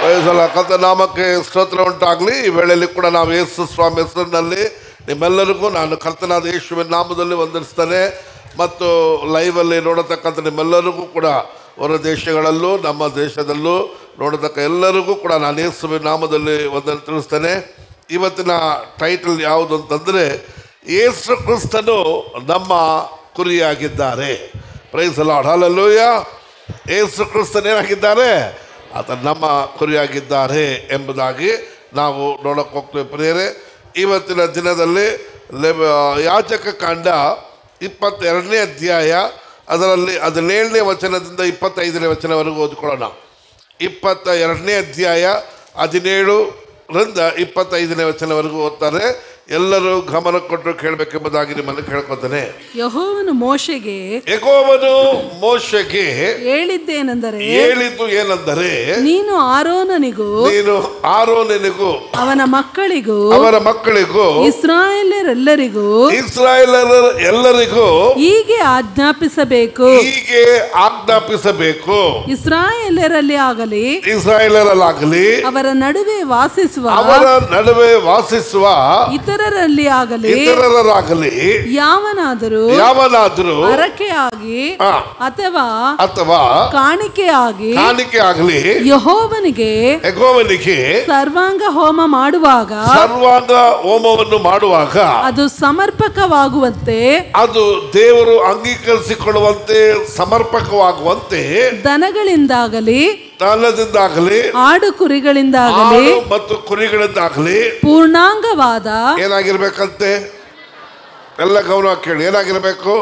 ಪ್ರಯೋಜನ ಕಥ ನಾಮಕ್ಕೆ ಸ್ತೋತ್ರ ಉಂಟಾಗಲಿ ಈ ವೇಳೆಯಲ್ಲಿ ಕೂಡ ನಾವು ಯೇಸು ಸ್ವಾಮಿ ಹೆಸರಿನಲ್ಲಿ ನಿಮ್ಮೆಲ್ಲರಿಗೂ ನಾನು ಕರ್ತನಾದ ಯೇಸುವಿನ ನಾಮದಲ್ಲಿ ವಂದಿಸ್ತೇನೆ ಮತ್ತು ಲೈವಲ್ಲಿ ನೋಡತಕ್ಕಂಥ ನಿಮ್ಮೆಲ್ಲರಿಗೂ ಕೂಡ ಹೊರ ದೇಶಗಳಲ್ಲೂ ನಮ್ಮ ದೇಶದಲ್ಲೂ ನೋಡತಕ್ಕ ಎಲ್ಲರಿಗೂ ಕೂಡ ನಾನು ಯೇಸುವಿನ ನಾಮದಲ್ಲಿ ವಂದನೆ ತಿಳಿಸ್ತೇನೆ ಇವತ್ತಿನ ಟೈಟಲ್ ಯಾವುದು ಅಂತಂದರೆ ಯೇಸು ಕ್ರಿಸ್ತನು ನಮ್ಮ ಕುರಿಯಾಗಿದ್ದಾರೆ ಪ್ರೈಸ್ ಲಾರ್ಡ್ ಹಲಲ್ಲೂಯ ಯೇಸು ಕ್ರಿಸ್ತನೇನಾಗಿದ್ದಾರೆ ಆತ ನಮ್ಮ ಕುರಿಯಾಗಿದ್ದಾರೆ ಎಂಬುದಾಗಿ ನಾವು ನೋಡಕ್ಕೆ ಹೋಗ್ತೇವೆ ಪ್ರಿಯರೇ ಇವತ್ತಿನ ದಿನದಲ್ಲಿ ಲೆಬ ಯಾಚಕ ಕಾಂಡ ಇಪ್ಪತ್ತೆರಡನೇ ಅಧ್ಯಾಯ ಅದರಲ್ಲಿ ಹದಿನೇಳನೇ ವಚನದಿಂದ ಇಪ್ಪತ್ತೈದನೇ ವಚನವರೆಗೂ ಓದ್ಕೊಳ್ಳೋಣ ಇಪ್ಪತ್ತ ಎರಡನೇ ಅಧ್ಯಾಯ ಹದಿನೇಳರಿಂದ ಇಪ್ಪತ್ತೈದನೇ ವಚನವರೆಗೂ ಓದ್ತಾರೆ ಎಲ್ಲರೂ ಗಮನ ಕೊಟ್ಟು ಕೇಳಬೇಕೆಂಬುದಾಗಿ ನಿಮ್ಮನ್ನು ಕೇಳ್ಕೊತಾನೆ ಯಹೋವನು ಮೋಶೆಗೆ ಎಗೋವನು ಮೋಶೆಗೆ ಹೇಳಿದ್ದೇನೆಂದರೆ ಹೇಳಿದ್ದು ಏನೆಂದರೆ ನೀನು ಆರೋನನಿಗೂ ನೀನು ಆರೋನಿಗೂ ಅವನ ಮಕ್ಕಳಿಗೂ ಅವರ ಮಕ್ಕಳಿಗೂ ಇಸ್ರಾಯೇಲರೆಲ್ಲರಿಗೂ ಇಸ್ರಾಯೇಲರ ಎಲ್ಲರಿಗೂ ಹೀಗೆ ಆಜ್ಞಾಪಿಸಬೇಕು ಹೀಗೆ ಆಜ್ಞಾಪಿಸಬೇಕು ಇಸ್ರಾಯೇಲರಲ್ಲಿ ಆಗಲಿ ಇಸ್ರಾಯೇಲರಲ್ಲಾಗಲಿ ಅವರ ನಡುವೆ ವಾಸಿಸುವ ಅವರ ನಡುವೆ ವಾಸಿಸುವ ಇತರರಲ್ಲಿ ಆಗಲಿ ಇತರರಾಗಲಿ ಯಾವನಾದರೂ ಯಾವನಾದರೂ ಹರಕೆಯಾಗಿ ಆ, ಅಥವಾ ಅಥವಾ ಕಾಣಿಕೆಯಾಗಿ ಕಾಣಿಕೆ ಆಗಲಿ ಯಹೋವನಿಗೆ ಎಗೋವನಿಗೆ ಸರ್ವಾಂಗ ಹೋಮ ಮಾಡುವಾಗ ಸರ್ವಾಂಗ ಹೋಮವನ್ನು ಮಾಡುವಾಗ ಅದು ಸಮರ್ಪಕವಾಗುವಂತೆ ಅದು ದೇವರು ಅಂಗೀಕರಿಸಿಕೊಳ್ಳುವಂತೆ ಸಮರ್ಪಕವಾಗುವಂತೆ ದನಗಳಿಂದಾಗಲಿ ದನದಿಂದಾಗಲಿ ಆಡು ಕುರಿಗಳಿಂದಾಗಲಿ ಆಡು ಮತ್ತು ಕುರಿಗಳಿಂದಾಗಲಿ ಪೂರ್ಣಾಂಗವಾದ ಏನಾಗಿರ್ಬೇಕಂತೆ ಎಲ್ಲ ಗಮನ ಕೇಳಿ ಏನಾಗಿರಬೇಕು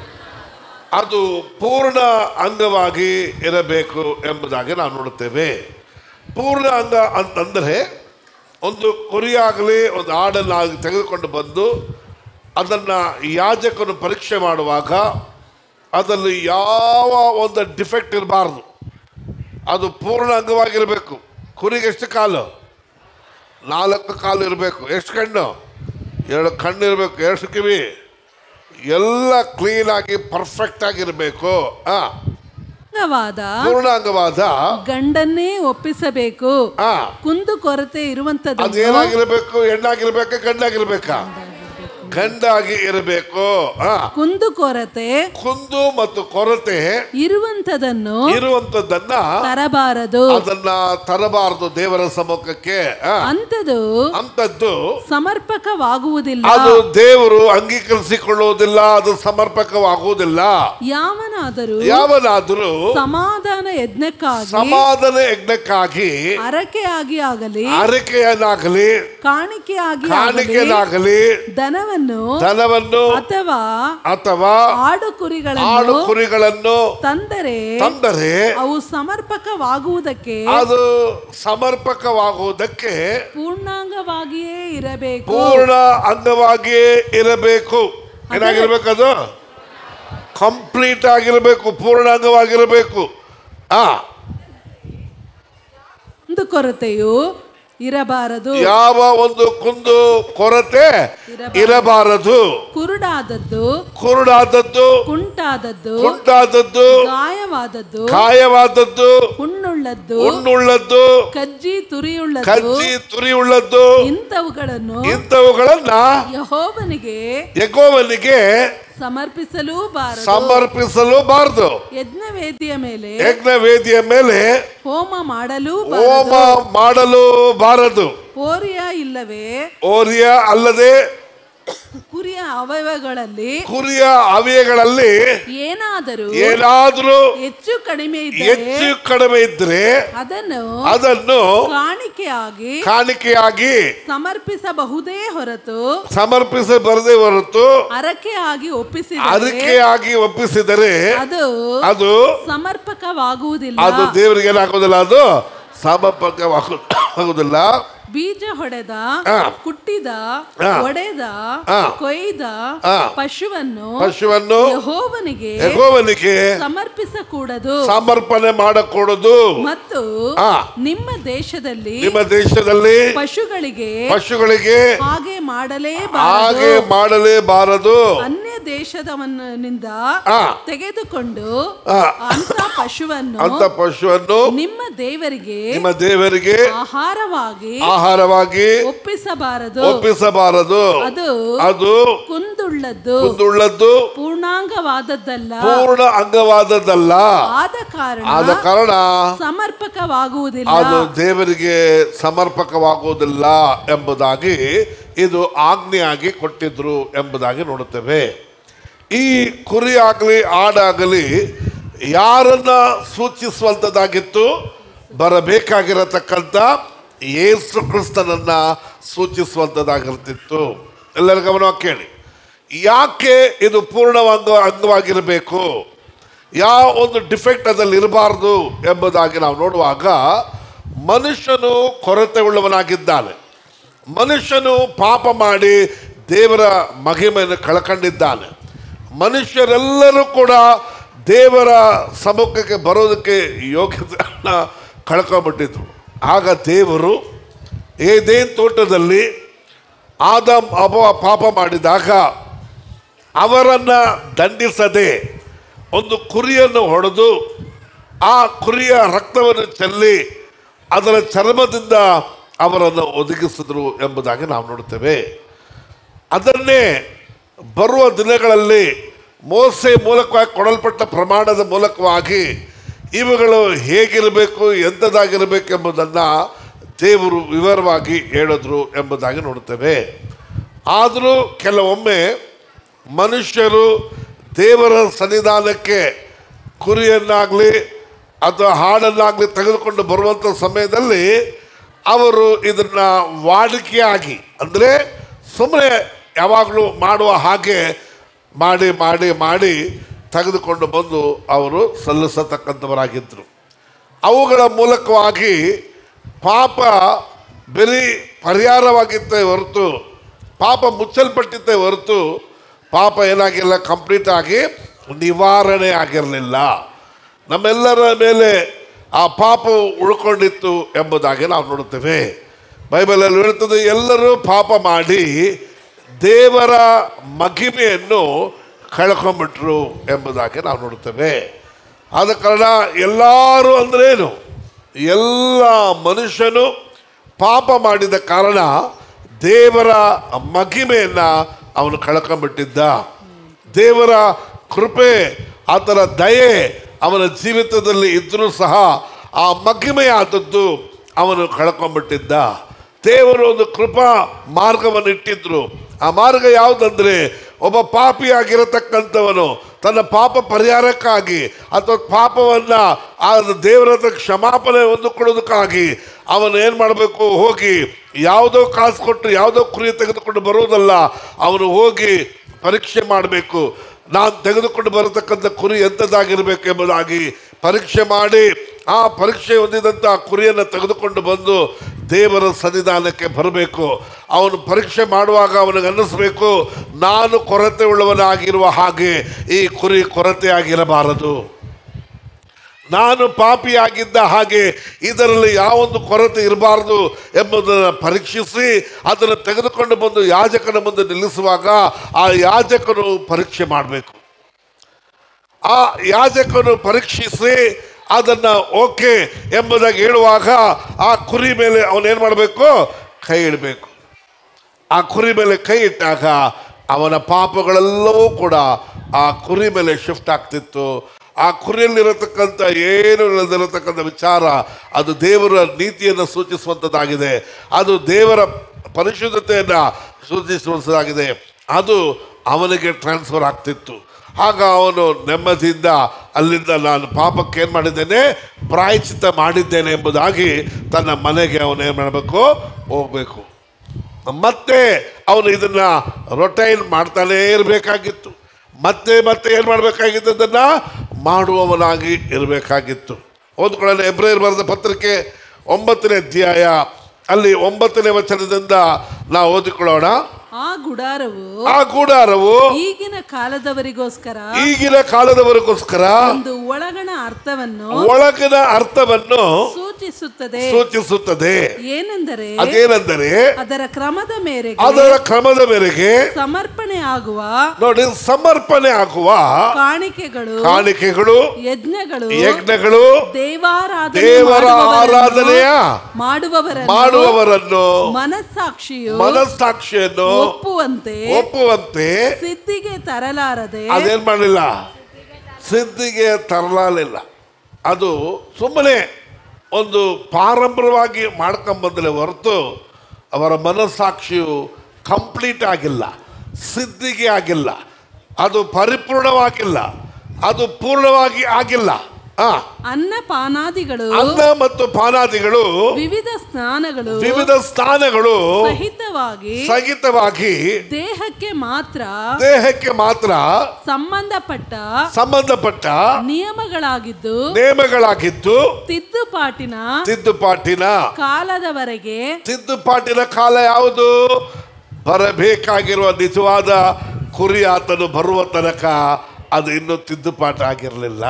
ಅದು ಪೂರ್ಣ ಅಂಗವಾಗಿ ಇರಬೇಕು ಎಂಬುದಾಗಿ ನಾವು ನೋಡುತ್ತೇವೆ ಪೂರ್ಣ ಅಂಗ ಅಂತಂದರೆ ಒಂದು ಕುರಿಯಾಗಲಿ ಒಂದು ಆಡನ್ನಾಗಿ ತೆಗೆದುಕೊಂಡು ಬಂದು ಅದನ್ನು ಯಾಜಕನು ಪರೀಕ್ಷೆ ಮಾಡುವಾಗ ಅದರಲ್ಲಿ ಯಾವ ಒಂದು ಡಿಫೆಕ್ಟ್ ಇರಬಾರ್ದು ಅದು ಪೂರ್ಣ ಅಂಗವಾಗಿರಬೇಕು ಕುರಿಗೆ ಎಷ್ಟು ಕಾಲು ನಾಲ್ಕು ಕಾಲು ಇರಬೇಕು ಎಷ್ಟು ಕಣ್ಣು ಎರಡು ಕಣ್ಣು ಇರಬೇಕು ಎಷ್ಟು ಕಿವಿ ಎಲ್ಲ ಕ್ಲೀನಾಗಿ ಪರ್ಫೆಕ್ಟ್ ಆಗಿರಬೇಕು ಆ ಅಂಗವಾದ ಪೂರ್ಣಾಂಗವಾದ ಗಂಡನ್ನೇ ಒಪ್ಪಿಸಬೇಕು ಆ ಕುಂದು ಕೊರತೆ ಇರುವಂತದನ್ನು ಅದೇನಾಗಿರ್ಬೇಕು ಹೆಣ್ಣಾಗಿರ್ಬೇಕಾ ಗಂಡಾಗಿರ್ಬೇಕಾ ಗಂಡಾಗಿ ಇರಬೇಕು ಆ ಕುಂದು ಕೊರತೆ ಕುಂದು ಮತ್ತು ಕೊರತೆ ಇರುವಂತದನ್ನು ಇರುವಂತದ್ದನ್ನ ತರಬಾರದು ಅದನ್ನ ತರಬಾರದು ದೇವರ ಸಮ್ಮುಖಕ್ಕೆ ಆ, ಅಂಥದು ಅಂತದ್ದು ಸಮರ್ಪಕವಾಗುವುದಿಲ್ಲ ಅದು ದೇವರು ಅಂಗೀಕರಿಸಿಕೊಳ್ಳುವುದಿಲ್ಲ ಅದು ಸಮರ್ಪಕವಾಗುವುದಿಲ್ಲ ಯಾವನಾದರೂ ಯಾವನಾದರೂ ಸಮಾಧಾನ ಯಜ್ಞಕ್ಕಾಗಿ ಸಮಾಧಾನ ಯಜ್ಞಕ್ಕಾಗಿ ಅರಕೆಯಾಗಿ ಆಗಲಿ ಅರಿಕೆಯನ್ನಾಗಲಿ ಕಾಣಿಕೆಯಾಗಿ ಆಗಲಿ ಕಾಣಿಕೆಯನ್ನಾಗಲಿ ದನವನ್ನು ಧನವನ್ನು ಅಥವಾ ಅಥವಾ ಆಡು ಆಡು ಕುರಿಗಳನ್ನು ಕುರಿಗಳನ್ನು ತಂದರೆ ತಂದರೆ ಅವು ಸಮರ್ಪಕವಾಗುವುದಕ್ಕೆ ಅದು ಸಮರ್ಪಕವಾಗುವುದಕ್ಕೆ ಪೂರ್ಣಾಂಗವಾಗಿಯೇ ಇರಬೇಕು ಪೂರ್ಣ ಅಂಗವಾಗಿಯೇ ಇರಬೇಕು ಏನಾಗಿರ್ಬೇಕು ಅದು ಕಂಪ್ಲೀಟ್ ಆಗಿರಬೇಕು ಪೂರ್ಣಾಂಗವಾಗಿರಬೇಕು ಆ ಒಂದು ಕೊರತೆಯು ಇರಬಾರದು ಯಾವ ಒಂದು ಕುಂದು ಕೊರತೆ ಇರಬಾರದು. ಇರಬಾರದು ಕುರುಡಾದದ್ದು ಕುರುಡಾದದ್ದು ಕುಂಟಾದದ್ದು ಕುಂಟಾದದ್ದು ಗಾಯವಾದದ್ದು ಕಾಯವಾದದ್ದು ಹುಣ್ಣುಳ್ಳದ್ದು ಹುಣ್ಣುಳ್ಳದ್ದು ಕಜ್ಜಿ ತುರಿಯುಳ್ಳದ್ದು ಕಜ್ಜಿ ತುರಿಯುಳ್ಳದ್ದು ಇಂಥವುಗಳನ್ನು ಇಂಥವುಗಳನ್ನ ಯಹೋವನಿಗೆ ಯಗೋವನಿಗೆ ಸಮರ್ಪಿಸಲೂ ಬಾರದು ಸಮರ್ಪಿಸಲು ಬಾರದು ಯಜ್ಞವೇದಿಯ ಮೇಲೆ ಯಜ್ಞ ವೇದಿಯ ಮೇಲೆ ಹೋಮ ಮಾಡಲು ಹೋಮ ಬಾರದು ಮಾಡಲು ಬಾರದು ಹೋರಿಯ ಇಲ್ಲವೇ ಓರಿಯ ಅಲ್ಲದೆ ಕುರಿಯ ಅವಯವಗಳಲ್ಲಿ ಕುರಿಯ ಅವಯಗಳಲ್ಲಿ ಏನಾದರೂ ಏನಾದ್ರೂ ಹೆಚ್ಚು ಕಡಿಮೆ ಇದ್ದರೆ ಹೆಚ್ಚು ಕಡಿಮೆ ಇದ್ರೆ ಅದನ್ನು ಅದನ್ನು ಕಾಣಿಕೆಯಾಗಿ ಕಾಣಿಕೆಯಾಗಿ ಸಮರ್ಪಿಸಬಹುದೇ ಹೊರತು ಸಮರ್ಪಿಸ ಬರದೆ ಹೊರತು ಅರಕೆಯಾಗಿ ಒಪ್ಪಿಸಿದರೆ ಅರಿಕೆಯಾಗಿ ಒಪ್ಪಿಸಿದರೆ ಅದು ಅದು ಸಮರ್ಪಕವಾಗುವುದಿಲ್ಲ ಅದು ದೇವರಿಗೆ ಏನಾಗೋದಿಲ್ಲ ಅದು ಸಮರ್ಪಕವಾಗು ಆಗುದಿಲ್ಲ ಬೀಜ ಹೊಡೆದ ಆ. ಕುಟ್ಟಿದ ಆ. ಒಡೆದ ಆ. ಕೊಯ್ದ ಆ. ಪಶುವನ್ನು ಪಶುವನ್ನು ಯಹೋವನಿಗೆ ಯೆಹೋವನಿಗೆ ಸಮರ್ಪಿಸಕೂಡದು ಸಮರ್ಪಣೆ ಮಾಡಕೂಡದು ಮತ್ತು ಆ. ನಿಮ್ಮ ದೇಶದಲ್ಲಿ ನಿಮ್ಮ ದೇಶದಲ್ಲಿ ಪಶುಗಳಿಗೆ ಪಶುಗಳಿಗೆ ಹಾಗೆ ಮಾಡಲೇಬಾರದು ಹಾಗೆ ಮಾಡಲೇಬಾರದು ಅನ್ಯ ದೇಶದವನಿಂದ ಆ. ತೆಗೆದುಕೊಂಡು ಆ. ಅಂತ ಪಶುವನ್ನು ಅಂತ ಪಶುವನ್ನು ನಿಮ್ಮ ದೇವರಿಗೆ ನಿಮ್ಮ ದೇವರಿಗೆ ಆಹಾರವಾಗಿ ಆಹಾರವಾಗಿ ಒಪ್ಪಿಸಬಾರದು ಒಪ್ಪಿಸಬಾರದು ಅದು ಅದು ಕುಂದುಳ್ಳದ್ದು ಕುಂದುಳ್ಳದ್ದು ಪೂರ್ಣಾಂಗವಾದದ್ದಲ್ಲ ಪೂರ್ಣ ಅಂಗವಾದದ್ದಲ್ಲ ಆದ ಕಾರಣ ಆದ ಕಾರಣ ಸಮರ್ಪಕವಾಗುವುದಿಲ್ಲ ಅದು ದೇವರಿಗೆ ಸಮರ್ಪಕವಾಗುವುದಿಲ್ಲ ಎಂಬುದಾಗಿ ಇದು ಆಜ್ಞೆಯಾಗಿ ಕೊಟ್ಟಿದ್ರು ಎಂಬುದಾಗಿ ನೋಡುತ್ತೇವೆ ಈ ಕುರಿ ಆಗಲಿ ಆಡಾಗಲಿ ಯಾರನ್ನ ಸೂಚಿಸುವಂಥದ್ದಾಗಿತ್ತು ಬರಬೇಕಾಗಿರತಕ್ಕಂಥ ಯೇಸು ಕ್ರಿಸ್ತನನ್ನ ಸೂಚಿಸುವಂಥದ್ದಾಗಿರ್ತಿತ್ತು ಎಲ್ಲರ ಗಮನವಾಗಿ ಕೇಳಿ ಯಾಕೆ ಇದು ಪೂರ್ಣವಂಗ ಅಂಗವಾಗಿರಬೇಕು ಯಾವ ಒಂದು ಡಿಫೆಕ್ಟ್ ಅದಲ್ಲಿ ಇರಬಾರ್ದು ಎಂಬುದಾಗಿ ನಾವು ನೋಡುವಾಗ ಮನುಷ್ಯನು ಕೊರತೆ ಉಳ್ಳವನಾಗಿದ್ದಾನೆ ಮನುಷ್ಯನು ಪಾಪ ಮಾಡಿ ದೇವರ ಮಹಿಮೆಯನ್ನು ಕಳ್ಕೊಂಡಿದ್ದಾನೆ ಮನುಷ್ಯರೆಲ್ಲರೂ ಕೂಡ ದೇವರ ಸಮ್ಮುಖಕ್ಕೆ ಬರೋದಕ್ಕೆ ಯೋಗ್ಯತೆಯನ್ನು ಕಳ್ಕೊಂಬಿಟ್ಟಿದ್ರು ಆಗ ದೇವರು ಏದೇನ್ ತೋಟದಲ್ಲಿ ಆದಮ್ ಅಬವ ಪಾಪ ಮಾಡಿದಾಗ ಅವರನ್ನು ದಂಡಿಸದೆ ಒಂದು ಕುರಿಯನ್ನು ಹೊಡೆದು ಆ ಕುರಿಯ ರಕ್ತವನ್ನು ಚೆಲ್ಲಿ ಅದರ ಚರ್ಮದಿಂದ ಅವರನ್ನು ಒದಗಿಸಿದ್ರು ಎಂಬುದಾಗಿ ನಾವು ನೋಡುತ್ತೇವೆ ಅದನ್ನೇ ಬರುವ ದಿನಗಳಲ್ಲಿ ಮೋಸೆ ಮೂಲಕವಾಗಿ ಕೊಡಲ್ಪಟ್ಟ ಪ್ರಮಾಣದ ಮೂಲಕವಾಗಿ ಇವುಗಳು ಹೇಗಿರಬೇಕು ಎಂಥದ್ದಾಗಿರಬೇಕು ಎಂಬುದನ್ನು ದೇವರು ವಿವರವಾಗಿ ಹೇಳಿದ್ರು ಎಂಬುದಾಗಿ ನೋಡುತ್ತೇವೆ ಆದರೂ ಕೆಲವೊಮ್ಮೆ ಮನುಷ್ಯರು ದೇವರ ಸನ್ನಿಧಾನಕ್ಕೆ ಕುರಿಯನ್ನಾಗಲಿ ಅಥವಾ ಹಾಡನ್ನಾಗಲಿ ತೆಗೆದುಕೊಂಡು ಬರುವಂಥ ಸಮಯದಲ್ಲಿ ಅವರು ಇದನ್ನು ವಾಡಿಕೆಯಾಗಿ ಅಂದರೆ ಸುಮ್ಮನೆ ಯಾವಾಗಲೂ ಮಾಡುವ ಹಾಗೆ ಮಾಡಿ ಮಾಡಿ ಮಾಡಿ ತೆಗೆದುಕೊಂಡು ಬಂದು ಅವರು ಸಲ್ಲಿಸತಕ್ಕಂಥವರಾಗಿದ್ದರು ಅವುಗಳ ಮೂಲಕವಾಗಿ ಪಾಪ ಬರೀ ಪರಿಹಾರವಾಗಿತ್ತೇ ಹೊರತು ಪಾಪ ಮುಚ್ಚಲ್ಪಟ್ಟಿದ್ದೇ ಹೊರತು ಪಾಪ ಏನಾಗಿಲ್ಲ ಕಂಪ್ಲೀಟ್ ಆಗಿ ನಿವಾರಣೆ ಆಗಿರಲಿಲ್ಲ ನಮ್ಮೆಲ್ಲರ ಮೇಲೆ ಆ ಪಾಪವು ಉಳ್ಕೊಂಡಿತ್ತು ಎಂಬುದಾಗಿ ನಾವು ನೋಡುತ್ತೇವೆ ಬೈಬಲಲ್ಲಿ ಹೇಳ್ತದೆ ಎಲ್ಲರೂ ಪಾಪ ಮಾಡಿ ದೇವರ ಮಹಿಮೆಯನ್ನು ಕಳ್ಕೊಂಬಿಟ್ರು ಎಂಬುದಾಗಿ ನಾವು ನೋಡುತ್ತೇವೆ ಆದ ಕಾರಣ ಎಲ್ಲರೂ ಅಂದ್ರೇನು ಎಲ್ಲ ಮನುಷ್ಯನು ಪಾಪ ಮಾಡಿದ ಕಾರಣ ದೇವರ ಮಹಿಮೆಯನ್ನು ಅವನು ಕಳ್ಕೊಂಬಿಟ್ಟಿದ್ದ ದೇವರ ಕೃಪೆ ಆತನ ದಯೆ ಅವನ ಜೀವಿತದಲ್ಲಿ ಇದ್ದರೂ ಸಹ ಆ ಮಹಿಮೆಯಾದದ್ದು ಅವನು ಕಳ್ಕೊಂಬಿಟ್ಟಿದ್ದ ದೇವರು ಒಂದು ಕೃಪಾ ಮಾರ್ಗವನ್ನು ಇಟ್ಟಿದ್ರು ಆ ಮಾರ್ಗ ಯಾವುದಂದ್ರೆ ಒಬ್ಬ ಪಾಪಿಯಾಗಿರತಕ್ಕಂಥವನು ತನ್ನ ಪಾಪ ಪರಿಹಾರಕ್ಕಾಗಿ ಅಥವಾ ಪಾಪವನ್ನು ಆ ದೇವರ ಹತ್ರ ಕ್ಷಮಾಪಣೆ ಹೊಂದಿಕೊಳ್ಳೋದಕ್ಕಾಗಿ ಅವನು ಏನು ಮಾಡಬೇಕು ಹೋಗಿ ಯಾವುದೋ ಕಾಸು ಕೊಟ್ಟು ಯಾವುದೋ ಕುರಿ ತೆಗೆದುಕೊಂಡು ಬರೋದಲ್ಲ ಅವನು ಹೋಗಿ ಪರೀಕ್ಷೆ ಮಾಡಬೇಕು ನಾನು ತೆಗೆದುಕೊಂಡು ಬರತಕ್ಕಂಥ ಕುರಿ ಎಂಥದ್ದಾಗಿರಬೇಕು ಎಂಬುದಾಗಿ ಪರೀಕ್ಷೆ ಮಾಡಿ ಆ ಪರೀಕ್ಷೆ ಹೊಂದಿದಂಥ ಕುರಿಯನ್ನು ತೆಗೆದುಕೊಂಡು ಬಂದು ದೇವರ ಸನ್ನಿಧಾನಕ್ಕೆ ಬರಬೇಕು ಅವನು ಪರೀಕ್ಷೆ ಮಾಡುವಾಗ ಅವನಿಗೆ ಅನ್ನಿಸ್ಬೇಕು ನಾನು ಕೊರತೆ ಉಳ್ಳವನಾಗಿರುವ ಹಾಗೆ ಈ ಕುರಿ ಕೊರತೆಯಾಗಿರಬಾರದು ನಾನು ಪಾಪಿಯಾಗಿದ್ದ ಹಾಗೆ ಇದರಲ್ಲಿ ಯಾವೊಂದು ಕೊರತೆ ಇರಬಾರದು ಎಂಬುದನ್ನು ಪರೀಕ್ಷಿಸಿ ಅದನ್ನು ತೆಗೆದುಕೊಂಡು ಬಂದು ಯಾಜಕನ ಮುಂದೆ ನಿಲ್ಲಿಸುವಾಗ ಆ ಯಾಜಕನು ಪರೀಕ್ಷೆ ಮಾಡಬೇಕು ಆ ಯಾಜಕನು ಪರೀಕ್ಷಿಸಿ ಅದನ್ನು ಓಕೆ ಎಂಬುದಾಗಿ ಹೇಳುವಾಗ ಆ ಕುರಿ ಮೇಲೆ ಅವನೇನು ಮಾಡಬೇಕು ಕೈ ಇಡಬೇಕು ಆ ಕುರಿ ಮೇಲೆ ಕೈ ಇಟ್ಟಾಗ ಅವನ ಪಾಪಗಳೆಲ್ಲವೂ ಕೂಡ ಆ ಕುರಿ ಮೇಲೆ ಶಿಫ್ಟ್ ಆಗ್ತಿತ್ತು ಆ ಕುರಿಯಲ್ಲಿರತಕ್ಕಂಥ ಏನು ಇಲ್ಲದಿರತಕ್ಕಂಥ ವಿಚಾರ ಅದು ದೇವರ ನೀತಿಯನ್ನು ಸೂಚಿಸುವಂಥದ್ದಾಗಿದೆ ಅದು ದೇವರ ಪರಿಶುದ್ಧತೆಯನ್ನು ಸೂಚಿಸುವಂಥದ್ದಾಗಿದೆ ಅದು ಅವನಿಗೆ ಟ್ರಾನ್ಸ್ಫರ್ ಆಗ್ತಿತ್ತು ಆಗ ಅವನು ನೆಮ್ಮದಿಯಿಂದ ಅಲ್ಲಿಂದ ನಾನು ಪಾಪಕ್ಕೆ ಏನು ಮಾಡಿದ್ದೇನೆ ಪ್ರಾಯಚಿತ್ತ ಮಾಡಿದ್ದೇನೆ ಎಂಬುದಾಗಿ ತನ್ನ ಮನೆಗೆ ಅವನು ಏನು ಮಾಡಬೇಕು ಹೋಗಬೇಕು ಮತ್ತೆ ಅವನು ಇದನ್ನ ರೊಟೈನ್ ಮಾಡ್ತಾನೇ ಇರಬೇಕಾಗಿತ್ತು ಮತ್ತೆ ಮತ್ತೆ ಏನು ಮಾಡಬೇಕಾಗಿತ್ತು ಅದನ್ನ ಮಾಡುವವನಾಗಿ ಇರಬೇಕಾಗಿತ್ತು ಓದ್ಕೊಳ್ಳೋಣ ಎಬ್ರೇರ್ ಬರೆದ ಪತ್ರಿಕೆ ಒಂಬತ್ತನೇ ಅಧ್ಯಾಯ ಅಲ್ಲಿ ಒಂಬತ್ತನೇ ವಚನದಿಂದ ನಾವು ಓದಿಕೊಳ್ಳೋಣ ಆ ಗುಡಾರವು ಆ ಗೂಡಾರವು ಈಗಿನ ಕಾಲದವರಿಗೋಸ್ಕರ ಈಗಿನ ಕಾಲದವರೆಗೋಸ್ಕರ ಒಂದು ಒಳಗಣ ಅರ್ಥವನ್ನು ಒಳಗಿನ ಅರ್ಥವನ್ನು ಸೂಚಿಸುತ್ತದೆ ಸೂಚಿಸುತ್ತದೆ ಏನೆಂದರೆ ಅದೇನೆಂದರೆ ಅದರ ಕ್ರಮದ ಮೇರೆಗೆ ಅದರ ಕ್ರಮದ ಮೇರೆಗೆ ಸಮರ್ಪಣೆ ಆಗುವ ನೋಡಿ ಸಮರ್ಪಣೆ ಆಗುವ ಕಾಣಿಕೆಗಳು ಕಾಣಿಕೆಗಳು ಯಜ್ಞಗಳು ಯಜ್ಞಗಳು ದೇವಾರಾಧನೆ ದೇವರ ಮಾಡುವವರನ್ನು- ಆರಾಧನೆಯ ಮಾಡುವವರನ್ನು ಮಾಡುವವರನ್ನು ಮನಸ್ಸಾಕ್ಷಿಯು ಮನಸ್ಸಾಕ್ಷಿಯನ್ನು ಒಪ್ಪುವಂತೆ ಒಪ್ಪುವಂತೆ ಸಿದ್ಧಿಗೆ ತರಲಾರದೆ ಅದೇನ್ ಮಾಡಲಿಲ್ಲ ಸಿದ್ಧಿಗೆ ತರಲಾಲಿಲ್ಲ ಅದು ಸುಮ್ಮನೆ ಒಂದು ಪಾರಂಪರವಾಗಿ ಮಾಡ್ಕೊಂಬಂದ್ರೆ ಹೊರತು ಅವರ ಮನಸ್ಸಾಕ್ಷಿಯು ಕಂಪ್ಲೀಟ್ ಆಗಿಲ್ಲ ಸಿದ್ಧಿಗೆ ಆಗಿಲ್ಲ ಅದು ಪರಿಪೂರ್ಣವಾಗಿಲ್ಲ ಅದು ಪೂರ್ಣವಾಗಿ ಆಗಿಲ್ಲ ಆ ಅನ್ನಪಾನಾದಿಗಳು ಅನ್ನ ಮತ್ತು ಪಾನಾದಿಗಳು ವಿವಿಧ ಸ್ನಾನಗಳು ವಿವಿಧ ಸ್ಥಾನಗಳು ಸಹಿತವಾಗಿ ಸಹಿತವಾಗಿ ದೇಹಕ್ಕೆ ಮಾತ್ರ ದೇಹಕ್ಕೆ ಮಾತ್ರ ಸಂಬಂಧಪಟ್ಟ ಸಂಬಂಧಪಟ್ಟ ನಿಯಮಗಳಾಗಿದ್ದು ನೇಮಗಳಾಗಿದ್ದು ತಿದ್ದುಪಾಟಿನ ತಿದ್ದುಪಾಟಿನ ಕಾಲದವರೆಗೆ ತಿದ್ದುಪಾಟಿನ ಕಾಲ ಯಾವುದು ಬರಬೇಕಾಗಿರುವ ನಿಜವಾದ ಕುರಿ ಆತನು ಬರುವ ತನಕ ಅದು ಇನ್ನೂ ತಿದ್ದುಪಾಠ ಆಗಿರಲಿಲ್ಲ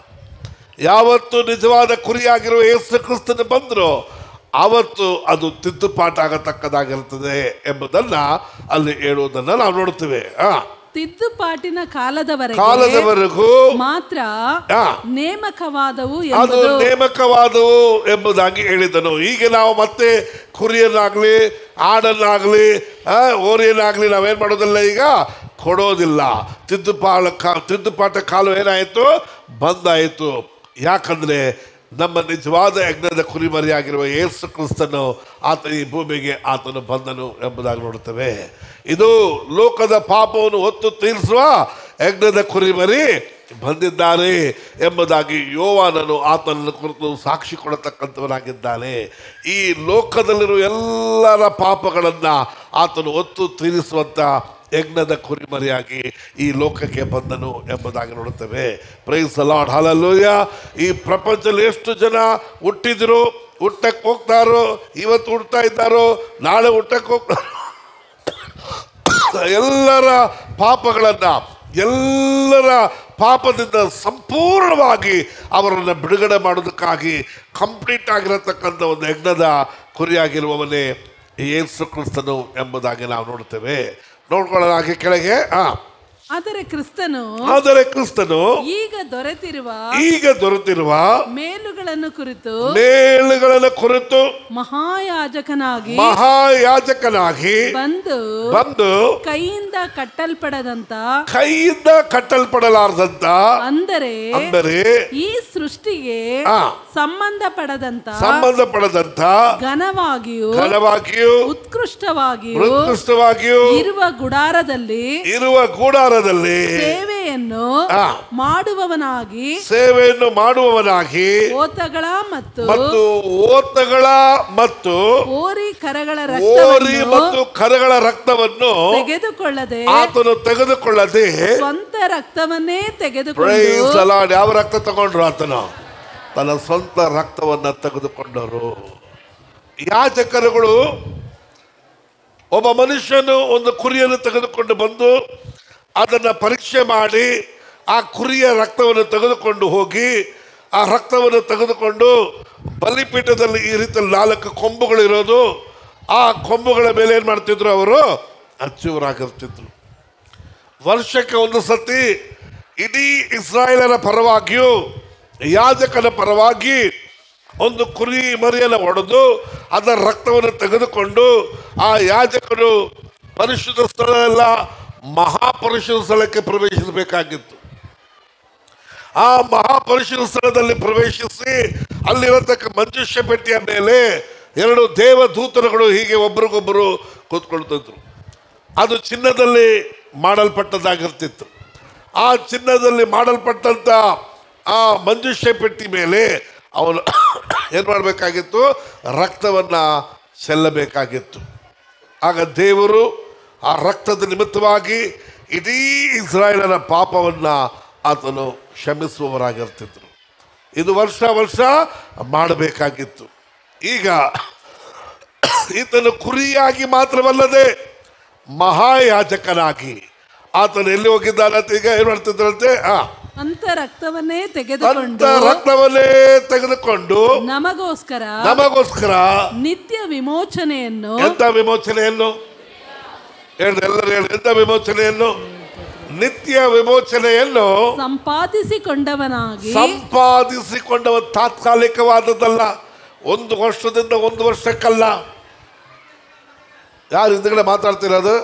ಯಾವತ್ತು ನಿಜವಾದ ಕುರಿಯಾಗಿರುವ ಯೇಸು ಕ್ರಿಸ್ತನು ಬಂದ್ರು ಆವತ್ತು ಅದು ತಿದ್ದುಪಾಠ ಆಗತಕ್ಕದಾಗಿರುತ್ತದೆ ಎಂಬುದನ್ನ ಅಲ್ಲಿ ಹೇಳುವುದನ್ನ ನಾವು ನೋಡ್ತೇವೆ ಆ ತಿದ್ದುಪಾಟಿನ ಕಾಲದವರೆಗೆ ಕಾಲದವರೆಗೂ ಮಾತ್ರ ಆ, ನೇಮಕವಾದವು ಅದು ಎಂಬುದು ನೇಮಕವಾದವು ಎಂಬುದಾಗಿ ಹೇಳಿದನು ಈಗ ನಾವು ಮತ್ತೆ ಕುರಿಯನ್ನಾಗ್ಲಿ ಆಡನ್ನಾಗ್ಲಿ ಆ, ಓರಿಯನ್ನಾಗ್ಲಿ ನಾವೇನ್ ಮಾಡೋದಿಲ್ಲ ಈಗ ಕೊಡೋದಿಲ್ಲ ತಿದ್ದುಪಾಲ ಕಾ ತಿದ್ದುಪಾಠ ಕಾಲು ಏನಾಯಿತು ಬಂದಾಯಿತು ಯಾಕಂದ್ರೆ ನಮ್ಮ ನಿಜವಾದ ಯಜ್ಞದ ಕುರಿಮರಿಯಾಗಿರುವ ಯೇಸು ಕ್ರಿಸ್ತನು ಆತ ಈ ಭೂಮಿಗೆ ಆತನು ಬಂದನು ಎಂಬುದಾಗಿ ನೋಡುತ್ತೇವೆ ಇದು ಲೋಕದ ಪಾಪವನ್ನು ಹೊತ್ತು ತೀರಿಸುವ ಯಜ್ಞದ ಕುರಿಮರಿ ಬಂದಿದ್ದಾರೆ ಎಂಬುದಾಗಿ ಯೋವಾನನು ಆತನನ್ನು ಕುರಿತು ಸಾಕ್ಷಿ ಕೊಡತಕ್ಕಂಥವನಾಗಿದ್ದಾನೆ ಈ ಲೋಕದಲ್ಲಿರುವ ಎಲ್ಲರ ಪಾಪಗಳನ್ನು ಆತನು ಒತ್ತು ತೀರಿಸುವಂಥ ಯಜ್ಞದ ಕುರಿಮರಿಯಾಗಿ ಈ ಲೋಕಕ್ಕೆ ಬಂದನು ಎಂಬುದಾಗಿ ನೋಡುತ್ತೇವೆ ಪ್ರೈಸ್ ಲಾರ್ಡ್ ಹಾಲಲ್ಲೂಯ ಈ ಪ್ರಪಂಚದಲ್ಲಿ ಎಷ್ಟು ಜನ ಹುಟ್ಟಿದ್ರು ಹುಟ್ಟಕ್ಕೆ ಹೋಗ್ತಾರೋ ಇವತ್ತು ಹುಡ್ತಾ ಇದ್ದಾರೋ ನಾಳೆ ಹುಟ್ಟಕ್ಕೆ ಹೋಗ್ತಾರೋ ಎಲ್ಲರ ಪಾಪಗಳನ್ನು ಎಲ್ಲರ ಪಾಪದಿಂದ ಸಂಪೂರ್ಣವಾಗಿ ಅವರನ್ನು ಬಿಡುಗಡೆ ಮಾಡೋದಕ್ಕಾಗಿ ಕಂಪ್ಲೀಟ್ ಆಗಿರತಕ್ಕಂಥ ಒಂದು ಯಜ್ಞದ ಕುರಿಯಾಗಿರುವವನೇ ಯೇಸು ಕ್ರಿಸ್ತನು ಎಂಬುದಾಗಿ ನಾವು ನೋಡ್ತೇವೆ ನೋಡ್ಕೊಳ್ಳೋಣ ಹಾಗೆ ಕೆಳಗೆ ಆ ಆದರೆ ಕ್ರಿಸ್ತನು ಆದರೆ ಕ್ರಿಸ್ತನು ಈಗ ದೊರೆತಿರುವ ಈಗ ದೊರೆತಿರುವ ಮೇಲುಗಳನ್ನು ಕುರಿತು ಮೇಲುಗಳನ್ನು ಕುರಿತು ಮಹಾಯಾಜಕನಾಗಿ ಮಹಾಯಾಜಕನಾಗಿ ಬಂದು ಬಂದು ಕೈಯಿಂದ ಕಟ್ಟಲ್ಪಡದಂತ ಕೈಯಿಂದ ಕಟ್ಟಲ್ಪಡಲಾರದಂತ ಅಂದರೆ ಅಂದರೆ ಈ ಸೃಷ್ಟಿಗೆ ಆ. ಸಂಬಂಧಪಡದಂತ ಸಂಬಂಧಪಡದಂತ ಘನವಾಗಿಯೂ ಘನವಾಗಿಯೂ ಉತ್ಕೃಷ್ಟವಾಗಿಯೂ ಉತ್ಕೃಷ್ಟವಾಗಿಯೂ ಇರುವ ಗುಡಾರದಲ್ಲಿ ಇರುವ ಗೂಡಾರದಲ್ಲಿ ಸೇವೆಯನ್ನು ಆ. ಮಾಡುವವನಾಗಿ ಸೇವೆಯನ್ನು ಮಾಡುವವನಾಗಿ ಓತಗಳ ಮತ್ತು ಮತ್ತು ಓತಗಳ ಮತ್ತು ಓರಿ ಕರಗಳ ಓರಿ ರಕ್ತವನ್ನು ಮತ್ತು ಕರಗಳ ರಕ್ತವನ್ನು ತೆಗೆದುಕೊಳ್ಳದೆ ಆತನು ತೆಗೆದುಕೊಳ್ಳದೆ ಸ್ವಂತ ರಕ್ತವನ್ನೇ ತೆಗೆದುಕೊಂಡು ಪ್ರೈಸ್ ಅಲಾಡ್ ಯಾವ ರಕ್ತ ತಗೊಂಡ್ರು ಆತನು ತನ್ನ ಸ್ವಂತ ರಕ್ತವನ್ನ ತೆಗೆದುಕೊಂಡರು ಯಾಜಕರುಗಳು ಒಬ್ಬ ಮನುಷ್ಯನು ಒಂದು ಕುರಿಯನ್ನು ತೆಗೆದುಕೊಂಡು ಬಂದು ಅದನ್ನು ಪರೀಕ್ಷೆ ಮಾಡಿ ಆ ಕುರಿಯ ರಕ್ತವನ್ನು ತೆಗೆದುಕೊಂಡು ಹೋಗಿ ಆ ರಕ್ತವನ್ನು ತೆಗೆದುಕೊಂಡು ಬಲಿಪೀಠದಲ್ಲಿ ಈ ರೀತಿ ನಾಲ್ಕು ಕೊಂಬುಗಳಿರೋದು ಆ ಕೊಂಬುಗಳ ಮೇಲೆ ಏನು ಮಾಡ್ತಿದ್ರು ಅವರು ಹಚ್ಚುವರಾಗಿರ್ತಿದ್ರು ವರ್ಷಕ್ಕೆ ಒಂದು ಸತಿ ಇಡೀ ಇಸ್ರಾಯೇಲರ ಪರವಾಗಿಯೂ ಯಾಜಕನ ಪರವಾಗಿ ಒಂದು ಕುರಿ ಮರಿಯನ್ನು ಹೊಡೆದು ಅದರ ರಕ್ತವನ್ನು ತೆಗೆದುಕೊಂಡು ಆ ಯಾಜಕನು ಪರಿಶುದ್ಧ ಸ್ಥಳ ಎಲ್ಲ ಮಹಾಪರಿಶುದ್ಧ ಸ್ಥಳಕ್ಕೆ ಪ್ರವೇಶಿಸಬೇಕಾಗಿತ್ತು ಆ ಮಹಾಪರಿಶುದ್ಧ ಸ್ಥಳದಲ್ಲಿ ಪ್ರವೇಶಿಸಿ ಅಲ್ಲಿರತಕ್ಕ ಮಂಜುಷ್ಯ ಪೆಟ್ಟಿಯ ಮೇಲೆ ಎರಡು ದೇವದೂತರುಗಳು ಹೀಗೆ ಒಬ್ರಿಗೊಬ್ಬರು ಕೂತ್ಕೊಳ್ತಿದ್ರು ಅದು ಚಿನ್ನದಲ್ಲಿ ಮಾಡಲ್ಪಟ್ಟದ್ದಾಗಿರ್ತಿತ್ತು ಆ ಚಿನ್ನದಲ್ಲಿ ಮಾಡಲ್ಪಟ್ಟಂತ ಆ ಮಂಜುಷ್ಯ ಪೆಟ್ಟಿ ಮೇಲೆ ಅವನು ಏನು ಮಾಡಬೇಕಾಗಿತ್ತು ರಕ್ತವನ್ನು ಚೆಲ್ಲಬೇಕಾಗಿತ್ತು ಆಗ ದೇವರು ಆ ರಕ್ತದ ನಿಮಿತ್ತವಾಗಿ ಇಡೀ ಇಸ್ರಾಯೇಲರ ಪಾಪವನ್ನು ಆತನು ಕ್ಷಮಿಸುವವರಾಗಿರ್ತಿದ್ರು ಇದು ವರ್ಷ ವರ್ಷ ಮಾಡಬೇಕಾಗಿತ್ತು ಈಗ ಈತನು ಕುರಿಯಾಗಿ ಮಾತ್ರವಲ್ಲದೆ ಮಹಾಯಾಜಕನಾಗಿ ಆತನು ಎಲ್ಲಿ ಹೋಗಿದ್ದಾನಂತ ಈಗ ಏನು ಮಾಡ್ತಿದ್ರಂತೆ ಆ ಅಂತ ರಕ್ತವನ್ನೇ ಅಂತ ತೆಗೆದುಕೊಂಡು ರಕ್ತವನ್ನೇ ತೆಗೆದುಕೊಂಡು ನಮಗೋಸ್ಕರ ನಮಗೋಸ್ಕರ ನಿತ್ಯ ವಿಮೋಚನೆಯನ್ನು ಎಂತ ವಿಮೋಚನೆಯನ್ನು ಹೇಳ್ರಿ ಎಲ್ಲರೂ ಹೇಳಿ ಎಂತ ವಿಮೋಚನೆಯನ್ನು ನಿತ್ಯ ವಿಮೋಚನೆಯನ್ನು ಸಂಪಾದಿಸಿಕೊಂಡವನಾಗಿ ಸಂಪಾದಿಸಿಕೊಂಡವ ತಾತ್ಕಾಲಿಕವಾದದ್ದಲ್ಲ ಒಂದು ವರ್ಷದಿಂದ ಒಂದು ವರ್ಷಕ್ಕಲ್ಲ ಯಾರು ಹಿಂದ್ಗಡೆ ಮಾತಾಡ್ತಿರೋದು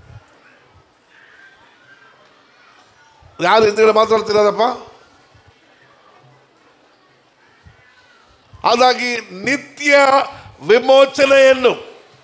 ಯಾರು ಹಿಂದ್ಗಡೆ ಮಾತಾಡ್ತಿರೋದಪ್ಪ ಹಾಗಾಗಿ ನಿತ್ಯ ವಿಮೋಚನೆಯನ್ನು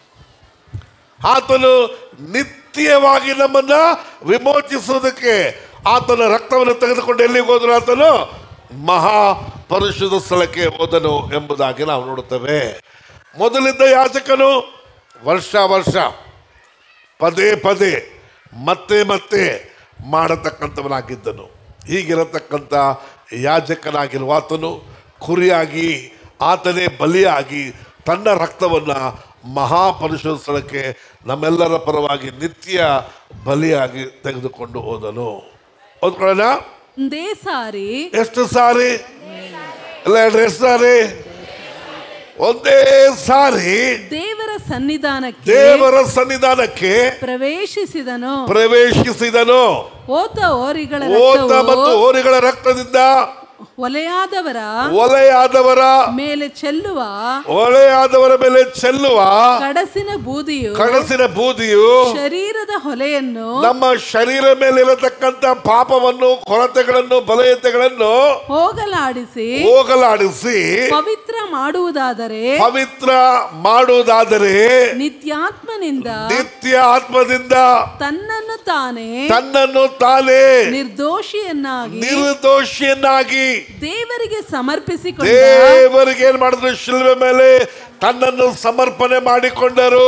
ಆತನು ನಿತ್ಯವಾಗಿ ನಮ್ಮನ್ನ ವಿಮೋಚಿಸೋದಕ್ಕೆ ಆತನ ರಕ್ತವನ್ನು ತೆಗೆದುಕೊಂಡು ಎಲ್ಲಿಗೆ ಹೋದ್ರು ಆತನು ಮಹಾ ಪರಿಶುದ್ಧ ಸ್ಥಳಕ್ಕೆ ಹೋದನು ಎಂಬುದಾಗಿ ನಾವು ನೋಡುತ್ತೇವೆ ಮೊದಲಿದ್ದ ಯಾಜಕನು ವರ್ಷ ವರ್ಷ ಪದೇ ಪದೇ ಮತ್ತೆ ಮತ್ತೆ ಮಾಡತಕ್ಕಂಥವನಾಗಿದ್ದನು ಹೀಗಿರತಕ್ಕಂಥ ಯಾಜಕನಾಗಿರುವ ಆತನು ಕುರಿಯಾಗಿ ಆತನೇ ಬಲಿಯಾಗಿ ತನ್ನ ರಕ್ತವನ್ನು ಮಹಾಪರಿಶುದ್ಧ ಸ್ಥಳಕ್ಕೆ ನಮ್ಮೆಲ್ಲರ ಪರವಾಗಿ ನಿತ್ಯ ಬಲಿಯಾಗಿ ತೆಗೆದುಕೊಂಡು ಹೋದನು ಓದ್ಕೊಳ್ಳೋಣ ಒಂದೇ ಸಾರಿ ಎಷ್ಟು ಸಾರಿ ಎಲ್ಲ ಹೇಳ್ರಿ ಎಷ್ಟು ಸಾರಿ ಒಂದೇ ಸಾರಿ ದೇವರ ಸನ್ನಿಧಾನಕ್ಕೆ ದೇವರ ಸನ್ನಿಧಾನಕ್ಕೆ ಪ್ರವೇಶಿಸಿದನು ಪ್ರವೇಶಿಸಿದನು ಓತ ಓರಿಗಳ ಓತ ಮತ್ತು ರಕ್ತವು ಹೋರಿಗಳ ರಕ್ತದಿಂದ ಒಲೆಯಾದವರ ಒಲೆಯಾದವರ ಮೇಲೆ ಚೆಲ್ಲುವ ಒಲೆಯಾದವರ ಮೇಲೆ ಚೆಲ್ಲುವ ಕಡಸಿನ ಬೂದಿಯು ಕನಸಿನ ಬೂದಿಯು ಶರೀರದ ಹೊಲೆಯನ್ನು ನಮ್ಮ ಶರೀರ ಮೇಲೆ ಇರತಕ್ಕಂತ ಪಾಪವನ್ನು ಕೊರತೆಗಳನ್ನು ಬಲಯತೆಗಳನ್ನು ಹೋಗಲಾಡಿಸಿ ಹೋಗಲಾಡಿಸಿ ಪವಿತ್ರ ಮಾಡುವುದಾದರೆ ಪವಿತ್ರ ಮಾಡುವುದಾದರೆ ನಿತ್ಯಾತ್ಮನಿಂದ ನಿತ್ಯ ಆತ್ಮದಿಂದ ತನ್ನನ್ನು ತಾನೇ ತನ್ನನ್ನು ತಾನೇ ನಿರ್ದೋಷಿಯನ್ನಾಗಿ ನಿರ್ದೋಷಿಯನ್ನಾಗಿ ದೇವರಿಗೆ ಸಮರ್ಪಿಸಿಕೊಂಡ ದೇವರಿಗೆ ಏನ್ ಮಾಡಿದ್ರು ಶಿಲ್ವೆ ಮೇಲೆ ತನ್ನನ್ನು ಸಮರ್ಪಣೆ ಮಾಡಿಕೊಂಡರು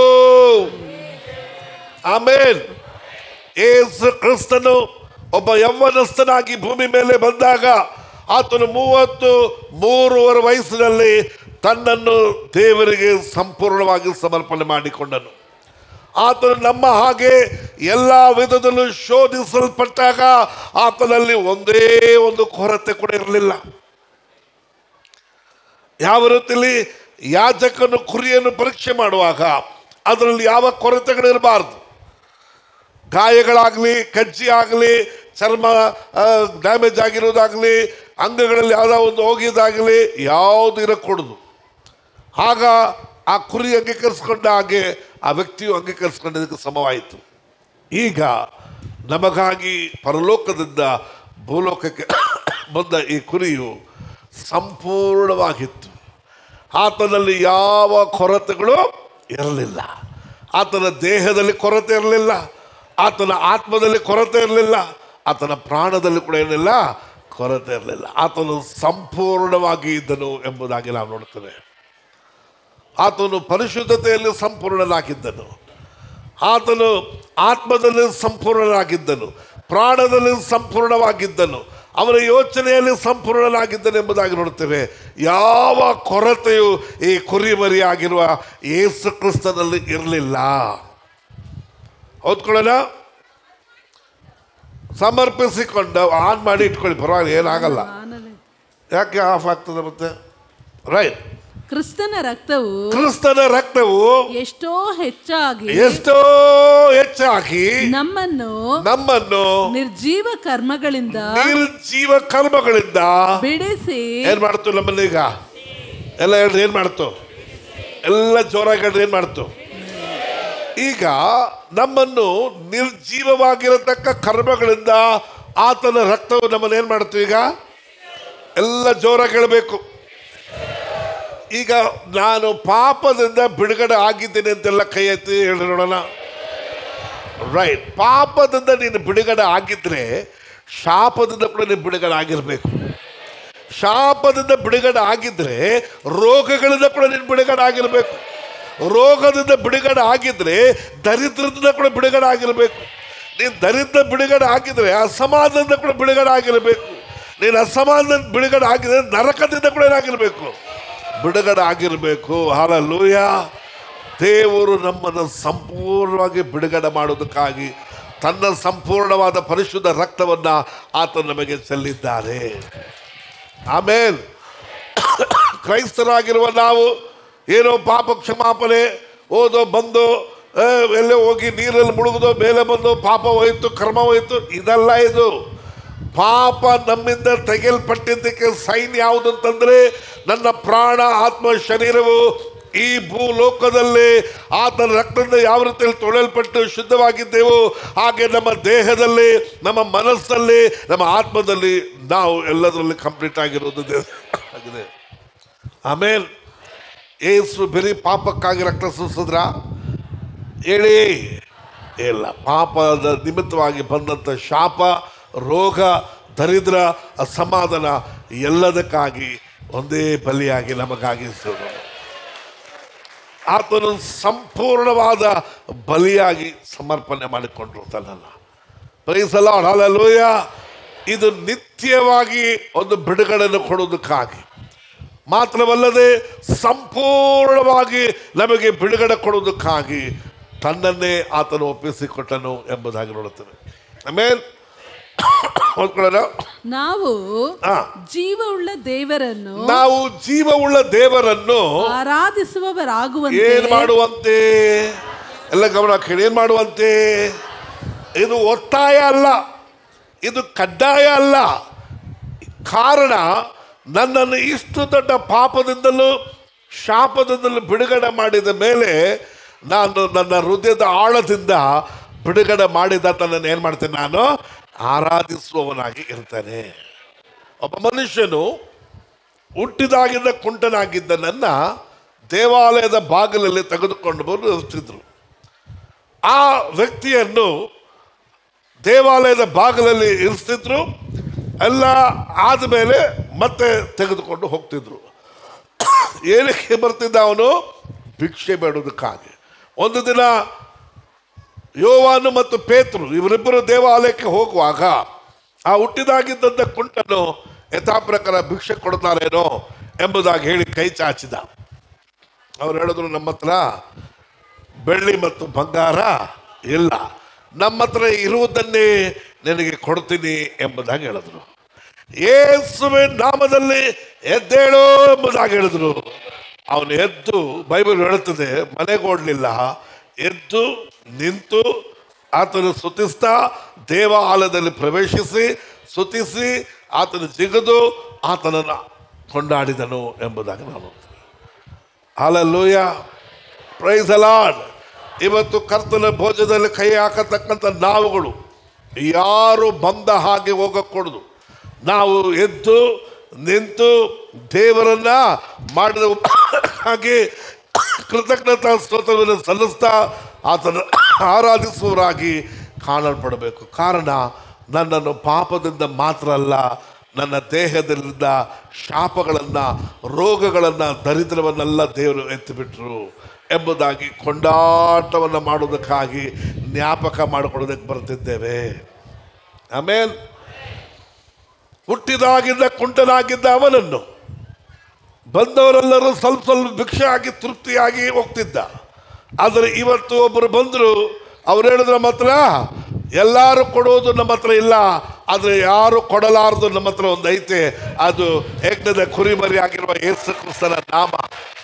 ಆಮೇನ್ ಏಸು ಕ್ರಿಸ್ತನು ಒಬ್ಬ ಯೌವನಸ್ಥನಾಗಿ ಭೂಮಿ ಮೇಲೆ ಬಂದಾಗ ಆತನು ಮೂವತ್ತು ಮೂರುವರೆ ವಯಸ್ಸಿನಲ್ಲಿ ತನ್ನನ್ನು ದೇವರಿಗೆ ಸಂಪೂರ್ಣವಾಗಿ ಸಮರ್ಪಣೆ ಮಾಡಿಕೊಂಡನು ಆತನು ನಮ್ಮ ಹಾಗೆ ಎಲ್ಲ ವಿಧದಲ್ಲೂ ಶೋಧಿಸಲ್ಪಟ್ಟಾಗ ಆತನಲ್ಲಿ ಒಂದೇ ಒಂದು ಕೊರತೆ ಕೂಡ ಇರಲಿಲ್ಲ ಯಾವ ರೀತಿಯಲ್ಲಿ ಯಾಜಕನು ಕುರಿಯನ್ನು ಪರೀಕ್ಷೆ ಮಾಡುವಾಗ ಅದರಲ್ಲಿ ಯಾವ ಕೊರತೆಗಳಿರಬಾರ್ದು ಗಾಯಗಳಾಗಲಿ ಕಜ್ಜಿ ಆಗಲಿ ಚರ್ಮ ಡ್ಯಾಮೇಜ್ ಆಗಿರೋದಾಗಲಿ ಅಂಗಗಳಲ್ಲಿ ಯಾವುದೋ ಒಂದು ಹೋಗಿದ್ದಾಗಲಿ ಯಾವುದು ಇರಕೂಡದು ಆಗ ಆ ಕುರಿ ಅಂಗೀಕರಿಸ್ಕೊಂಡ ಹಾಗೆ ಆ ವ್ಯಕ್ತಿಯು ಅಂಗೀಕರಿಸ್ಕೊಂಡಿದ್ದಕ್ಕೆ ಸಮವಾಯಿತು ಈಗ ನಮಗಾಗಿ ಪರಲೋಕದಿಂದ ಭೂಲೋಕಕ್ಕೆ ಬಂದ ಈ ಕುರಿಯು ಸಂಪೂರ್ಣವಾಗಿತ್ತು ಆತನಲ್ಲಿ ಯಾವ ಕೊರತೆಗಳು ಇರಲಿಲ್ಲ ಆತನ ದೇಹದಲ್ಲಿ ಕೊರತೆ ಇರಲಿಲ್ಲ ಆತನ ಆತ್ಮದಲ್ಲಿ ಕೊರತೆ ಇರಲಿಲ್ಲ ಆತನ ಪ್ರಾಣದಲ್ಲಿ ಕೂಡ ಏನಿಲ್ಲ ಕೊರತೆ ಇರಲಿಲ್ಲ ಆತನು ಸಂಪೂರ್ಣವಾಗಿ ಇದ್ದನು ಎಂಬುದಾಗಿ ನಾವು ನೋಡ್ತೇವೆ ಆತನು ಪರಿಶುದ್ಧತೆಯಲ್ಲಿ ಸಂಪೂರ್ಣನಾಗಿದ್ದನು ಆತನು ಆತ್ಮದಲ್ಲಿ ಸಂಪೂರ್ಣನಾಗಿದ್ದನು ಪ್ರಾಣದಲ್ಲಿ ಸಂಪೂರ್ಣವಾಗಿದ್ದನು ಅವನ ಯೋಚನೆಯಲ್ಲಿ ಸಂಪೂರ್ಣನಾಗಿದ್ದನು ಎಂಬುದಾಗಿ ನೋಡ್ತೇವೆ ಯಾವ ಕೊರತೆಯು ಈ ಕುರಿಮರಿಯಾಗಿರುವ ಯೇಸು ಕ್ರಿಸ್ತನಲ್ಲಿ ಇರಲಿಲ್ಲ ಓದ್ಕೊಳ್ಳೋಣ ಸಮರ್ಪಿಸಿಕೊಂಡ ಆನ್ ಮಾಡಿ ಇಟ್ಕೊಳ್ಳಿ ಪರವಾಗಿಲ್ಲ ಏನಾಗಲ್ಲ ಆನಲೆ. ಯಾಕೆ ಆಫ್ ಆಗ್ತದೆ ಮತ್ತೆ ರೈಟ್ ಕ್ರಿಸ್ತನ ರಕ್ತವು ಕ್ರಿಸ್ತನ ರಕ್ತವು ಎಷ್ಟೋ ಹೆಚ್ಚಾಗಿ ಎಷ್ಟೋ ಹೆಚ್ಚಾಗಿ ನಮ್ಮನ್ನು ನಮ್ಮನ್ನು ನಿರ್ಜೀವ ಕರ್ಮಗಳಿಂದ ನಿರ್ಜೀವ ಕರ್ಮಗಳಿಂದ ಬಿಡಿಸಿ ಏನ್ ಮಾಡ್ತು ನಮ್ಮನ್ನ ಈಗ ಎಲ್ಲ ಹೇಳ್ರಿ ಏನ್ ಮಾಡ್ತು ಎಲ್ಲ ಜೋರಾಗಿ ಹೇಳ್ರಿ ಏನ್ ಮಾಡ್ತು ಈಗ ನಮ್ಮನ್ನು ನಿರ್ಜೀವವಾಗಿರತಕ್ಕ ಕರ್ಮಗಳಿಂದ ಆತನ ರಕ್ತವು ನಮ್ಮನ್ನು ಏನ್ ಮಾಡ್ತು ಈಗ ಎಲ್ಲ ಜೋರಾಗಿ ಹೇಳಬೇಕು ಈಗ ನಾನು ಪಾಪದಿಂದ ಬಿಡುಗಡೆ ಆಗಿದ್ದೇನೆ ಅಂತೆಲ್ಲ ಕೈ ಎತ್ತಿ ಹೇಳಿ ನೋಡೋಣ ರೈಟ್ ಪಾಪದಿಂದ ನೀನು ಬಿಡುಗಡೆ ಆಗಿದ್ರೆ ಶಾಪದಿಂದ ಕೂಡ ನೀನು ಬಿಡುಗಡೆ ಆಗಿರಬೇಕು ಶಾಪದಿಂದ ಬಿಡುಗಡೆ ಆಗಿದ್ರೆ ರೋಗಗಳಿಂದ ಕೂಡ ನೀನು ಬಿಡುಗಡೆ ಆಗಿರಬೇಕು ರೋಗದಿಂದ ಬಿಡುಗಡೆ ಆಗಿದ್ರೆ ದರಿದ್ರದಿಂದ ಕೂಡ ಬಿಡುಗಡೆ ಆಗಿರಬೇಕು ನೀನು ದರಿದ್ರ ಬಿಡುಗಡೆ ಆಗಿದ್ರೆ ಅಸಮಾಧಾನದಿಂದ ಕೂಡ ಬಿಡುಗಡೆ ಆಗಿರಬೇಕು ನೀನು ಅಸಮಾಧಾನ ಬಿಡುಗಡೆ ಆಗಿದ್ರೆ ನರಕದಿಂದ ಕೂಡ ಏನಾಗಿರಬೇಕು ಬಿಡುಗಡೆ ಆಗಿರಬೇಕು ಹಾಲಲ್ಲೂಯ ದೇವರು ನಮ್ಮನ್ನು ಸಂಪೂರ್ಣವಾಗಿ ಬಿಡುಗಡೆ ಮಾಡೋದಕ್ಕಾಗಿ ತನ್ನ ಸಂಪೂರ್ಣವಾದ ಪರಿಶುದ್ಧ ರಕ್ತವನ್ನ ಆತ ನಮಗೆ ಚೆಲ್ಲಿದ್ದಾರೆ ಆಮೇಲೆ ಕ್ರೈಸ್ತರಾಗಿರುವ ನಾವು ಏನೋ ಪಾಪ ಕ್ಷಮಾಪಣೆ ಓದೋ ಬಂದು ಆ, ಎಲ್ಲೇ ಹೋಗಿ ನೀರಲ್ಲಿ ಮುಳುಗುದೋ ಮೇಲೆ ಬಂದು ಪಾಪ ಹೋಯ್ತು ಕರ್ಮ ಹೋಯ್ತು ಇದಲ್ಲ ಇದು ಪಾಪ ನಮ್ಮಿಂದ ತೆಗೆಯಲ್ಪಟ್ಟಿದ್ದಕ್ಕೆ ಸೈನ್ ಯಾವುದು ಅಂತಂದ್ರೆ ನನ್ನ ಪ್ರಾಣ ಆತ್ಮ ಶರೀರವು ಈ ಭೂಲೋಕದಲ್ಲಿ ಆತನ ರಕ್ತದಿಂದ ಯಾವ ರೀತಿಯಲ್ಲಿ ತೊಳೆಯಲ್ಪಟ್ಟು ಶುದ್ಧವಾಗಿದ್ದೆವು ಹಾಗೆ ನಮ್ಮ ದೇಹದಲ್ಲಿ ನಮ್ಮ ಮನಸ್ಸಲ್ಲಿ ನಮ್ಮ ಆತ್ಮದಲ್ಲಿ ನಾವು ಎಲ್ಲದರಲ್ಲಿ ಕಂಪ್ಲೀಟ್ ಆಗಿರೋದು ದೇ- ಆಗಿದೆ ಆಮೇಲೆ ಏಸು ಬರೀ ಪಾಪಕ್ಕಾಗಿ ರಕ್ತ ಸುರಿಸಿದ್ರ ಹೇಳಿ ಇಲ್ಲ ಪಾಪದ ನಿಮಿತ್ತವಾಗಿ ಬಂದಂಥ ಶಾಪ ರೋಗ ದರಿದ್ರ ಅಸಮಾಧಾನ ಎಲ್ಲದಕ್ಕಾಗಿ ಒಂದೇ ಬಲಿಯಾಗಿ ನಮಗಾಗಿ ಸುರಿದ. ಆತನು ಸಂಪೂರ್ಣವಾದ ಬಲಿಯಾಗಿ ಸಮರ್ಪಣೆ ಮಾಡಿಕೊಂಡ್ರು ತನ್ನನ್ನು ಪ್ರೈಸಲ ಹಾಲೆಲೂಯ ಇದು ನಿತ್ಯವಾಗಿ ಒಂದು ಬಿಡುಗಡೆಯನ್ನು ಕೊಡುವುದಕ್ಕಾಗಿ ಮಾತ್ರವಲ್ಲದೆ ಸಂಪೂರ್ಣವಾಗಿ ನಮಗೆ ಬಿಡುಗಡೆ ಕೊಡುವುದಕ್ಕಾಗಿ ತನ್ನನ್ನೇ ಆತನು ಒಪ್ಪಿಸಿಕೊಟ್ಟನು ಎಂಬುದಾಗಿ ನೋಡುತ್ತೇವೆ ಆಮೇಲೆ ಓದ್ಕೊಳ್ಳೋಣ ನಾವು ಹಾ. ಜೀವವುಳ್ಳ ದೇವರನ್ನು ನಾವು ಜೀವವುಳ್ಳ ದೇವರನ್ನು ಆರಾಧಿಸುವವರಾಗುವಂತೆ ಏನ್ ಮಾಡುವಂತೆ ಎಲ್ಲ ಗಮನ ಕೇಳಿ ಏನ್ ಮಾಡುವಂತೆ ಇದು ಒತ್ತಾಯ ಅಲ್ಲ ಇದು ಕಡ್ಡಾಯ ಅಲ್ಲ ಕಾರಣ ನನ್ನನ್ನು ಇಷ್ಟು ದೊಡ್ಡ ಪಾಪದಿಂದಲೂ ಶಾಪದಿಂದಲೂ ಬಿಡುಗಡೆ ಮಾಡಿದ ಮೇಲೆ ನಾನು ನನ್ನ ಹೃದಯದ ಆಳದಿಂದ ಬಿಡುಗಡೆ ಮಾಡಿದ ನನ್ನನ್ನು ಏನು ಮಾಡ್ತೇನೆ ನಾನು ಆರಾಧಿಸುವವನಾಗಿ ಇರ್ತೇನೆ ಒಬ್ಬ ಮನುಷ್ಯನು ಹುಟ್ಟಿದಾಗಿದ್ದ ಕುಂಟನಾಗಿದ್ದ ನನ್ನ ದೇವಾಲಯದ ಬಾಗಿಲಲ್ಲಿ ತೆಗೆದುಕೊಂಡು ಬಂದು ಇರ್ತಿದ್ರು ಆ ವ್ಯಕ್ತಿಯನ್ನು ದೇವಾಲಯದ ಬಾಗಿಲಲ್ಲಿ ಇರಿಸ್ತಿದ್ರು ಎಲ್ಲ ಆದಮೇಲೆ ಮತ್ತೆ ತೆಗೆದುಕೊಂಡು ಹೋಗ್ತಿದ್ರು ಏನಕ್ಕೆ ಬರ್ತಿದ್ದ ಅವನು ಭಿಕ್ಷೆ ಬೇಡೋದಕ್ಕಾಗಿ ಒಂದು ದಿನ ಯೋವಾನು ಮತ್ತು ಪೇತ್ರು ಇವರಿಬ್ಬರು ದೇವಾಲಯಕ್ಕೆ ಹೋಗುವಾಗ ಆ ಹುಟ್ಟಿದಾಗಿದ್ದಂಥ ಕುಂಟನ್ನು ಯಥಾಪ್ರಕಾರ ಭಿಕ್ಷೆ ಕೊಡ್ತಾರೇನೋ ಎಂಬುದಾಗಿ ಹೇಳಿ ಕೈ ಚಾಚಿದ ಅವ್ರು ಹೇಳಿದ್ರು ನಮ್ಮ ಹತ್ರ ಬೆಳ್ಳಿ ಮತ್ತು ಬಂಗಾರ ಇಲ್ಲ ನಮ್ಮ ಹತ್ರ ಇರುವುದನ್ನೇ ನಿನಗೆ ಕೊಡ್ತೀನಿ ಎಂಬುದಾಗಿ ಹೇಳಿದ್ರು ಯೇಸುವಿನ ನಾಮದಲ್ಲಿ ಎದ್ದೇಳು ಎಂಬುದಾಗಿ ಹೇಳಿದ್ರು ಅವನು ಎದ್ದು ಬೈಬಲ್ ಹೇಳುತ್ತದೆ ಮನೆಗೆ ಓಡಲಿಲ್ಲ ಎದ್ದು ನಿಂತು ಆತನು ಸ್ತುತಿಸ್ತಾ ದೇವಾಲಯದಲ್ಲಿ ಪ್ರವೇಶಿಸಿ ಸ್ತುತಿಸಿ ಆತನು ಜಿಗಿದು ಆತನನ್ನು ಕೊಂಡಾಡಿದನು ಎಂಬುದಾಗಿ ನಾವು ನೋಡ್ತೀವಿ ಹಾಲಲ್ಲೂಯ ಪ್ರೈಸ್ ಅಲಾಡ್ ಇವತ್ತು ಕರ್ತನ ಭೋಜನದಲ್ಲಿ ಕೈ ಹಾಕತಕ್ಕಂಥ ನಾವುಗಳು ಯಾರು ಬಂದ ಹಾಗೆ ಹೋಗக்கூಡದು ನಾವು ಎದ್ದು ನಿಂತು ದೇವರನ್ನ ಮಾಡಿದ ಹಾಗೆ ಕೃತಜ್ಞತಾ ಸ್ತೋತ್ರವನ್ನು ಸಲ್ಲಿಸ್ತಾ ಆತನ ಆರಾಧಿಸುವವರಾಗಿ ಕಾಣಲ್ಪಡಬೇಕು ಕಾರಣ ನನ್ನನ್ನು ಪಾಪದಿಂದ ಮಾತ್ರ ಅಲ್ಲ ನನ್ನ ದೇಹದಲ್ಲಿದ್ದ ಶಾಪಗಳನ್ನು ರೋಗಗಳನ್ನು ದರಿದ್ರವನ್ನೆಲ್ಲ ದೇವರು ಎತ್ತಿಬಿಟ್ರು ಎಂಬುದಾಗಿ ಕೊಂಡಾಟವನ್ನು ಮಾಡುವುದಕ್ಕಾಗಿ ಜ್ಞಾಪಕ ಮಾಡಿಕೊಳ್ಳೋದಕ್ಕೆ ಬರ್ತಿದ್ದೇವೆ ಆಮೇಲೆ ಹುಟ್ಟಿದಾಗಿದ್ದ ಕುಂಟನಾಗಿದ್ದ ಅವನನ್ನು ಬಂದವರೆಲ್ಲರೂ ಸ್ವಲ್ಪ ಸ್ವಲ್ಪ ಭಿಕ್ಷೆ ಆಗಿ ತೃಪ್ತಿಯಾಗಿ ಹೋಗ್ತಿದ್ದ ಆದರೆ ಇವತ್ತು ಒಬ್ಬರು ಬಂದರು ಅವ್ರು ಹೇಳಿದ್ರು ನಮ್ಮ ಹತ್ರ ಎಲ್ಲರೂ ಕೊಡೋದು ನಮ್ಮ ಹತ್ರ ಇಲ್ಲ ಆದರೆ ಯಾರು ಕೊಡಲಾರದು ನಮ್ಮ ಹತ್ರ ಒಂದು ಐತೆ ಅದು ಯಜ್ಞದ ಕುರಿಮರಿ ಆಗಿರುವ ಯೇಸು ಕ್ರಿಸ್ತನ ನಾಮ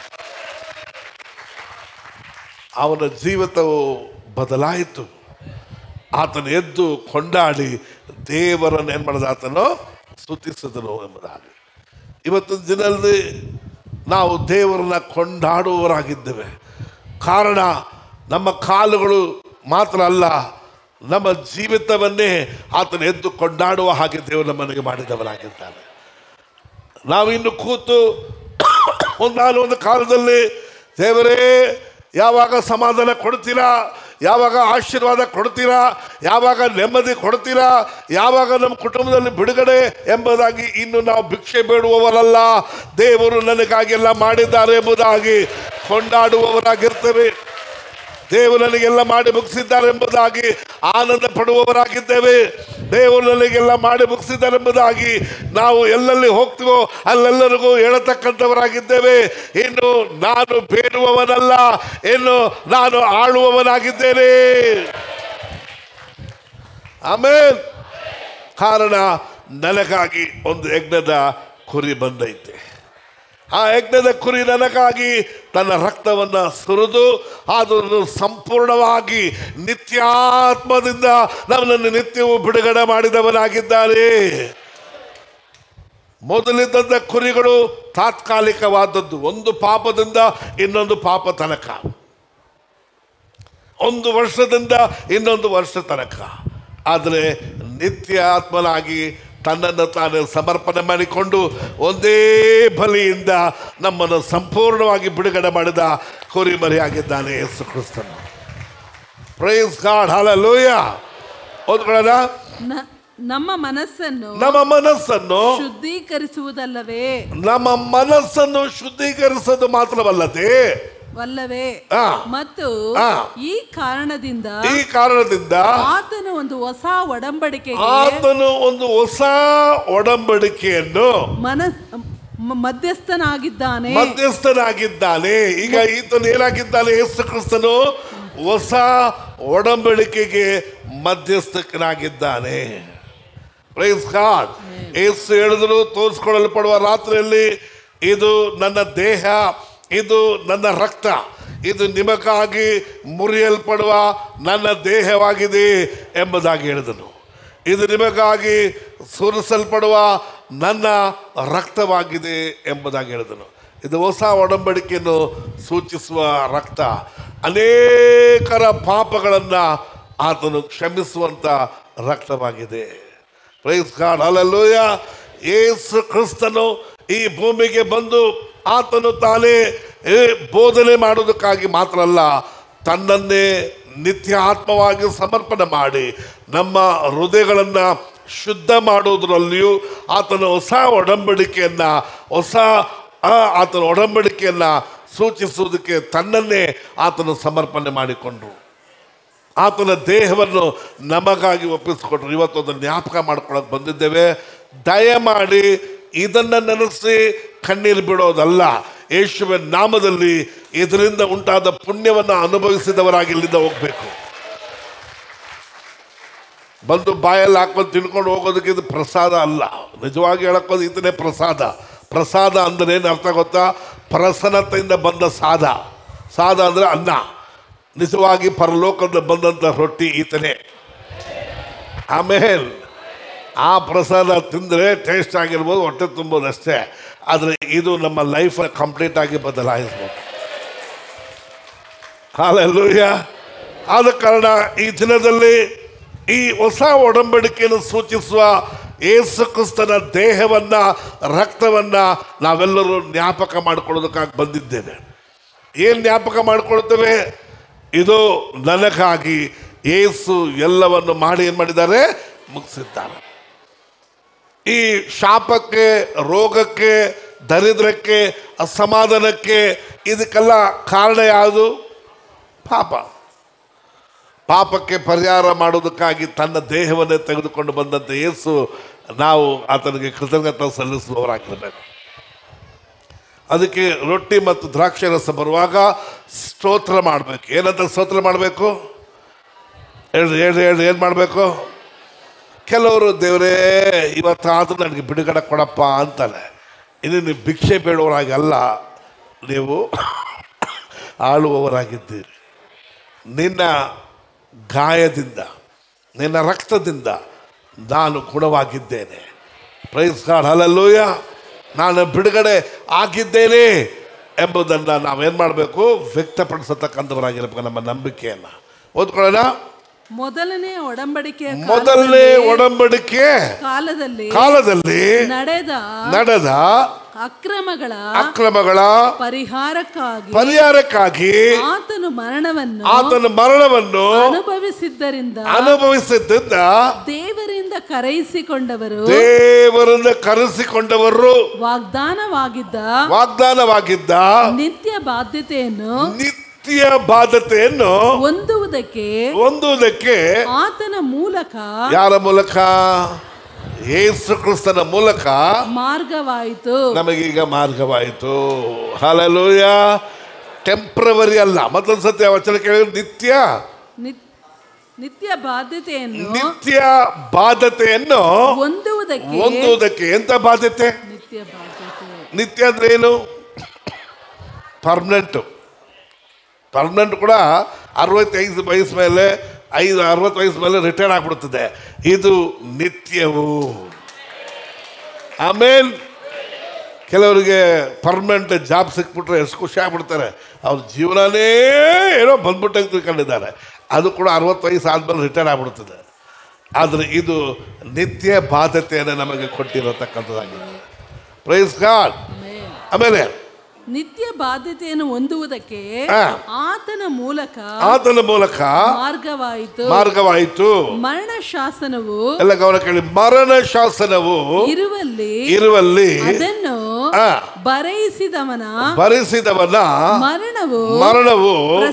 ಅವನ ಜೀವಿತವು ಬದಲಾಯಿತು ಆತನು ಎದ್ದು ಕೊಂಡಾಡಿ ದೇವರನ್ನು ಏನು ಮಾಡಿದ ಆತನು ಸ್ತುತಿಸಿದನು ಎಂಬುದಾಗಿ ಇವತ್ತಿನ ದಿನದಲ್ಲಿ ನಾವು ದೇವರನ್ನ ಕೊಂಡಾಡುವವರಾಗಿದ್ದೇವೆ ಕಾರಣ ನಮ್ಮ ಕಾಲುಗಳು ಮಾತ್ರ ಅಲ್ಲ ನಮ್ಮ ಜೀವಿತವನ್ನೇ ಆತನ ಎದ್ದು ಕೊಂಡಾಡುವ ಹಾಗೆ ದೇವರು ನಮ್ಮನಿಗೆ ಮಾಡಿದವರಾಗಿದ್ದಾನೆ ನಾವಿನ್ನು ಕೂತು ಒಂದಾನು ಒಂದು ಕಾಲದಲ್ಲಿ ದೇವರೇ ಯಾವಾಗ ಸಮಾಧಾನ ಕೊಡ್ತೀರಾ ಯಾವಾಗ ಆಶೀರ್ವಾದ ಕೊಡ್ತೀರಾ ಯಾವಾಗ ನೆಮ್ಮದಿ ಕೊಡ್ತೀರಾ ಯಾವಾಗ ನಮ್ಮ ಕುಟುಂಬದಲ್ಲಿ ಬಿಡುಗಡೆ ಎಂಬುದಾಗಿ ಇನ್ನು ನಾವು ಭಿಕ್ಷೆ ಬೇಡುವವರಲ್ಲ ದೇವರು ನನಗಾಗೆಲ್ಲ ಮಾಡಿದ್ದಾರೆ ಎಂಬುದಾಗಿ ಕೊಂಡಾಡುವವರಾಗಿರ್ತೇವೆ ದೇವರು ನನಗೆಲ್ಲ ಮಾಡಿ ಮುಗಿಸಿದ್ದಾರೆ ಎಂಬುದಾಗಿ ಆನಂದ ಪಡುವವರಾಗಿದ್ದೇವೆ ದೇವರು ನನಗೆಲ್ಲ ಮಾಡಿ ಮುಗಿಸಿದ್ದಾರೆ ಎಂಬುದಾಗಿ ನಾವು ಎಲ್ಲೆಲ್ಲಿ ಹೋಗ್ತೀವೋ ಅಲ್ಲೆಲ್ಲರಿಗೂ ಹೇಳತಕ್ಕಂಥವರಾಗಿದ್ದೇವೆ ಇನ್ನು ನಾನು ಬೇಡುವವನಲ್ಲ ಇನ್ನು ನಾನು ಆಳುವವನಾಗಿದ್ದೇನೆ ಆಮೇಲೆ ಕಾರಣ ನನಗಾಗಿ ಒಂದು ಯಜ್ಞದ ಕುರಿ ಬಂದೈತೆ ಆ ಯಜ್ಞದ ಕುರಿ ನನಗಾಗಿ ತನ್ನ ರಕ್ತವನ್ನು ಸುರಿದು ಅದನ್ನು ಸಂಪೂರ್ಣವಾಗಿ ನಿತ್ಯಾತ್ಮದಿಂದ ನಮ್ಮನ್ನು ನಿತ್ಯವೂ ಬಿಡುಗಡೆ ಮಾಡಿದವನಾಗಿದ್ದಾನೆ ಮೊದಲಿದ್ದಂಥ ಕುರಿಗಳು ತಾತ್ಕಾಲಿಕವಾದದ್ದು ಒಂದು ಪಾಪದಿಂದ ಇನ್ನೊಂದು ಪಾಪ ತನಕ ಒಂದು ವರ್ಷದಿಂದ ಇನ್ನೊಂದು ವರ್ಷ ತನಕ ಆದರೆ ನಿತ್ಯ ಆತ್ಮನಾಗಿ ತನ್ನನ್ನು ತಾನು ಸಮರ್ಪಣೆ ಮಾಡಿಕೊಂಡು ಒಂದೇ ಬಲಿಯಿಂದ ನಮ್ಮನ್ನು ಸಂಪೂರ್ಣವಾಗಿ ಬಿಡುಗಡೆ ಮಾಡಿದ ಕುರಿಮರಿಯಾಗಿದ್ದಾನೆ ಯೇಸು ಕ್ರಿಸ್ತನು ಪ್ರೈಸ್ ಗಾಡ್ ಹಾಲಲೂಯ ಓದ್ಕೊಳ್ಳೋಣ ನ- ನಮ್ಮ ಮನಸ್ಸನ್ನು ನಮ್ಮ ಮನಸ್ಸನ್ನು ಶುದ್ಧೀಕರಿಸುವುದಲ್ಲವೇ ನಮ್ಮ ಮನಸ್ಸನ್ನು ಶುದ್ಧೀಕರಿಸೋದು ಮಾತ್ರವಲ್ಲದೆ ವಲ್ಲವೇ ಆ. ಮತ್ತು ಆ. ಈ ಕಾರಣದಿಂದ ಈ ಕಾರಣದಿಂದ ಆತನು ಒಂದು ಹೊಸ ಒಡಂಬಡಿಕೆಗೆ ಆತನು ಒಂದು ಹೊಸ ಒಡಂಬಡಿಕೆಯನ್ನು ಮನಸ್ ಮ- ಮಧ್ಯಸ್ಥನಾಗಿದ್ದಾನೆ ಮಧ್ಯಸ್ಥನಾಗಿದ್ದಾನೆ ಈಗ ಈತನು ಏನಾಗಿದ್ದಾನೆ ಯೇಸು ಕ್ರಿಸ್ತನು ಹೊಸ ಒಡಂಬಡಿಕೆಗೆ ಮಧ್ಯಸ್ಥನಾಗಿದ್ದಾನೆ ಪ್ರೈಸ್ ಗಾಡ್ ಯೇಸು ಹೇಳಿದ್ರು ತೋರಿಸ್ಕೊಳ್ಳಲ್ಪಡುವ ರಾತ್ರಿಯಲ್ಲಿ ಇದು ನನ್ನ ದೇಹ ಇದು ನನ್ನ ರಕ್ತ ಇದು ನಿಮಗಾಗಿ ಮುರಿಯಲ್ಪಡುವ ನನ್ನ ದೇಹವಾಗಿದೆ ಎಂಬುದಾಗಿ ಹೇಳಿದನು ಇದು ನಿಮಗಾಗಿ ಸುರಿಸಲ್ಪಡುವ ನನ್ನ ರಕ್ತವಾಗಿದೆ ಎಂಬುದಾಗಿ ಹೇಳಿದನು ಇದು ಹೊಸ ಒಡಂಬಡಿಕೆಯನ್ನು ಸೂಚಿಸುವ ರಕ್ತ ಅನೇಕರ ಪಾಪಗಳನ್ನು ಆತನು ಕ್ಷಮಿಸುವಂಥ ರಕ್ತವಾಗಿದೆ ಪ್ರೈಸ್ ಗಾಡ್ ಅಲ್ಲಲ್ಲೂಯ ಏಸು ಕ್ರಿಸ್ತನು ಈ ಭೂಮಿಗೆ ಬಂದು ಆತನು ತಾನೇ ಏ, ಬೋಧನೆ ಮಾಡೋದಕ್ಕಾಗಿ ಮಾತ್ರ ಅಲ್ಲ ತನ್ನನ್ನೇ ನಿತ್ಯ ಆತ್ಮವಾಗಿ ಸಮರ್ಪಣೆ ಮಾಡಿ ನಮ್ಮ ಹೃದಯಗಳನ್ನು ಶುದ್ಧ ಮಾಡೋದರಲ್ಲಿಯೂ ಆತನ ಹೊಸ ಒಡಂಬಡಿಕೆಯನ್ನು ಹೊಸ ಆ, ಆತನ ಒಡಂಬಡಿಕೆಯನ್ನು ಸೂಚಿಸುವುದಕ್ಕೆ ತನ್ನನ್ನೇ ಆತನು ಸಮರ್ಪಣೆ ಮಾಡಿಕೊಂಡ್ರು ಆತನ ದೇಹವನ್ನು ನಮಗಾಗಿ ಒಪ್ಪಿಸಿಕೊಟ್ರು ಇವತ್ತು ಅದನ್ನು ಜ್ಞಾಪಕ ಮಾಡ್ಕೊಳಕ್ಕೆ ಬಂದಿದ್ದೇವೆ ದಯಮಾಡಿ ಇದನ್ನು ನೆನೆಸಿ ಕಣ್ಣೀರು ಬಿಡೋದಲ್ಲ ಯೇಸುವಿನ ನಾಮದಲ್ಲಿ ಇದರಿಂದ ಉಂಟಾದ ಪುಣ್ಯವನ್ನು ಅನುಭವಿಸಿದವರಾಗಿ ಇಲ್ಲಿಂದ ಹೋಗಬೇಕು ಬಂದು ಬಾಯಲ್ಲಿ ಹಾಕೊಂಡು ತಿನ್ಕೊಂಡು ಹೋಗೋದಕ್ಕೆ ಇದು ಪ್ರಸಾದ ಅಲ್ಲ ನಿಜವಾಗಿ ಹೇಳಕ್ಕೋದು ಇದನ್ನೇ ಪ್ರಸಾದ ಪ್ರಸಾದ ಅಂದ್ರೆ ಏನು ಅರ್ಥ ಗೊತ್ತಾ ಪ್ರಸನ್ನತೆಯಿಂದ ಬಂದ ಸಾದ ಸಾದ ಅಂದರೆ ಅನ್ನ ನಿಜವಾಗಿ ಪರಲೋಕದಿಂದ ಬಂದಂಥ ರೊಟ್ಟಿ ಈತನೇ ಆಮೇಲೆ ಆ ಪ್ರಸಾದ ತಿಂದರೆ ಟೇಸ್ಟ್ ಆಗಿರ್ಬೋದು ಹೊಟ್ಟೆ ತುಂಬೋದು ಅಷ್ಟೇ ಆದರೆ ಇದು ನಮ್ಮ ಲೈಫ್ ಕಂಪ್ಲೀಟ್ ಆಗಿ ಬದಲಾಯಿಸ್ಬೋದು ಹಾಲೆಲ್ಲೂಯ್ಯ ಆದ ಕಾರಣ ಈ ದಿನದಲ್ಲಿ ಈ ಹೊಸ ಒಡಂಬಡಿಕೆಯನ್ನು ಸೂಚಿಸುವ ಏಸು ಕ್ರಿಸ್ತನ ದೇಹವನ್ನ ರಕ್ತವನ್ನ ನಾವೆಲ್ಲರೂ ಜ್ಞಾಪಕ ಮಾಡಿಕೊಳ್ಳೋದಕ್ಕಾಗಿ ಬಂದಿದ್ದೇವೆ ಏನು ಜ್ಞಾಪಕ ಮಾಡಿಕೊಳ್ತೇವೆ ಇದು ನನಗಾಗಿ ಏಸು ಎಲ್ಲವನ್ನು ಮಾಡಿ ಏನು ಮಾಡಿದ್ದಾರೆ ಮುಗಿಸಿದ್ದಾರೆ ಈ ಶಾಪಕ್ಕೆ ರೋಗಕ್ಕೆ ದರಿದ್ರಕ್ಕೆ ಅಸಮಾಧಾನಕ್ಕೆ ಇದಕ್ಕೆಲ್ಲ ಕಾರಣ ಯಾವುದು ಪಾಪ ಪಾಪಕ್ಕೆ ಪರಿಹಾರ ಮಾಡೋದಕ್ಕಾಗಿ ತನ್ನ ದೇಹವನ್ನೇ ತೆಗೆದುಕೊಂಡು ಬಂದಂಥ ಯೇಸು ನಾವು ಆತನಿಗೆ ಕೃತಜ್ಞತೆ ಸಲ್ಲಿಸುವವರಾಗಿರಬೇಕು ಅದಕ್ಕೆ ರೊಟ್ಟಿ ಮತ್ತು ದ್ರಾಕ್ಷಿ ರಸ ಬರುವಾಗ ಸ್ತೋತ್ರ ಮಾಡಬೇಕು ಏನಂತ ಸ್ತೋತ್ರ ಮಾಡಬೇಕು ಹೇಳ್ರಿ ಹೇಳ್ರಿ ಹೇಳ್ರಿ ಏನು ಮಾಡಬೇಕು ಕೆಲವರು ದೇವರೇ ಇವತ್ತಾದ್ರೂ ನನಗೆ ಬಿಡುಗಡೆ ಕೊಡಪ್ಪ ಅಂತಾರೆ ಇನ್ನು ನೀವು ಭಿಕ್ಷೆ ಬೇಡುವವರಾಗಿ ಅಲ್ಲ ನೀವು ಆಳುವವರಾಗಿದ್ದೀರಿ ನಿನ್ನ ಗಾಯದಿಂದ ನಿನ್ನ ರಕ್ತದಿಂದ ನಾನು ಗುಣವಾಗಿದ್ದೇನೆ ಪ್ರೈಸ್ ಗಾಡ್ ಹಲಲ್ಲೂಯ ನಾನು ಬಿಡುಗಡೆ ಆಗಿದ್ದೇನೆ ಎಂಬುದನ್ನು ನಾವೇನು ಮಾಡಬೇಕು ವ್ಯಕ್ತಪಡಿಸತಕ್ಕಂಥವರಾಗಿರ್ಬೇಕು ನಮ್ಮ ನಂಬಿಕೆಯನ್ನು ಓದ್ಕೊಳ್ಳೋಣ ಮೊದಲನೇ ಒಡಂಬಡಿಕೆಯ ಮೊದಲನೇ ಒಡಂಬಡಿಕೆ ಕಾಲದಲ್ಲಿ ಕಾಲದಲ್ಲಿ ನಡೆದ ನಡೆದ ಅಕ್ರಮಗಳ ಅಕ್ರಮಗಳ ಪರಿಹಾರಕ್ಕಾಗಿ ಪರಿಹಾರಕ್ಕಾಗಿ ಆತನು ಮರಣವನ್ನು ಆತನ ಮರಣವನ್ನು ಅನುಭವಿಸಿದ್ದರಿಂದ ಅನುಭವಿಸಿದ್ದ ದೇವರಿಂದ ಕರೆಯಿಸಿಕೊಂಡವರು ದೇವರನ್ನು ಕರೆಸಿಕೊಂಡವರು ವಾಗ್ದಾನವಾಗಿದ್ದ ವಾಗ್ದಾನವಾಗಿದ್ದ ನಿತ್ಯ ಬಾಧ್ಯತೆಯನ್ನು ನಿತ್ಯ ಬಾಧ್ಯತೆಯನ್ನು ಹೊಂದುವುದಕ್ಕೆ ಹೊಂದುವುದಕ್ಕೆ ಆತನ ಮೂಲಕ ಯಾರ ಮೂಲಕ ಯೇಸು ಕ್ರಿಸ್ತನ ಮೂಲಕ ಮಾರ್ಗವಾಯಿತು ನಮಗೀಗ ಮಾರ್ಗವಾಯಿತು ಹಾಲಲೂಯ ಟೆಂಪ್ರವರಿ ಅಲ್ಲ ಮತ್ತೊಂದು ಸತಿ ಆ ವಚನ ಕೇಳಿ ನಿತ್ಯ ನಿತ್- ನಿತ್ಯ ಬಾಧ್ಯತೆಯನ್ನು ನಿತ್ಯ ಬಾಧ್ಯತೆಯನ್ನು ಹೊಂದುವುದಕ್ಕೆ ಹೊಂದುವುದಕ್ಕೆ ಎಂತ ಬಾಧ್ಯತೆ ನಿತ್ಯ ಬಾಧ್ಯತೆ ನಿತ್ಯ ಅಂದ್ರೆ ಏನು ಪರ್ಮನೆಂಟು ಪರ್ಮನೆಂಟ್ ಕೂಡ ಅರವತ್ತೈದು ವಯಸ್ಸು ಮೇಲೆ ಐದು ಅರವತ್ತು ವಯಸ್ಸು ಮೇಲೆ ರಿಟೈರ್ ಆಗ್ಬಿಡ್ತದೆ ಇದು ನಿತ್ಯವು ಆಮೇಲೆ ಕೆಲವರಿಗೆ ಪರ್ಮನೆಂಟ್ ಜಾಬ್ ಸಿಕ್ಬಿಟ್ರೆ ಎಷ್ಟು ಖುಷಿ ಆಗ್ಬಿಡ್ತಾರೆ ಅವ್ರ ಜೀವನನೇ ಏನೋ ಬಂದ್ಬಿಟ್ಟಂಗೆ ತಿಳ್ಕೊಂಡಿದ್ದಾರೆ ಅದು ಕೂಡ ಅರವತ್ತು ವಯಸ್ಸು ಆದಮೇಲೆ ರಿಟೈರ್ ಆಗ್ಬಿಡ್ತದೆ ಆದರೆ ಇದು ನಿತ್ಯ ಬಾಧ್ಯತೆಯನ್ನು ನಮಗೆ ಕೊಟ್ಟಿರತಕ್ಕಂಥದ್ದಾಗಿದೆ ಪ್ರೈಸ್ ಗಾಡ್ ಆಮೆನ್. ಆಮೇಲೆ ನಿತ್ಯ ಬಾಧ್ಯತೆಯನ್ನು ಹೊಂದುವುದಕ್ಕೆ ಆ. ಆತನ ಮೂಲಕ ಆತನ ಮೂಲಕ ಮಾರ್ಗವಾಯಿತು ಮಾರ್ಗವಾಯಿತು ಮರಣ ಶಾಸನವು ಎಲ್ಲ ಗಮನ ಕೇಳಿ ಮರಣ ಶಾಸನವು ಇರುವಲ್ಲಿ ಇರುವಲ್ಲಿ ಅದನ್ನು ಆ, ಬರೆಯಿಸಿದವನ ಭರಿಸಿದವನ ಮರಣವು ಮರಣವು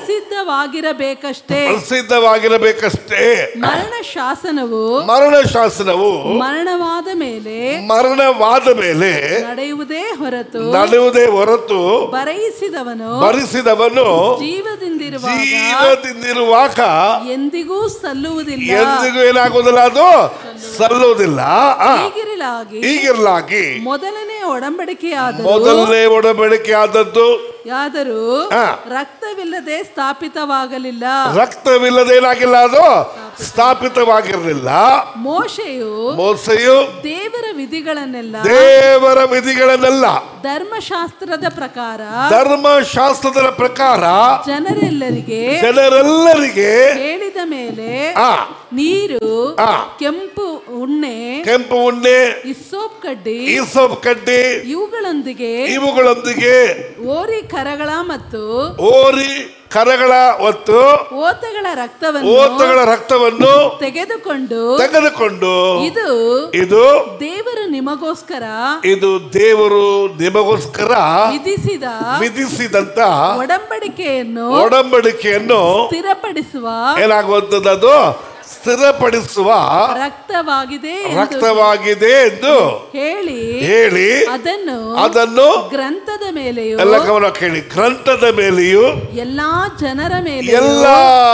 ಪ್ರಸಿದ್ಧವಾಗಿರಬೇಕಷ್ಟೇ ಪ್ರಸಿದ್ಧವಾಗಿರಬೇಕಷ್ಟೇ ಮರಣ ಶಾಸನವು ಮರಣ ಶಾಸನವು ಮರಣವಾದ ಮೇಲೆ ಮರಣವಾದ ಮೇಲೆ ನಡೆಯುವುದೇ ಹೊರತು ನಡೆಯುವುದೇ ಹೊರತು ಬರೆಯಿಸಿದವನು ಭರಿಸಿದವನು ಜೀವದಿಂದಿರುವಾಗ ಜೀವದಿಂದಿರುವಾಗ ಎಂದಿಗೂ ಸಲ್ಲುವುದಿಲ್ಲ ಎಂದಿಗೂ ಏನಾಗುವುದಿಲ್ಲ ಅದು ಸಲ್ಲುವುದಿಲ್ಲ ಆ, ಹೀಗಿರಲಾಗಿ ಹೀಗಿರ್ಲಾಗಿ ಮೊದಲನೇ ಒಡಂಬಡಿಕೆಯಾದರೂ ಮೊದಲನೇ ಒಡಂಬಡಿಕೆ ಆದದ್ದು ಯಾದರೂ ಆ. ರಕ್ತವಿಲ್ಲದೆ ಸ್ಥಾಪಿತವಾಗಲಿಲ್ಲ ರಕ್ತವಿಲ್ಲದೇನಾಗಿಲ್ಲ ಅದು ಸ್ಥಾಪಿತವಾಗಿರಲಿಲ್ಲ ಮೋಶೆಯು ಮೋಸೆಯು ದೇವರ ವಿಧಿಗಳನ್ನೆಲ್ಲ ದೇವರ ವಿಧಿಗಳನ್ನೆಲ್ಲ ಧರ್ಮಶಾಸ್ತ್ರದ ಪ್ರಕಾರ ಧರ್ಮಶಾಸ್ತ್ರದ ಪ್ರಕಾರ ಜನರೆಲ್ಲರಿಗೆ ಜನರೆಲ್ಲರಿಗೆ ಹೇಳಿದ ಮೇಲೆ ಆ ನೀರು ಆ. ಕೆಂಪು ಉಣ್ಣೆ ಕೆಂಪು ಉಣ್ಣೆ ಇಸ್ಸೋಪ್ ಕಡ್ಡಿ ಈಸೋಪ್ ಕಡ್ಡಿ ಇವುಗಳೊಂದಿಗೆ ಇವುಗಳೊಂದಿಗೆ ಓರಿ ಕರಗಳ ಮತ್ತು ಓರಿ ಕರಗಳ ಒತ್ತು ಓತಗಳ ರಕ್ತವನ್ನು ಓತಗಳ ರಕ್ತವನ್ನು ತೆಗೆದುಕೊಂಡು ತೆಗೆದುಕೊಂಡು ಇದು ಇದು ದೇವರು ನಿಮಗೋಸ್ಕರ ಇದು ದೇವರು ನಿಮಗೋಸ್ಕರ ವಿಧಿಸಿದ ವಿಧಿಸಿದಂತ ಒಡಂಬಡಿಕೆಯನ್ನು ಒಡಂಬಡಿಕೆಯನ್ನು ಸ್ಥಿರಪಡಿಸುವ ಏನಾಗುವಂಥದ್ದು ಅದು ಸ್ಥಿರಪಡಿಸುವ ರಕ್ತವಾಗಿದೆ ಎಂದು ರಕ್ತವಾಗಿದೆ ಎಂದು ಹೇಳಿ ಹೇಳಿ ಅದನ್ನು ಅದನ್ನು ಗ್ರಂಥದ ಮೇಲೆಯೂ ಎಲ್ಲ ಗಮನ ಕೇಳಿ ಗ್ರಂಥದ ಮೇಲೆಯೂ ಎಲ್ಲಾ ಜನರ ಮೇಲೆಯೂ ಎಲ್ಲ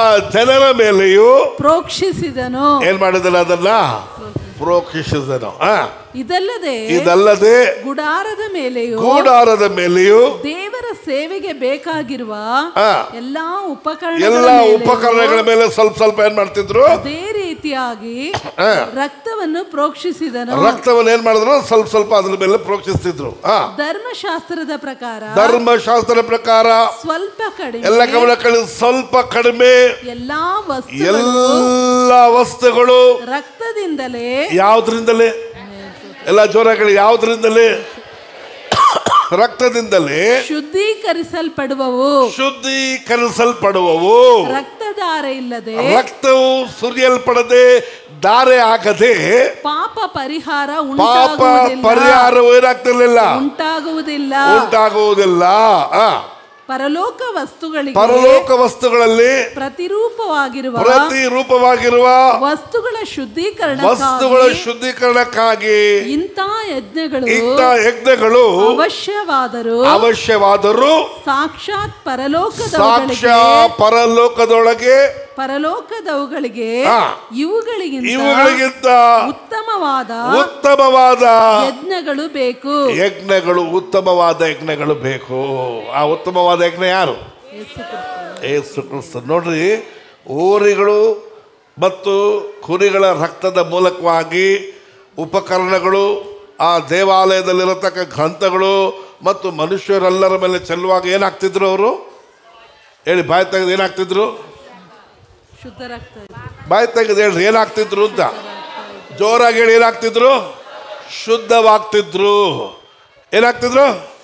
ಜನರ ಮೇಲೆಯೂ ಪ್ರೋಕ್ಷಿಸಿದನು ಏನ್ ಮಾಡಿದನು ಅದನ್ನ ಪ್ರೋಕ್ಷಿಸಿದನು ಆ, ಇದಲ್ಲದೆ ಇದಲ್ಲದೆ ಗುಡಾರದ ಮೇಲೆಯೂ ಗೂಡಾರದ ಮೇಲೆಯೂ ದೇವರ ಸೇವೆಗೆ ಬೇಕಾಗಿರುವ ಆ, ಎಲ್ಲಾ ಉಪಕರಣಗಳ ಎಲ್ಲ ಮೇಲೆಯೂ ಉಪಕರಣಗಳ ಮೇಲೆ ಸ್ವಲ್ಪ ಸ್ವಲ್ಪ ಏನ್ ಮಾಡ್ತಿದ್ರು ಅದೇ ರೀತಿಯಾಗಿ ಆ, ರಕ್ತವನ್ನು ಪ್ರೋಕ್ಷಿಸಿದನು ರಕ್ತವನ್ನು ಏನ್ ಮಾಡಿದ್ರು ಸ್ವಲ್ಪ ಸ್ವಲ್ಪ ಅದ್ರ ಮೇಲೆ ಪ್ರೋಕ್ಷಿಸ್ತಿದ್ರು ಆ ಧರ್ಮಶಾಸ್ತ್ರದ ಪ್ರಕಾರ ಧರ್ಮಶಾಸ್ತ್ರ ಪ್ರಕಾರ ಸ್ವಲ್ಪ ಕಡಿಮೆ ಎಲ್ಲ ಗಮನ ಕಳಿ ಸ್ವಲ್ಪ ಕಡಿಮೆ ಎಲ್ಲಾ ವಸ್ತುಗಳು ಎಲ್ಲ ವಸ್ತುಗಳು ರಕ್ತದಿಂದಲೇ ಯಾವ್ದ್ರಿಂದಲೇ ಎಲ್ಲ ಜೋರಾಗಲಿ ಯಾವ್ದ್ರಿಂದಲೇ ರಕ್ತದಿಂದಲೇ ಶುದ್ಧೀಕರಿಸಲ್ಪಡುವವು ಶುದ್ಧೀಕರಿಸಲ್ಪಡುವವು ರಕ್ತಧಾರ ಇಲ್ಲದೆ ರಕ್ತವು ಸುರಿಯಲ್ಪಡದೆ ಧಾರೆ ಆಗದೆ ಪಾಪ ಪರಿಹಾರ ಪಾಪ ಉಂಟಾಗುವುದಿಲ್ಲ ಪರಿಹಾರವು ಏನಾಗ್ತಿರ್ಲಿಲ್ಲ ಉಂಟಾಗುವುದಿಲ್ಲ ಉಂಟಾಗುವುದಿಲ್ಲ ಆ, ಪರಲೋಕ ವಸ್ತುಗಳಿಗೆ ಪರಲೋಕ ವಸ್ತುಗಳಲ್ಲಿ ಪ್ರತಿರೂಪವಾಗಿರುವ ಪ್ರತಿ ರೂಪವಾಗಿರುವ ವಸ್ತುಗಳ ಶುದ್ಧೀಕರಣ ವಸ್ತುಗಳ ಶುದ್ಧೀಕರಣಕ್ಕಾಗಿ ಇಂಥ ಯಜ್ಞಗಳು ಇಂಥ ಯಜ್ಞಗಳು ಅವಶ್ಯವಾದರೂ ಅವಶ್ಯವಾದರೂ ಸಾಕ್ಷಾತ್ ಪರಲೋಕದವುಗಳಿಗೆ ಸಾಕ್ಷ್ಯ ಪರಲೋಕದೊಳಗೆ ಪರಲೋಕದವುಗಳಿಗೆ ಆ. ಇವುಗಳಿಗಿಂತ ಇವುಗಳಿಗಿಂತ ಉತ್ತಮವಾದ ಉತ್ತಮವಾದ ಯಜ್ಞಗಳು ಬೇಕು ಯಜ್ಞಗಳು ಉತ್ತಮವಾದ ಯಜ್ಞಗಳು ಬೇಕು ಆ ಉತ್ತಮವಾದ ಯಜ್ಞ ಯಾರು ಯೇಸು ಕ್ರಿಸ್ತನು. ಏಸು ಕ್ರಿಸ್ತ ನೋಡ್ರಿ ಓರಿಗಳು ಮತ್ತು ಕುರಿಗಳ ರಕ್ತದ ಮೂಲಕವಾಗಿ ಉಪಕರಣಗಳು ಆ ದೇವಾಲಯದಲ್ಲಿರತಕ್ಕ ಗ್ರಂಥಗಳು ಮತ್ತು ಮನುಷ್ಯರೆಲ್ಲರ ಮೇಲೆ ಚೆಲ್ಲುವಾಗ ಏನಾಗ್ತಿದ್ರು ಅವರು ಹೇಳಿ ಬಾಯಿ ತೆಗೆದು ಏನಾಗ್ತಿದ್ರು ಶುದ್ಧ ರಕ್ತ ಇದೆ. ಬಾಯಿ ತೆಗೆದು ಹೇಳ್ರಿ ಏನಾಗ್ತಿದ್ರು ಅಂತ ಜೋರಾಗಿ ಹೇಳಿ ಏನಾಗ್ತಿದ್ರು ಶುದ್ಧವಾಗ್ತಿದ್ರು ಏನಾಗ್ತಿದ್ರು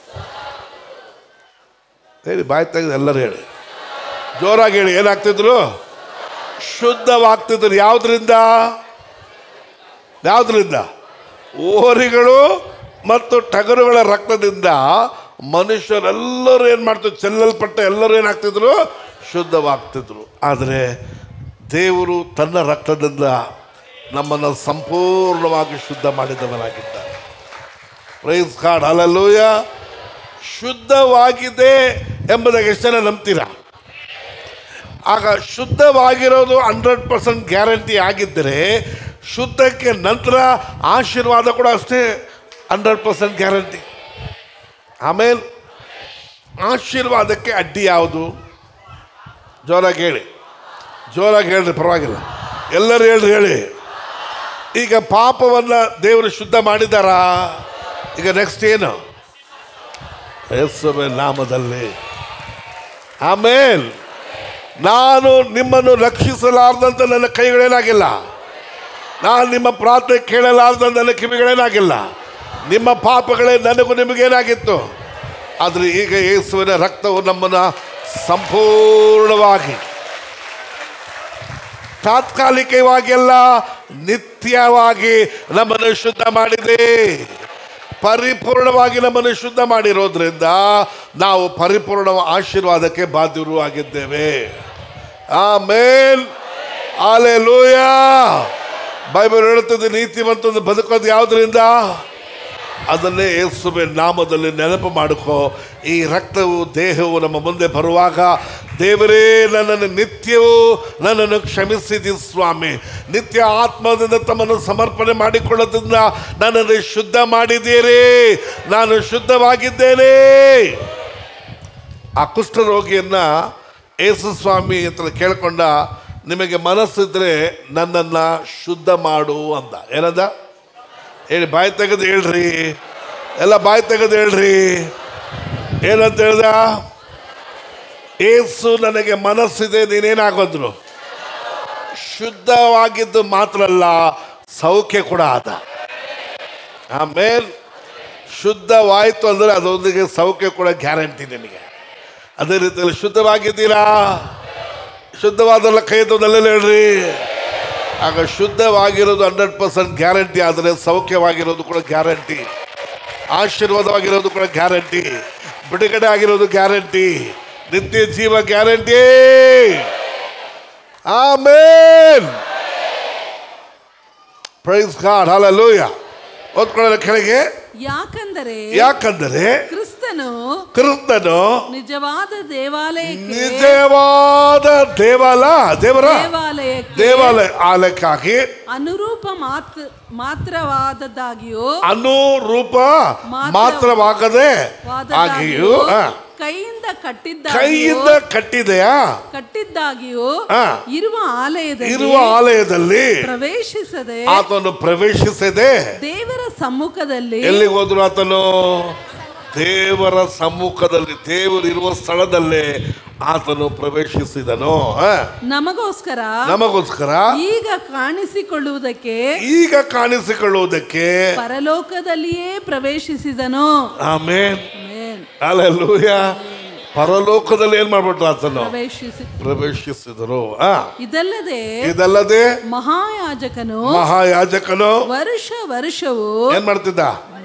ಹೇಳಿ ಬಾಯಿ ತೆಗೆದು ಎಲ್ಲರೂ ಹೇಳಿ ಜೋರಾಗಿ ಹೇಳಿ ಏನಾಗ್ತಿದ್ರು ಶುದ್ಧವಾಗ್ತಿದ್ರು ಯಾವುದರಿಂದ ಯಾವುದರಿಂದ ಓರಿಗಳು ಮತ್ತು ಟಗರುಗಳ ರಕ್ತದಿಂದ ಮನುಷ್ಯರೆಲ್ಲರೂ ಏನು ಮಾಡ್ತಿದ್ರು ಚೆಲ್ಲಲ್ಪಟ್ಟ ಎಲ್ಲರೂ ಏನಾಗ್ತಿದ್ರು ಶುದ್ಧವಾಗ್ತಿದ್ರು ಆದರೆ ದೇವರು ತನ್ನ ರಕ್ತದಿಂದ ನಮ್ಮನ್ನು ಸಂಪೂರ್ಣವಾಗಿ ಶುದ್ಧ ಮಾಡಿದವನಾಗಿದ್ದಾನೆ ಪ್ರೈಸ್ ಕಾರ್ಡ್ ಅಲ್ಲೂಯ ಶುದ್ಧವಾಗಿದೆ ಎಂಬುದಾಗಿ ಎಷ್ಟು ಜನ ನಂಬ್ತೀರಾ ಆಗ ಶುದ್ಧವಾಗಿರೋದು ಹಂಡ್ರೆಡ್ ಪರ್ಸೆಂಟ್ ಗ್ಯಾರಂಟಿ ಆಗಿದ್ದರೆ ಶುದ್ಧಕ್ಕೆ ನಂತರ ಆಶೀರ್ವಾದ ಕೂಡ ಅಷ್ಟೇ ಹಂಡ್ರೆಡ್ ಪರ್ಸೆಂಟ್ ಗ್ಯಾರಂಟಿ ಆಮೇಲೆ ಆಶೀರ್ವಾದಕ್ಕೆ ಅಡ್ಡಿ ಯಾವುದು ಜೋರಾಗಿ ಹೇಳಿ ಜೋರಾಗಿ ಹೇಳ್ರಿ ಪರವಾಗಿಲ್ಲ ಎಲ್ಲರೂ ಹೇಳ್ರಿ ಹೇಳಿ ಈಗ ಪಾಪವನ್ನು ದೇವರು ಶುದ್ಧ ಮಾಡಿದಾರಾ ಈಗ ನೆಕ್ಸ್ಟ್ ಏನು ಯೇಸುವಿನ ನಾಮದಲ್ಲಿ ಆಮೇಲೆ ನಾನು ನಿಮ್ಮನ್ನು ರಕ್ಷಿಸಲಾರ್ದಂತ ನನ್ನ ಕೈಗಳೇನಾಗಿಲ್ಲ ನಾನು ನಿಮ್ಮ ಪ್ರಾರ್ಥನೆ ಕೇಳಲಾರ್ದಂತ ನನ್ನ ಕಿವಿಗಳೇನಾಗಿಲ್ಲ ನಿಮ್ಮ ಪಾಪಗಳೇ ನನಗೂ ನಿಮಗೇನಾಗಿತ್ತು ಆದರೆ ಈಗ ಯೇಸುವಿನ ರಕ್ತವು ನಮ್ಮನ್ನು ಸಂಪೂರ್ಣವಾಗಿ ತಾತ್ಕಾಲಿಕವಾಗಿ ಅಲ್ಲ ನಿತ್ಯವಾಗಿ ನಮ್ಮನ್ನು ಶುದ್ಧ ಮಾಡಿದೆ ಪರಿಪೂರ್ಣವಾಗಿ ನಮ್ಮನ್ನು ಶುದ್ಧ ಮಾಡಿರೋದ್ರಿಂದ ನಾವು ಪರಿಪೂರ್ಣ ಆಶೀರ್ವಾದಕ್ಕೆ ಬಾಧ್ಯರು ಆಗಿದ್ದೇವೆ ಆಮೇಲ್ ಆಲೆ ಲೂಯ ಬೈಬಲ್ ಹೇಳುತ್ತದೆ ನೀತಿವಂತಂದು ಬದುಕೋದು ಯಾವುದರಿಂದ ಅದನ್ನೇ ಯೇಸುವಿನ ನಾಮದಲ್ಲಿ ನೆನಪು ಮಾಡಿಕೋ ಈ ರಕ್ತವು ದೇಹವು ನಮ್ಮ ಮುಂದೆ ಬರುವಾಗ ದೇವರೇ ನನ್ನನ್ನು ನಿತ್ಯವೂ ನನ್ನನ್ನು ಕ್ಷಮಿಸಿದಿ ಸ್ವಾಮಿ ನಿತ್ಯ ಆತ್ಮದಿಂದ ತಮ್ಮನ್ನು ಸಮರ್ಪಣೆ ಮಾಡಿಕೊಳ್ಳೋದ್ರಿಂದ ನನ್ನನ್ನು ಶುದ್ಧ ಮಾಡಿದ್ದೀರಿ ನಾನು ಶುದ್ಧವಾಗಿದ್ದೇನೆ ಆ ಕುಷ್ಠರೋಗಿಯನ್ನ ಯೇಸು ಸ್ವಾಮಿ ಹತ್ರ ಕೇಳ್ಕೊಂಡ ನಿಮಗೆ ಮನಸ್ಸಿದ್ರೆ ನನ್ನನ್ನು ಶುದ್ಧ ಮಾಡು ಅಂದ ಏನಂದ ಹೇಳಿ ಬಾಯಿ ತೆಗೆದು ಹೇಳ್ರಿ ಎಲ್ಲ ಬಾಯಿ ತೆಗೆದು ಹೇಳ್ರಿ ಏನಂತ ಹೇಳ್ದ ಏಸು ನನಗೆ ಮನಸ್ಸಿದೆ ನೀನೇನಾಗೋದ್ರು ಶುದ್ಧವಾಗಿದ್ದು ಮಾತ್ರ ಅಲ್ಲ ಸೌಖ್ಯ ಕೂಡ ಆದ ಆಮೇಲೆ ಶುದ್ಧವಾಯಿತು ಅಂದರೆ ಅದರೊಂದಿಗೆ ಸೌಖ್ಯ ಕೂಡ ಗ್ಯಾರಂಟಿ ನಿನಗೆ ಅದೇ ರೀತಿಯಲ್ಲಿ ಶುದ್ಧವಾಗಿದ್ದೀರಾ ಶುದ್ಧವಾದಲ್ಲ ಕೈ ಎತ್ತೋದಲ್ಲೆಲ್ಲ ಹೇಳ್ರಿ ಆಗ ಶುದ್ಧವಾಗಿರೋದು ಹಂಡ್ರೆಡ್ ಪರ್ಸೆಂಟ್ ಗ್ಯಾರಂಟಿ ಆದರೆ ಸೌಖ್ಯವಾಗಿರೋದು ಕೂಡ ಗ್ಯಾರಂಟಿ ಆಶೀರ್ವಾದವಾಗಿರೋದು ಕೂಡ ಗ್ಯಾರಂಟಿ ಬಿಡುಗಡೆ ಆಗಿರೋದು ಗ್ಯಾರಂಟಿ ನಿತ್ಯ ಜೀವ guarantee amen praise God hallelujah ಓದ್ಕೊಳ್ಳೋಣ ಕೆಳಗೆ ಯಾಕಂದರೆ ಯಾಕಂದರೆ ಕ್ರಿಸ್ತನು ಕ್ರಿಸ್ತನು ನಿಜವಾದ ದೇವಾಲಯಕ್ಕೆ ನಿಜವಾದ ದೇವಾಲ ದೇವರ ದೇವಾಲಯಕ್ಕೆ ದೇವಾಲಯ ಆಲಯಕ್ಕಾಗಿ ಅನುರೂಪ ಮಾತ್ರ ಮಾತ್ರವಾದದ್ದಾಗಿಯೂ ಅನುರೂಪ ಮಾತ್ರ- ಮಾತ್ರವಾಗದೆ ಆಗಿಯೂ ವಾದದ್ದಾಗಿಯೂ ಆ, ಕೈಯಿಂದ ಕಟ್ಟಿದ್ದಾಗಿಯೂ ಕೈಯಿಂದ ಕಟ್ಟಿದೆಯಾ ಕಟ್ಟಿದ್ದಾಗಿಯೂ ಆ. ಇರುವ ಆಲಯದಲ್ಲಿ ಇರುವ ಆಲಯದಲ್ಲಿ ಪ್ರವೇಶಿಸದೆ ಆತನು ಪ್ರವೇಶಿಸದೆ ದೇವರ ಸಮ್ಮುಖದಲ್ಲಿ ಎಲ್ಲಿಗೆ ಹೋದ್ರು ಆತನು ದೇವರ ಸಮ್ಮುಖದಲ್ಲಿ ದೇವರು ಇರುವ ಸ್ಥಳದಲ್ಲೇ ಆತನು ಪ್ರವೇಶಿಸಿದನು ಆ, ನಮಗೋಸ್ಕರ ನಮಗೋಸ್ಕರ ಈಗ ಕಾಣಿಸಿಕೊಳ್ಳುವುದಕ್ಕೆ ಈಗ ಕಾಣಿಸಿಕೊಳ್ಳುವುದಕ್ಕೆ ಪರಲೋಕದಲ್ಲಿಯೇ ಪ್ರವೇಶಿಸಿದನು ಆಮೇನ್ ಆಮೆನ್. ಅಲ್ಲೂಯ ಪರಲೋಕದಲ್ಲಿ ಏನ್ ಮಾಡ್ಬಿಟ್ರು ಆತನು ಪ್ರವೇಶಿಸಿ ಪ್ರವೇಶಿಸಿದರು ಆ ಇದಲ್ಲದೆ ಇದಲ್ಲದೆ ಮಹಾಯಾಜಕನು ಮಹಾಯಾಜಕನು ವರ್ಷ ವರ್ಷವೂ ಏನ್ ಮಾಡ್ತಿದ್ದ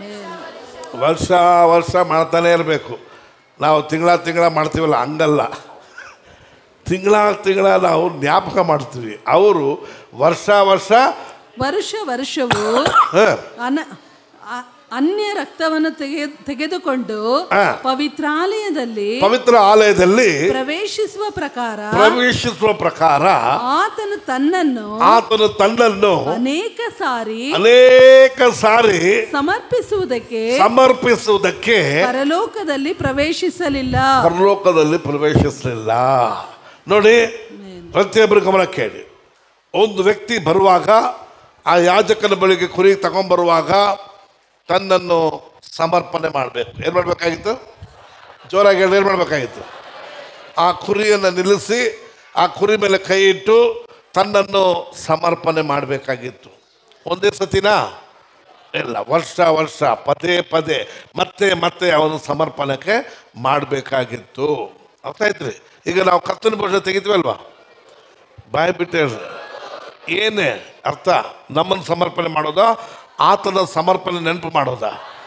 ವರ್ಷ ವರ್ಷ ಮಾಡ್ತಾನೆ ಇರಬೇಕು ನಾವು ತಿಂಗಳ ತಿಂಗಳ ಮಾಡ್ತೀವಲ್ಲ ಹಂಗಲ್ಲ ತಿಂಗಳ ತಿಂಗಳ ನಾವು ಜ್ಞಾಪಕ ಮಾಡ್ತೀವಿ ಅವರು ವರ್ಷ ವರ್ಷ ವರ್ಷ ವರ್ಷವೂ ಹ, ಅನ ಅ- ಅನ್ಯ ರಕ್ತವನ್ನು ತೆಗೆ ತೆಗೆದುಕೊಂಡು ಆ. ಪವಿತ್ರಾಲಯದಲ್ಲಿ ಪವಿತ್ರ ಆಲಯದಲ್ಲಿ ಪ್ರವೇಶಿಸುವ ಪ್ರಕಾರ ಪ್ರವೇಶಿಸುವ ಪ್ರಕಾರ ಆತನು ತನ್ನನ್ನು ಆತನು ತನ್ನನ್ನು ಅನೇಕ ಸಾರಿ ಅನೇಕ ಸಾರಿ ಸಮರ್ಪಿಸುವುದಕ್ಕೆ ಸಮರ್ಪಿಸುವುದಕ್ಕೆ ಪರಲೋಕದಲ್ಲಿ ಪ್ರವೇಶಿಸಲಿಲ್ಲ ಪರಲೋಕದಲ್ಲಿ ಪ್ರವೇಶಿಸಲಿಲ್ಲ ನೋಡಿ ಪ್ರತಿಯೊಬ್ಬರು ಗಮನ ಕೇಳಿ ಒಂದು ವ್ಯಕ್ತಿ ಬರುವಾಗ ಆ ಯಾಜಕನ ಬಳಿಗೆ ಕುರಿ ತಗೊಂಬರುವಾಗ ತನ್ನನ್ನು ಸಮರ್ಪಣೆ ಮಾಡಬೇಕು ಏನು ಮಾಡಬೇಕಾಗಿತ್ತು ಜೋರಾಗಿ ಹೇಳಿ ಏನು ಮಾಡಬೇಕಾಗಿತ್ತು ಆ ಕುರಿಯನ್ನು ನಿಲ್ಲಿಸಿ ಆ ಕುರಿ ಮೇಲೆ ಕೈ ಇಟ್ಟು ತನ್ನನ್ನು ಸಮರ್ಪಣೆ ಮಾಡಬೇಕಾಗಿತ್ತು ಒಂದೇ ಸತಿನಾ ಇಲ್ಲ ವರ್ಷ ವರ್ಷ ಪದೇ ಪದೇ ಮತ್ತೆ ಮತ್ತೆ ಅವನು ಸಮರ್ಪಣೆಗೆ ಮಾಡಬೇಕಾಗಿತ್ತು ಅರ್ಥ ಆಯ್ತ್ರಿ ಈಗ ನಾವು ಕತ್ತನ ಭೋಜನ ತೆಗಿತೀವಲ್ವಾ ಬಾಯಿ ಬಿಟ್ಟು ಹೇಳ್ರಿ ಏನೇ ಅರ್ಥ ನಮ್ಮನ್ನು ಸಮರ್ಪಣೆ ಮಾಡೋದಾ ಆತನ ಸಮರ್ಪಣೆ ನೆನಪು ಮಾಡೋದಾ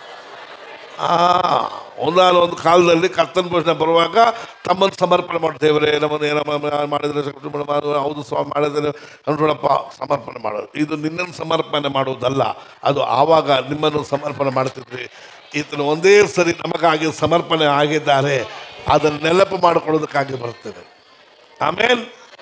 ಆ ಒಂದಾನ ಒಂದು ಕಾಲದಲ್ಲಿ ಕರ್ತನ ಭೋಜನ ಬರುವಾಗ ತಮ್ಮನ್ನು ಸಮರ್ಪಣೆ ಮಾಡಿ ದೇವರೇ ನಮ್ಮನ್ನು ಏನೋ ಮಾ- ಮಾಡಿದ್ರೆ ಕುಟುಂಬ ಮಾಡು- ಹೌದು ಸ್ವಾಮಿ ಮಾಡಿದ್ರೆ ನೋಡಪ್ಪ ಸಮರ್ಪಣೆ ಮಾಡೋದು ಇದು ನಿನ್ನನ್ನು ಸಮರ್ಪಣೆ ಮಾಡುವುದಲ್ಲ ಅದು ಆವಾಗ ನಿಮ್ಮನ್ನು ಸಮರ್ಪಣೆ ಮಾಡ್ತಿದ್ವಿ ಈತನು ಒಂದೇ ಸರಿ ನಮಗಾಗಿ ಸಮರ್ಪಣೆ ಆಗಿದ್ದಾರೆ ಅದನ್ನು ನೆನಪು ಮಾಡಿಕೊಳ್ಳೋದಕ್ಕಾಗಿ ಬರ್ತದೆ ಆಮೇಲೆ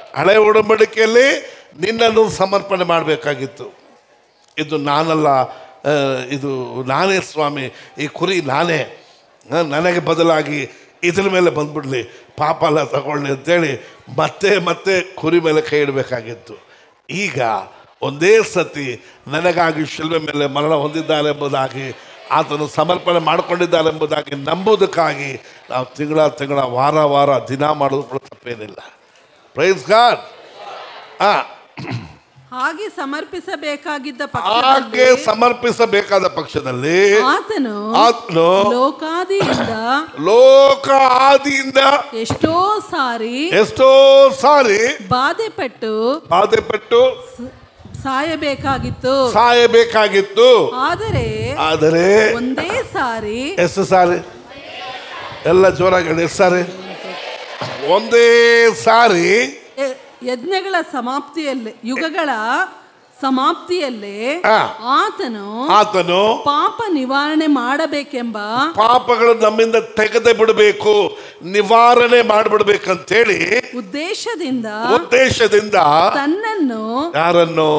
ಹಳೆ ಉಡಂಬಡಿಕೆಯಲ್ಲಿ ನಿನ್ನನ್ನು ಸಮರ್ಪಣೆ ಮಾಡಬೇಕಾಗಿತ್ತು ಇದು ನಾನಲ್ಲ ಆ, ಇದು ನಾನೇ ಸ್ವಾಮಿ ಈ ಕುರಿ ನಾನೇ ಆ, ನನಗೆ ಬದಲಾಗಿ ಇದ್ರ ಮೇಲೆ ಬಂದ್ಬಿಡ್ಲಿ ಪಾಪ ಎಲ್ಲ ತಗೊಳ್ಳಿ ಅಂತೇಳಿ ಮತ್ತೆ ಮತ್ತೆ ಕುರಿ ಮೇಲೆ ಕೈ ಇಡಬೇಕಾಗಿತ್ತು ಈಗ ಒಂದೇ ಸತಿ ನನಗಾಗಿ ಶಿಲ್ಬೆ ಮೇಲೆ ಮರಣ ಹೊಂದಿದ್ದಾರೆ ಎಂಬುದಾಗಿ ಆತನು ಸಮರ್ಪಣೆ ಮಾಡಿಕೊಂಡಿದ್ದಾರೆ ಎಂಬುದಾಗಿ ನಂಬುವುದಕ್ಕಾಗಿ ನಾವು ತಿಂಗಳ ತಿಂಗಳ ವಾರ ವಾರ ದಿನ ಮಾಡೋದು ಕೂಡ ತಪ್ಪೇನಿಲ್ಲ ಪ್ರೈಸ್ ಗಾಡ್ ಆ ಹಾಗೆ ಸಮರ್ಪಿಸಬೇಕಾಗಿದ್ದ ಹಾಗೆ ಪಕ್ಷದಲ್ಲಿ ಸಮರ್ಪಿಸಬೇಕಾದ ಪಕ್ಷದಲ್ಲಿ ಆತನು ಆತನು ಲೋಕಾದಿಯಿಂದ ಲೋಕ ಆದಿಯಿಂದ ಎಷ್ಟೋ ಸಾರಿ ಎಷ್ಟೋ ಸಾರಿ ಬಾಧೆಪಟ್ಟು ಬಾಧೆ ಪಟ್ಟು ಸ- ಸಾಯಬೇಕಾಗಿತ್ತು ಸಾಯಬೇಕಾಗಿತ್ತು ಆದರೆ ಆದರೆ ಒಂದೇ ಸಾರಿ ಎಷ್ಟು ಸಾರಿ ಎಲ್ಲ ಜೋರಾಗಿ ಹೇಳಿ ಎಷ್ಟು ಸಾರಿ ಒಂದೇ ಸಾರಿ ಯ- ಯಜ್ಞಗಳ ಸಮಾಪ್ತಿಯಲ್ಲಿ ಯುಗಗಳ ಸಮಾಪ್ತಿಯಲ್ಲೇ ಆ. ಆತನು ಆತನು ಪಾಪ ನಿವಾರಣೆ ಮಾಡಬೇಕೆಂಬ ಪಾಪಗಳು ನಮ್ಮಿಂದ ತೆಗೆದೇ ಬಿಡಬೇಕು ನಿವಾರಣೆ ಮಾಡಿಬಿಡ್ಬೇಕಂತೇಳಿ ಉದ್ದೇಶದಿಂದ ಉದ್ದೇಶದಿಂದ ತನ್ನನ್ನು ಯಾರನ್ನು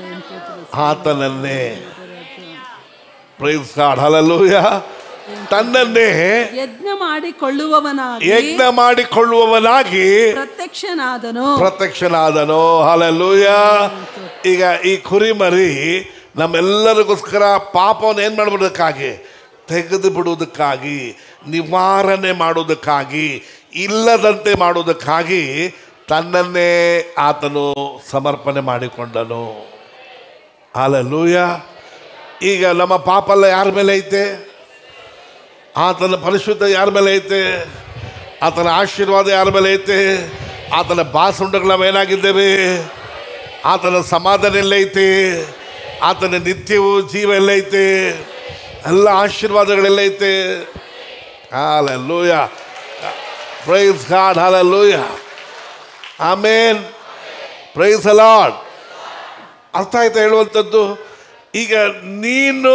ಆತನನ್ನೇ ಪ್ರೈಸ್ ಗಾಡ್ ಹಲಲೂಯ ತನ್ನನ್ನೇ ಯಜ್ಞ ಮಾಡಿಕೊಳ್ಳುವವನಾಗಿ ಯಜ್ಞ ಮಾಡಿಕೊಳ್ಳುವವನಾಗಿ ಪ್ರತ್ಯಕ್ಷನಾದನು ಪ್ರತ್ಯಕ್ಷನಾದನು ಹಲಲೂಯ ಈಗ ಈ ಕುರಿಮರಿ ನಮ್ಮೆಲ್ಲರಿಗೋಸ್ಕರ ಪಾಪವನ್ನು ಏನು ಮಾಡ್ಬಿಡೋದಕ್ಕಾಗಿ ತೆಗೆದು ಬಿಡುವುದಕ್ಕಾಗಿ ನಿವಾರಣೆ ಮಾಡುವುದಕ್ಕಾಗಿ ಇಲ್ಲದಂತೆ ಮಾಡುವುದಕ್ಕಾಗಿ ತನ್ನನ್ನೇ ಆತನು ಸಮರ್ಪಣೆ ಮಾಡಿಕೊಂಡನು ಹಾಲಲ್ಲೂಯ ಈಗ ನಮ್ಮ ಪಾಪ ಎಲ್ಲ ಯಾರ ಮೇಲೆ ಐತೆ ಆತನ ಪರಿಶುದ್ಧ ಯಾರ ಮೇಲೆ ಐತೆ ಆತನ ಆಶೀರ್ವಾದ ಯಾರ ಮೇಲೆ ಐತೆ ಆತನ ಬಾಸುಂಡಗಳು ನಾವೇನಾಗಿದ್ದೇವೆ ಆತನ ಸಮಾಧಾನ ಎಲ್ಲೈತೆ ಆತನ ನಿತ್ಯವು ಜೀವ ಎಲ್ಲೈತೆ ಎಲ್ಲ ಆಶೀರ್ವಾದಗಳೆಲ್ಲೈತೆ hallelujah praise God hallelujah amen praise ಅಲಾಡ್ ಅರ್ಥ ಆಯ್ತಾ ಹೇಳುವಂಥದ್ದು ಈಗ ನೀನು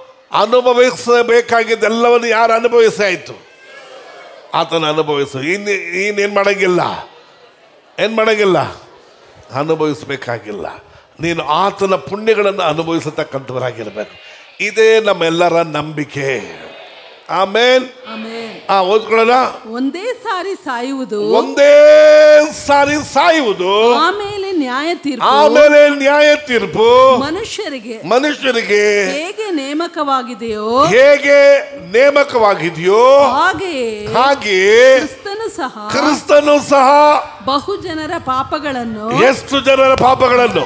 ಅನುಭವಿಸಬೇಕಾಗಿದ್ದೆಲ್ಲವನ್ನು ಯಾರು ಅನುಭವಿಸಾಯಿತು ಆತನ ಅನುಭವಿಸು ಇನ್ನು ನೀನೇನು ಮಾಡಂಗಿಲ್ಲ ಏನು ಮಾಡಂಗಿಲ್ಲ ಅನುಭವಿಸಬೇಕಾಗಿಲ್ಲ ನೀನು ಆತನ ಪುಣ್ಯಗಳನ್ನು ಅನುಭವಿಸತಕ್ಕಂಥವರಾಗಿರ್ಬೇಕು ಇದೇ ನಮ್ಮೆಲ್ಲರ ನಂಬಿಕೆ ಆಮೇಲೆ ಆಮೇನ್ ಆ ಓದ್ಕೊಳ್ಳೋಣ ಒಂದೇ ಸಾರಿ ಸಾಯುವುದು ಒಂದೇ ಸಾರಿ ಸಾಯುವುದು ಆಮೇಲೆ ನ್ಯಾಯ ತೀರ್ಪು ಆಮೇಲೆ ನ್ಯಾಯ ತೀರ್ಪು ಮನುಷ್ಯರಿಗೆ ಮನುಷ್ಯರಿಗೆ ಹೇಗೆ ನೇಮಕವಾಗಿದೆಯೋ ಹೇಗೆ ನೇಮಕವಾಗಿದೆಯೋ ಹಾಗೆಯೇ ಹಾಗೆಯೇ ಕ್ರಿಸ್ತನು ಸಹ ಕ್ರಿಸ್ತನು ಸಹ ಬಹು ಜನರ ಪಾಪಗಳನ್ನು ಎಷ್ಟು ಜನರ ಪಾಪಗಳನ್ನು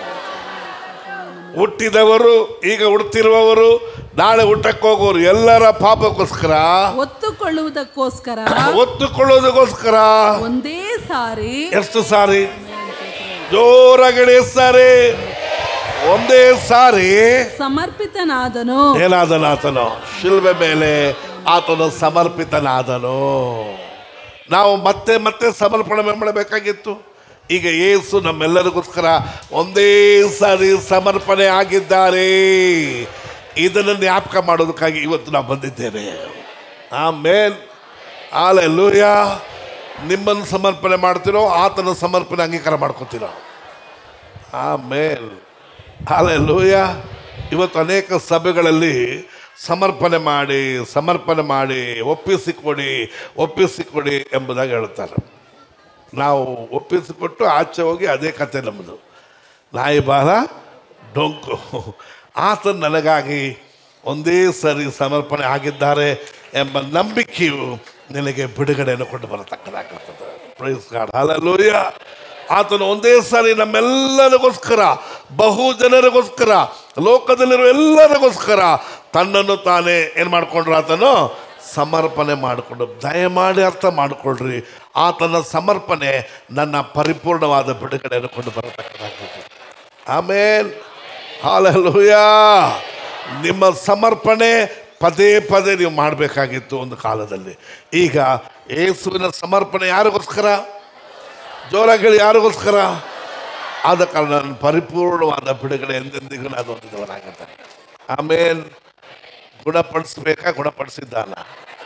ಹುಟ್ಟಿದವರು ಈಗ ಹುಡ್ತಿರುವವರು ನಾಳೆ ಹುಟ್ಟಕ್ಕೆ ಹೋಗೋರು ಎಲ್ಲರ ಪಾಪಕ್ಕೋಸ್ಕರ ಒತ್ತುಕೊಳ್ಳುವುದಕ್ಕೋಸ್ಕರ ಒತ್ತುಕೊಳ್ಳೋದಕ್ಕೋಸ್ಕರ ಒಂದೇ ಸಾರಿ ಎಷ್ಟು ಸಾರಿ ಜೋರಾಗಿ ಸಾರಿ ಒಂದೇ ಸಾರಿ ಸಮರ್ಪಿತನಾದನು ಏನಾದನು ಆತನು ಶಿಲ್ಬೆ ಮೇಲೆ ಆತನು ಸಮರ್ಪಿತನಾದನು ನಾವು ಮತ್ತೆ ಮತ್ತೆ ಸಮರ್ಪಣೆ ಮಾಡಬೇಕಾಗಿತ್ತು ಈಗ ಏಸು ನಮ್ಮೆಲ್ಲರಿಗೋಸ್ಕರ ಒಂದೇ ಸಾರಿ ಸಮರ್ಪಣೆ ಆಗಿದ್ದಾರೆ ಇದನ್ನು ಜ್ಞಾಪಕ ಮಾಡೋದಕ್ಕಾಗಿ ಇವತ್ತು ನಾವು ಬಂದಿದ್ದೇವೆ ಆಮೇಲೆ ಆಲೆಲ್ಲೂಯ ನಿಮ್ಮನ್ನು ಸಮರ್ಪಣೆ ಮಾಡ್ತಿರೋ ಆತನ ಸಮರ್ಪಣೆ ಅಂಗೀಕಾರ ಮಾಡ್ಕೊತೀರೋ ಆಮೇಲೆ ಹಾಲೆಲ್ಲೂಯ ಇವತ್ತು ಅನೇಕ ಸಭೆಗಳಲ್ಲಿ ಸಮರ್ಪಣೆ ಮಾಡಿ ಸಮರ್ಪಣೆ ಮಾಡಿ ಒಪ್ಪಿಸಿಕೊಡಿ ಒಪ್ಪಿಸಿಕೊಡಿ ಎಂಬುದಾಗಿ ಹೇಳ್ತಾರೆ ನಾವು ಒಪ್ಪಿಸಿಕೊಟ್ಟು ಆಚೆ ಹೋಗಿ ಅದೇ ಕತೆ ನಮ್ಮದು ನಾಯಿ ಬಾಲ ಡೊಂಕು ಆತ ನನಗಾಗಿ ಒಂದೇ ಸರಿ ಸಮರ್ಪಣೆ ಆಗಿದ್ದಾರೆ ಎಂಬ ನಂಬಿಕೆಯು ನಿನಗೆ ಬಿಡುಗಡೆಯನ್ನು ಕೊಟ್ಟು ಬರತಕ್ಕದಾಗುತ್ತದೆ ಪ್ರೈಸ್ ಗಾಡ್ ಹಾಲೆಲ್ಲೂಯ ಆತನು ಒಂದೇ ಸಾರಿ ನಮ್ಮೆಲ್ಲರಿಗೋಸ್ಕರ ಬಹು ಜನರಿಗೋಸ್ಕರ ಲೋಕದಲ್ಲಿರುವ ಎಲ್ಲರಿಗೋಸ್ಕರ ತನ್ನನ್ನು ತಾನೇ ಏನು ಮಾಡ್ಕೊಂಡ್ರು ಆತನು ಸಮರ್ಪಣೆ ಮಾಡಿಕೊಂಡು ದಯಮಾಡಿ ಅರ್ಥ ಮಾಡಿಕೊಳ್ಳ್ರಿ ಆತನ ಸಮರ್ಪಣೆ ನನ್ನ ಪರಿಪೂರ್ಣವಾದ ಬಿಡುಗಡೆಯನ್ನು ಕೊಂಡು ಬರತಕ್ಕದಾಗುತ್ತದೆ ಆಮೇಲೆ ಹಾಲೆಲ್ಲೂಯ ನಿಮ್ಮ ಸಮರ್ಪಣೆ ಪದೇ ಪದೇ ನೀವು ಮಾಡಬೇಕಾಗಿತ್ತು ಒಂದು ಕಾಲದಲ್ಲಿ ಈಗ ಯೇಸುವಿನ ಸಮರ್ಪಣೆ ಯಾರಿಗೋಸ್ಕರ ಜೋರಾಗಿ ಹೇಳಿ ಯಾರಿಗೋಸ್ಕರ ಆದ ಕಾರಣ ನನ್ನ ಪರಿಪೂರ್ಣವಾದ ಬಿಡುಗಡೆ ಎಂದೆಂದಿಗೂ ನಾನು ಹೊಂದಿದವನಾಗಿದ್ದೇನೆ ಆಮೇಲೆ ಗುಣಪಡಿಸ್ಬೇಕಾ ಗುಣಪಡಿಸಿದ್ದಾನ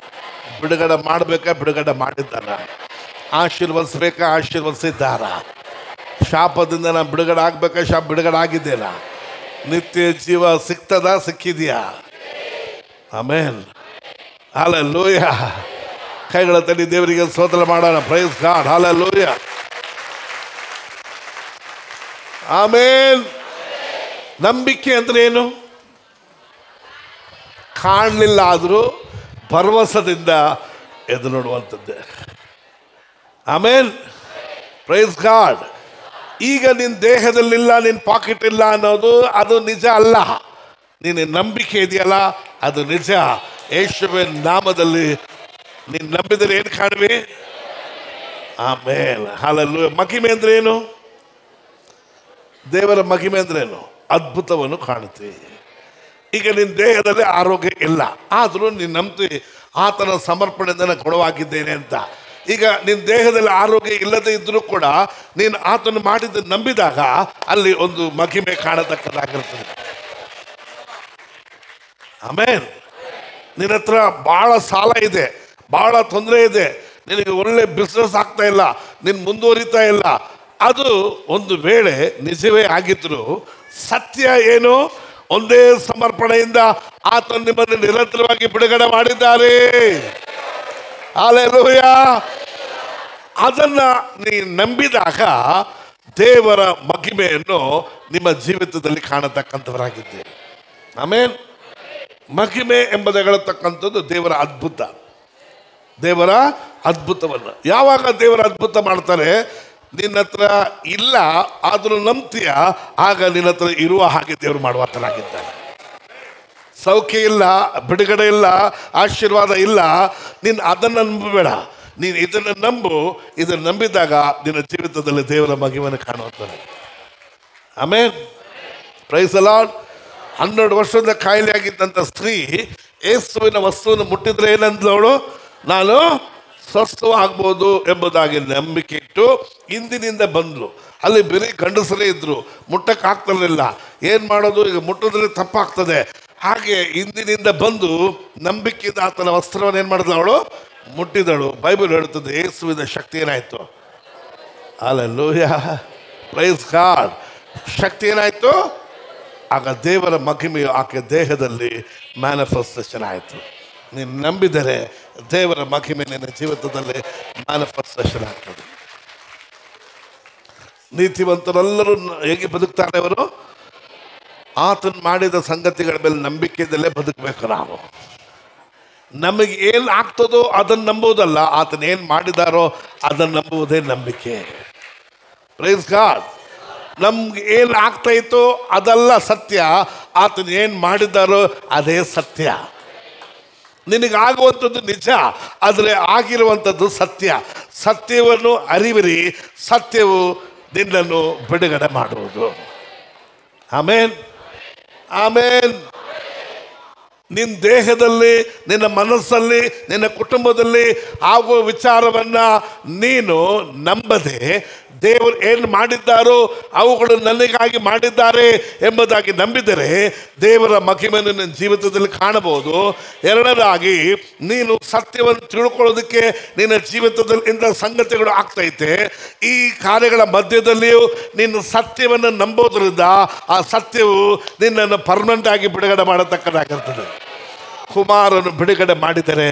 ಬಿಡುಗಡೆ ಮಾಡಬೇಕಾ ಬಿಡುಗಡೆ ಮಾಡಿದ್ದಾನ ಆಶೀರ್ವದಿಸ್ಬೇಕಾ ಆಶೀರ್ವದಿಸಿದ್ದಾನ ಶಾಪದಿಂದ ನಾನು ಬಿಡುಗಡೆ ಆಗ್ಬೇಕಾ ಶಾಪ ಬಿಡುಗಡೆ ಆಗಿದ್ದೇನಾ ನಿತ್ಯ ಜೀವ ಸಿಗ್ತದ ಸಿಕ್ಕಿದೆಯಾ ಆಮೇನ್ ಹಾಲ ಲೂಯ ಕೈಗಳ ತಡಿ ದೇವರಿಗೆ ಸ್ತೋತ್ರ ಮಾಡೋಣ ಪ್ರೈಸ್ ಗಾಡ್ ಹಾಲ ಲೂಯ ಆಮೇನ್ ನಂಬಿಕೆ ಅಂದ್ರೆ ಏನು ಕಾಣಲಿಲ್ಲ ಆದರೂ ಭರವಸದಿಂದ ಎದು ನೋಡುವಂಥದ್ದೇ ಆಮೇನ್ ಪ್ರೈಸ್ ಗಾಡ್ ಈಗ ನಿನ್ನ ದೇಹದಲ್ಲಿಲ್ಲ ನಿನ್ನ ಪಾಕೆಟ್ ಇಲ್ಲ ಅನ್ನೋದು ಅದು ನಿಜ ಅಲ್ಲ ನಿನ್ನ ನಂಬಿಕೆ ಇದೆಯಲ್ಲ ಅದು ನಿಜ ಯೇಸುವಿನ ನಾಮದಲ್ಲಿ ನೀನು ನಂಬಿದರೆ ಏನು ಕಾಣುವೆ ಆಮೇಲೆ ಹಾಲಲ್ಲೂ ಮಹಿಮೆ ಅಂದ್ರೆ ಏನು ದೇವರ ಮಹಿಮೆ ಅಂದ್ರೆ ಏನು ಅದ್ಭುತವನ್ನು ಕಾಣುತ್ತೆ ಈಗ ನಿನ್ನ ದೇಹದಲ್ಲಿ ಆರೋಗ್ಯ ಇಲ್ಲ ಆದರೂ ನೀನು ನಂಬ್ತಿ ಆತನ ಸಮರ್ಪಣೆಯಿಂದ ನಾನು ಗುಣವಾಗಿದ್ದೇನೆ ಅಂತ ಈಗ ನಿನ್ನ ದೇಹದಲ್ಲಿ ಆರೋಗ್ಯ ಇಲ್ಲದೆ ಇದ್ರೂ ಕೂಡ ನೀನು ಆತನು ಮಾಡಿದ್ದು ನಂಬಿದಾಗ ಅಲ್ಲಿ ಒಂದು ಮಹಿಮೆ ಕಾಣತಕ್ಕದಾಗಿರ್ತದೆ ಆಮೇನ್ ನಿನ್ನ ಹತ್ರ ಭಾಳ ಸಾಲ ಇದೆ ಭಾಳ ತೊಂದರೆ ಇದೆ ನಿನಗೆ ಒಳ್ಳೆ ಬಿಸ್ನೆಸ್ ಆಗ್ತಾ ಇಲ್ಲ ನೀನು ಮುಂದುವರಿತಾ ಇಲ್ಲ ಅದು ಒಂದು ವೇಳೆ ನಿಜವೇ ಆಗಿದ್ರು ಸತ್ಯ ಏನು ಒಂದೇ ಸಮರ್ಪಣೆಯಿಂದ ಆತ ನಿಮ್ಮನ್ನು ನಿರಂತರವಾಗಿ ಬಿಡುಗಡೆ ಮಾಡಿದ್ದಾರೆ ಹಾಲೆಲೂಯ ಅದನ್ನ ನೀ ನಂಬಿದಾಗ ದೇವರ ಮಹಿಮೆಯನ್ನು ನಿಮ್ಮ ಜೀವಿತದಲ್ಲಿ ಕಾಣತಕ್ಕಂಥವರಾಗಿದ್ದೀರಿ ಆಮೇಲೆ ಮಹಿಮೆ ಎಂಬುದಗಳತಕ್ಕಂಥದ್ದು ದೇವರ ಅದ್ಭುತ ದೇವರ ಅದ್ಭುತವನ್ನು ಯಾವಾಗ ದೇವರ ಅದ್ಭುತ ಮಾಡ್ತಾರೆ ನಿನ್ನ ಹತ್ರ ಇಲ್ಲ ಆದರೂ ನಂಬ್ತೀಯ ಆಗ ನಿನ್ನ ಹತ್ರ ಇರುವ ಹಾಗೆ ದೇವರು ಮಾಡುವಾತನಾಗಿದ್ದಾನೆ ಸೌಖ್ಯ ಇಲ್ಲ ಬಿಡುಗಡೆ ಇಲ್ಲ ಆಶೀರ್ವಾದ ಇಲ್ಲ ನೀನು ಅದನ್ನು ನಂಬಬೇಡ ನೀನು ಇದನ್ನು ನಂಬು ಇದನ್ನು ನಂಬಿದಾಗ ನಿನ್ನ ಜೀವಿತದಲ್ಲಿ ದೇವರ ಮಗಿವನ್ನು ಕಾಣುವಂತಾನೆ ಆಮೇಲೆ ಪ್ರೈಸ್ ಅಲಾಡ್ ಹನ್ನೆರಡು ವರ್ಷದ ಕಾಯಿಲೆ ಆಗಿದ್ದಂಥ ಸ್ತ್ರೀ ಏಸುವಿನ ವಸ್ತುವನ್ನು ಮುಟ್ಟಿದ್ರೆ ಏನಂದ್ಲವಳು ನಾನು ಸ್ವಸ್ಥವಾಗ್ಬೋದು ಎಂಬುದಾಗಿ ನಂಬಿಕೆ ಇಟ್ಟು ಇಂದಿನಿಂದ ಬಂದ್ಲು ಅಲ್ಲಿ ಬರೀ ಗಂಡಸರೇ ಇದ್ರು ಮುಟ್ಟಕ್ಕೆ ಆಗ್ತಿರ್ಲಿಲ್ಲ ಏನು ಮಾಡೋದು ಈಗ ಮುಟ್ಟಿದ್ರೆ ತಪ್ಪಾಗ್ತದೆ ಹಾಗೆ ಇಂದಿನಿಂದ ಬಂದು ನಂಬಿಕೆಯಿಂದ ಆತನ ವಸ್ತ್ರವನ್ನು ಏನು ಮಾಡಿದ್ಲು ಅವಳು ಮುಟ್ಟಿದಳು ಬೈಬಲ್ ಹೇಳುತ್ತದೆ ಏಸುವಿನ ಶಕ್ತಿ ಏನಾಯ್ತು ಅಲ್ಲೂಯ ಪ್ರೈಸ್ ಕಾರ್ಡ್ ಶಕ್ತಿ ಏನಾಯ್ತು ಆಗ ದೇವರ ಮಹಿಮೆಯು ಆಕೆ ದೇಹದಲ್ಲಿ ಮ್ಯಾನಿಫೆಸ್ಟೇಷನ್ ಆಯಿತು ನೀನು ನಂಬಿದರೆ ದೇವರ ಮಹಿಮೆ ನಿನ್ನ ಜೀವಿತದಲ್ಲಿ ಮ್ಯಾನಿಫೆಸ್ಟೇಷನ್ ಆಗ್ತದೆ ನೀತಿವಂತರೆಲ್ಲರೂ ನ- ಹೇಗೆ ಬದುಕ್ತಾರೆ ಅವರು ಆತನು ಮಾಡಿದ ಸಂಗತಿಗಳ ಮೇಲೆ ನಂಬಿಕೆಯಲ್ಲೇ ಬದುಕಬೇಕು ನಾವು ನಮಗೆ ಏನು ಆಗ್ತದೋ ಅದನ್ನು ನಂಬುವುದಲ್ಲ ಆತನ ಏನು ಮಾಡಿದಾರೋ ಅದನ್ನು ನಂಬುವುದೇ ನಂಬಿಕೆ ಪ್ರೈಸ್ ಗಾಡ್ ನಮ್ಗೆ ಏನು ಆಗ್ತಾ ಇತ್ತೋ ಅದಲ್ಲ ಸತ್ಯ ಆತನ ಏನು ಮಾಡಿದಾರೋ ಅದೇ ಸತ್ಯ ನಿನಗಾಗುವಂಥದ್ದು ನಿಜ ಆದರೆ ಆಗಿರುವಂಥದ್ದು ಸತ್ಯ ಸತ್ಯವನ್ನು ಅರಿವಿರಿ ಸತ್ಯವು ನಿನ್ನನ್ನು ಬಿಡುಗಡೆ ಮಾಡುವುದು ಆಮೇನ್ ಆಮೇನ್ ನಿನ್ನ ದೇಹದಲ್ಲಿ ನಿನ್ನ ಮನಸ್ಸಲ್ಲಿ ನಿನ್ನ ಕುಟುಂಬದಲ್ಲಿ ಆಗುವ ವಿಚಾರವನ್ನ ನೀನು ನಂಬದೆ ದೇವರು ಏನು ಮಾಡಿದ್ದಾರೋ ಅವುಗಳು ನನಗಾಗಿ ಮಾಡಿದ್ದಾರೆ ಎಂಬುದಾಗಿ ನಂಬಿದರೆ ದೇವರ ಮಹಿಮೆಯನ್ನು ನಿನ್ನ ಜೀವಿತದಲ್ಲಿ ಕಾಣಬಹುದು ಎರಡನೇದಾಗಿ ನೀನು ಸತ್ಯವನ್ನು ತಿಳ್ಕೊಳ್ಳೋದಕ್ಕೆ ನಿನ್ನ ಜೀವಿತದಲ್ಲಿ ಇಂಥ ಸಂಗತಿಗಳು ಆಗ್ತೈತೆ ಈ ಕಾರ್ಯಗಳ ಮಧ್ಯದಲ್ಲಿಯೂ ನೀನು ಸತ್ಯವನ್ನು ನಂಬೋದ್ರಿಂದ ಆ ಸತ್ಯವು ನಿನ್ನನ್ನು ಪರ್ಮನೆಂಟ್ ಆಗಿ ಬಿಡುಗಡೆ ಮಾಡತಕ್ಕದಾಗಿರ್ತದೆ ಕುಮಾರನು ಬಿಡುಗಡೆ ಮಾಡಿದರೆ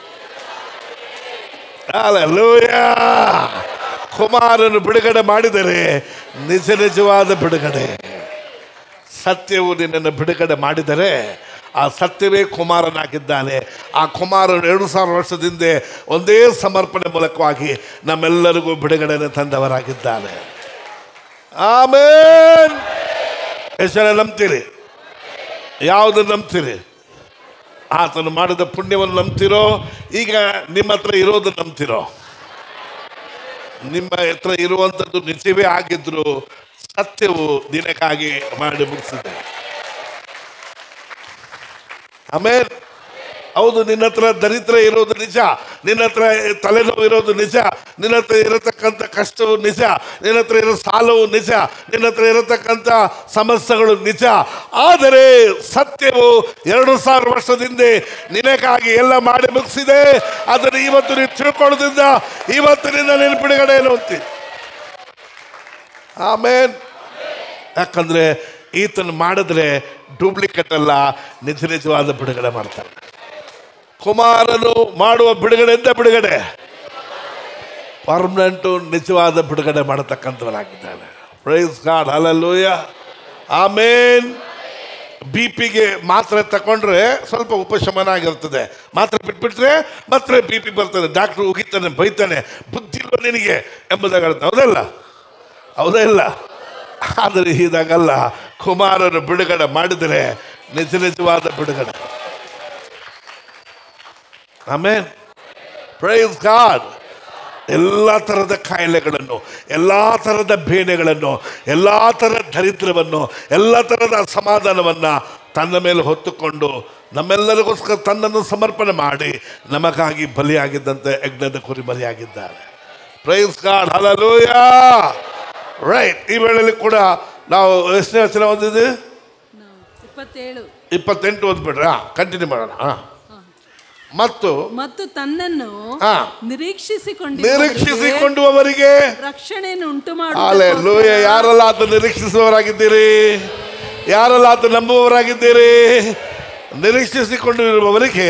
Hallelujah. ಕುಮಾರನು ಬಿಡುಗಡೆ ಮಾಡಿದರೆ ನಿಜ ನಿಜವಾದ ಬಿಡುಗಡೆ ಸತ್ಯವು ನಿನ್ನನ್ನು ಬಿಡುಗಡೆ ಮಾಡಿದರೆ ಆ ಸತ್ಯವೇ ಕುಮಾರನಾಗಿದ್ದಾನೆ ಆ ಕುಮಾರನು ಎರಡು ಸಾವಿರ ವರ್ಷದಿಂದ ಒಂದೇ ಸಮರ್ಪಣೆ ಮೂಲಕವಾಗಿ ನಮ್ಮೆಲ್ಲರಿಗೂ ಬಿಡುಗಡೆಯನ್ನು ತಂದವರಾಗಿದ್ದಾನೆ ಆಮೇನ್ ಎಷ್ಟು ಜನ ನಂಬ್ತೀರಿ ಯಾವುದು ನಂಬ್ತೀರಿ ಆತನು ಮಾಡಿದ ಪುಣ್ಯವನ್ನು ನಂಬ್ತಿರೋ ಈಗ ನಿಮ್ಮ ಹತ್ರ ಇರೋದು ನಂಬ್ತಿರೋ ನಿಮ್ಮ ಹತ್ರ ಇರುವಂಥದ್ದು ನಿಜವೇ ಆಗಿದ್ರು ಸತ್ಯವು ದಿನಕ್ಕಾಗಿ ಮಾಡಿ ಮುಗಿಸಿದೆ ಆಮೇಲೆ ಹೌದು ನಿನ್ನ ಹತ್ರ ದರಿದ್ರ ಇರೋದು ನಿಜ ನಿನ್ನ ಹತ್ರ ತಲೆನೋವು ಇರೋದು ನಿಜ ನಿನ್ನ ಹತ್ರ ಇರತಕ್ಕಂಥ ಕಷ್ಟವು ನಿಜ ನಿನ್ನ ಹತ್ರ ಇರೋ ಸಾಲವು ನಿಜ ನಿನ್ನ ಹತ್ರ ಇರತಕ್ಕಂಥ ಸಮಸ್ಯೆಗಳು ನಿಜ ಆದರೆ ಸತ್ಯವು ಎರಡು ಸಾವಿರ ವರ್ಷದಿಂದ ನಿನಗಾಗಿ ಎಲ್ಲ ಮಾಡಿ ಮುಗಿಸಿದೆ ಅದನ್ನು ಇವತ್ತು ನೀನು ತಿಳ್ಕೊಳ್ಳೋದ್ರಿಂದ ಇವತ್ತಿನಿಂದ ನೀನು ಬಿಡುಗಡೆ ಅಂತಿ ಆಮೇನ್ ಯಾಕಂದ್ರೆ ಈತನು ಮಾಡಿದ್ರೆ ಡೂಪ್ಲಿಕೇಟ್ ಅಲ್ಲ ನಿಜ ನಿಜವಾದ ಬಿಡುಗಡೆ ಮಾಡ್ತಾನೆ ಕುಮಾರನು ಮಾಡುವ ಬಿಡುಗಡೆಯಿಂದ ಬಿಡುಗಡೆ ಪರ್ಮನೆಂಟು ನಿಜವಾದ ಬಿಡುಗಡೆ ಮಾಡತಕ್ಕಂಥವನಾಗಿದ್ದಾನೆ praise God hallelujah amen B ಪಿಗೆ ಮಾತ್ರೆ ತಗೊಂಡ್ರೆ ಸ್ವಲ್ಪ ಉಪಶಮನ ಆಗಿರ್ತದೆ ಮಾತ್ರೆ ಬಿಟ್ಬಿಟ್ರೆ ಮತ್ತೆ ಬಿ ಪಿ ಬರ್ತದೆ ಡಾಕ್ಟ್ರು ಉಗಿತಾನೆ ಬೈತಾನೆ ಬುದ್ಧಿ ಇಲ್ವ ನಿನಗೆ ಎಂಬುದಾಗಿ ಹೇಳ್ತಾನೆ. ಹೌದಲ್ಲ ಹೌದಾ ಇಲ್ಲ ಆದರೆ ಇದಾಗಲ್ಲ ಕುಮಾರನು ಬಿಡುಗಡೆ ಮಾಡಿದರೆ ನಿಜ ನಿಜವಾದ ಬಿಡುಗಡೆ ಆಮೇನ್ ಪ್ರೈಸ್ ಗಾಡ್ ಎಲ್ಲ ಥರದ ಕಾಯಿಲೆಗಳನ್ನು ಎಲ್ಲ ಥರದ ಬೇನೆಗಳನ್ನು ಎಲ್ಲ ಥರದ ದರಿದ್ರವನ್ನು ಎಲ್ಲ ಥರದ ಅಸಮಾಧಾನವನ್ನು ತನ್ನ ಮೇಲೆ ಹೊತ್ತುಕೊಂಡು ನಮ್ಮೆಲ್ಲರಿಗೋಸ್ಕರ ತನ್ನನ್ನು ಸಮರ್ಪಣೆ ಮಾಡಿ ನಮಗಾಗಿ ಬಲಿಯಾಗಿದ್ದಂತೆ ಯಜ್ಞದ ಕುರಿ ಬಲಿಯಾಗಿದ್ದಾರೆ ಪ್ರೈಸ್ ಗಾಡ್ ಹಲಲೂಯ ರೈಟ್ ಈ ವೇಳೆಯಲ್ಲಿ ಕೂಡ ನಾವು ಎಷ್ಟನೇ ವಚನ ಓದಿದ್ವಿ ನಾವು ಇಪ್ಪತ್ತೇಳು ಇಪ್ಪತ್ತೆಂಟು ಓದ್ಬಿಡ್ರಿ ಹಾಂ ಕಂಟಿನ್ಯೂ ಮಾಡೋಣ ಹಾಂ ಮತ್ತು ಮತ್ತು ತನ್ನನ್ನು ಹಾ. ನಿರೀಕ್ಷಿಸಿಕೊಂಡು ನಿರೀಕ್ಷಿಸಿಕೊಂಡುವವರಿಗೆ ರಕ್ಷಣೆಯನ್ನು ಉಂಟು ಅಲೆ ಲೂಯ ಮಾಡುವ ಯಾರೆಲ್ಲ ಆತ ನಿರೀಕ್ಷಿಸುವವರಾಗಿದ್ದೀರಿ ಯಾರೆಲ್ಲ ಆತ ನಂಬುವವರಾಗಿದ್ದೀರಿ ನಿರೀಕ್ಷಿಸಿಕೊಂಡಿರುವವರಿಗೆ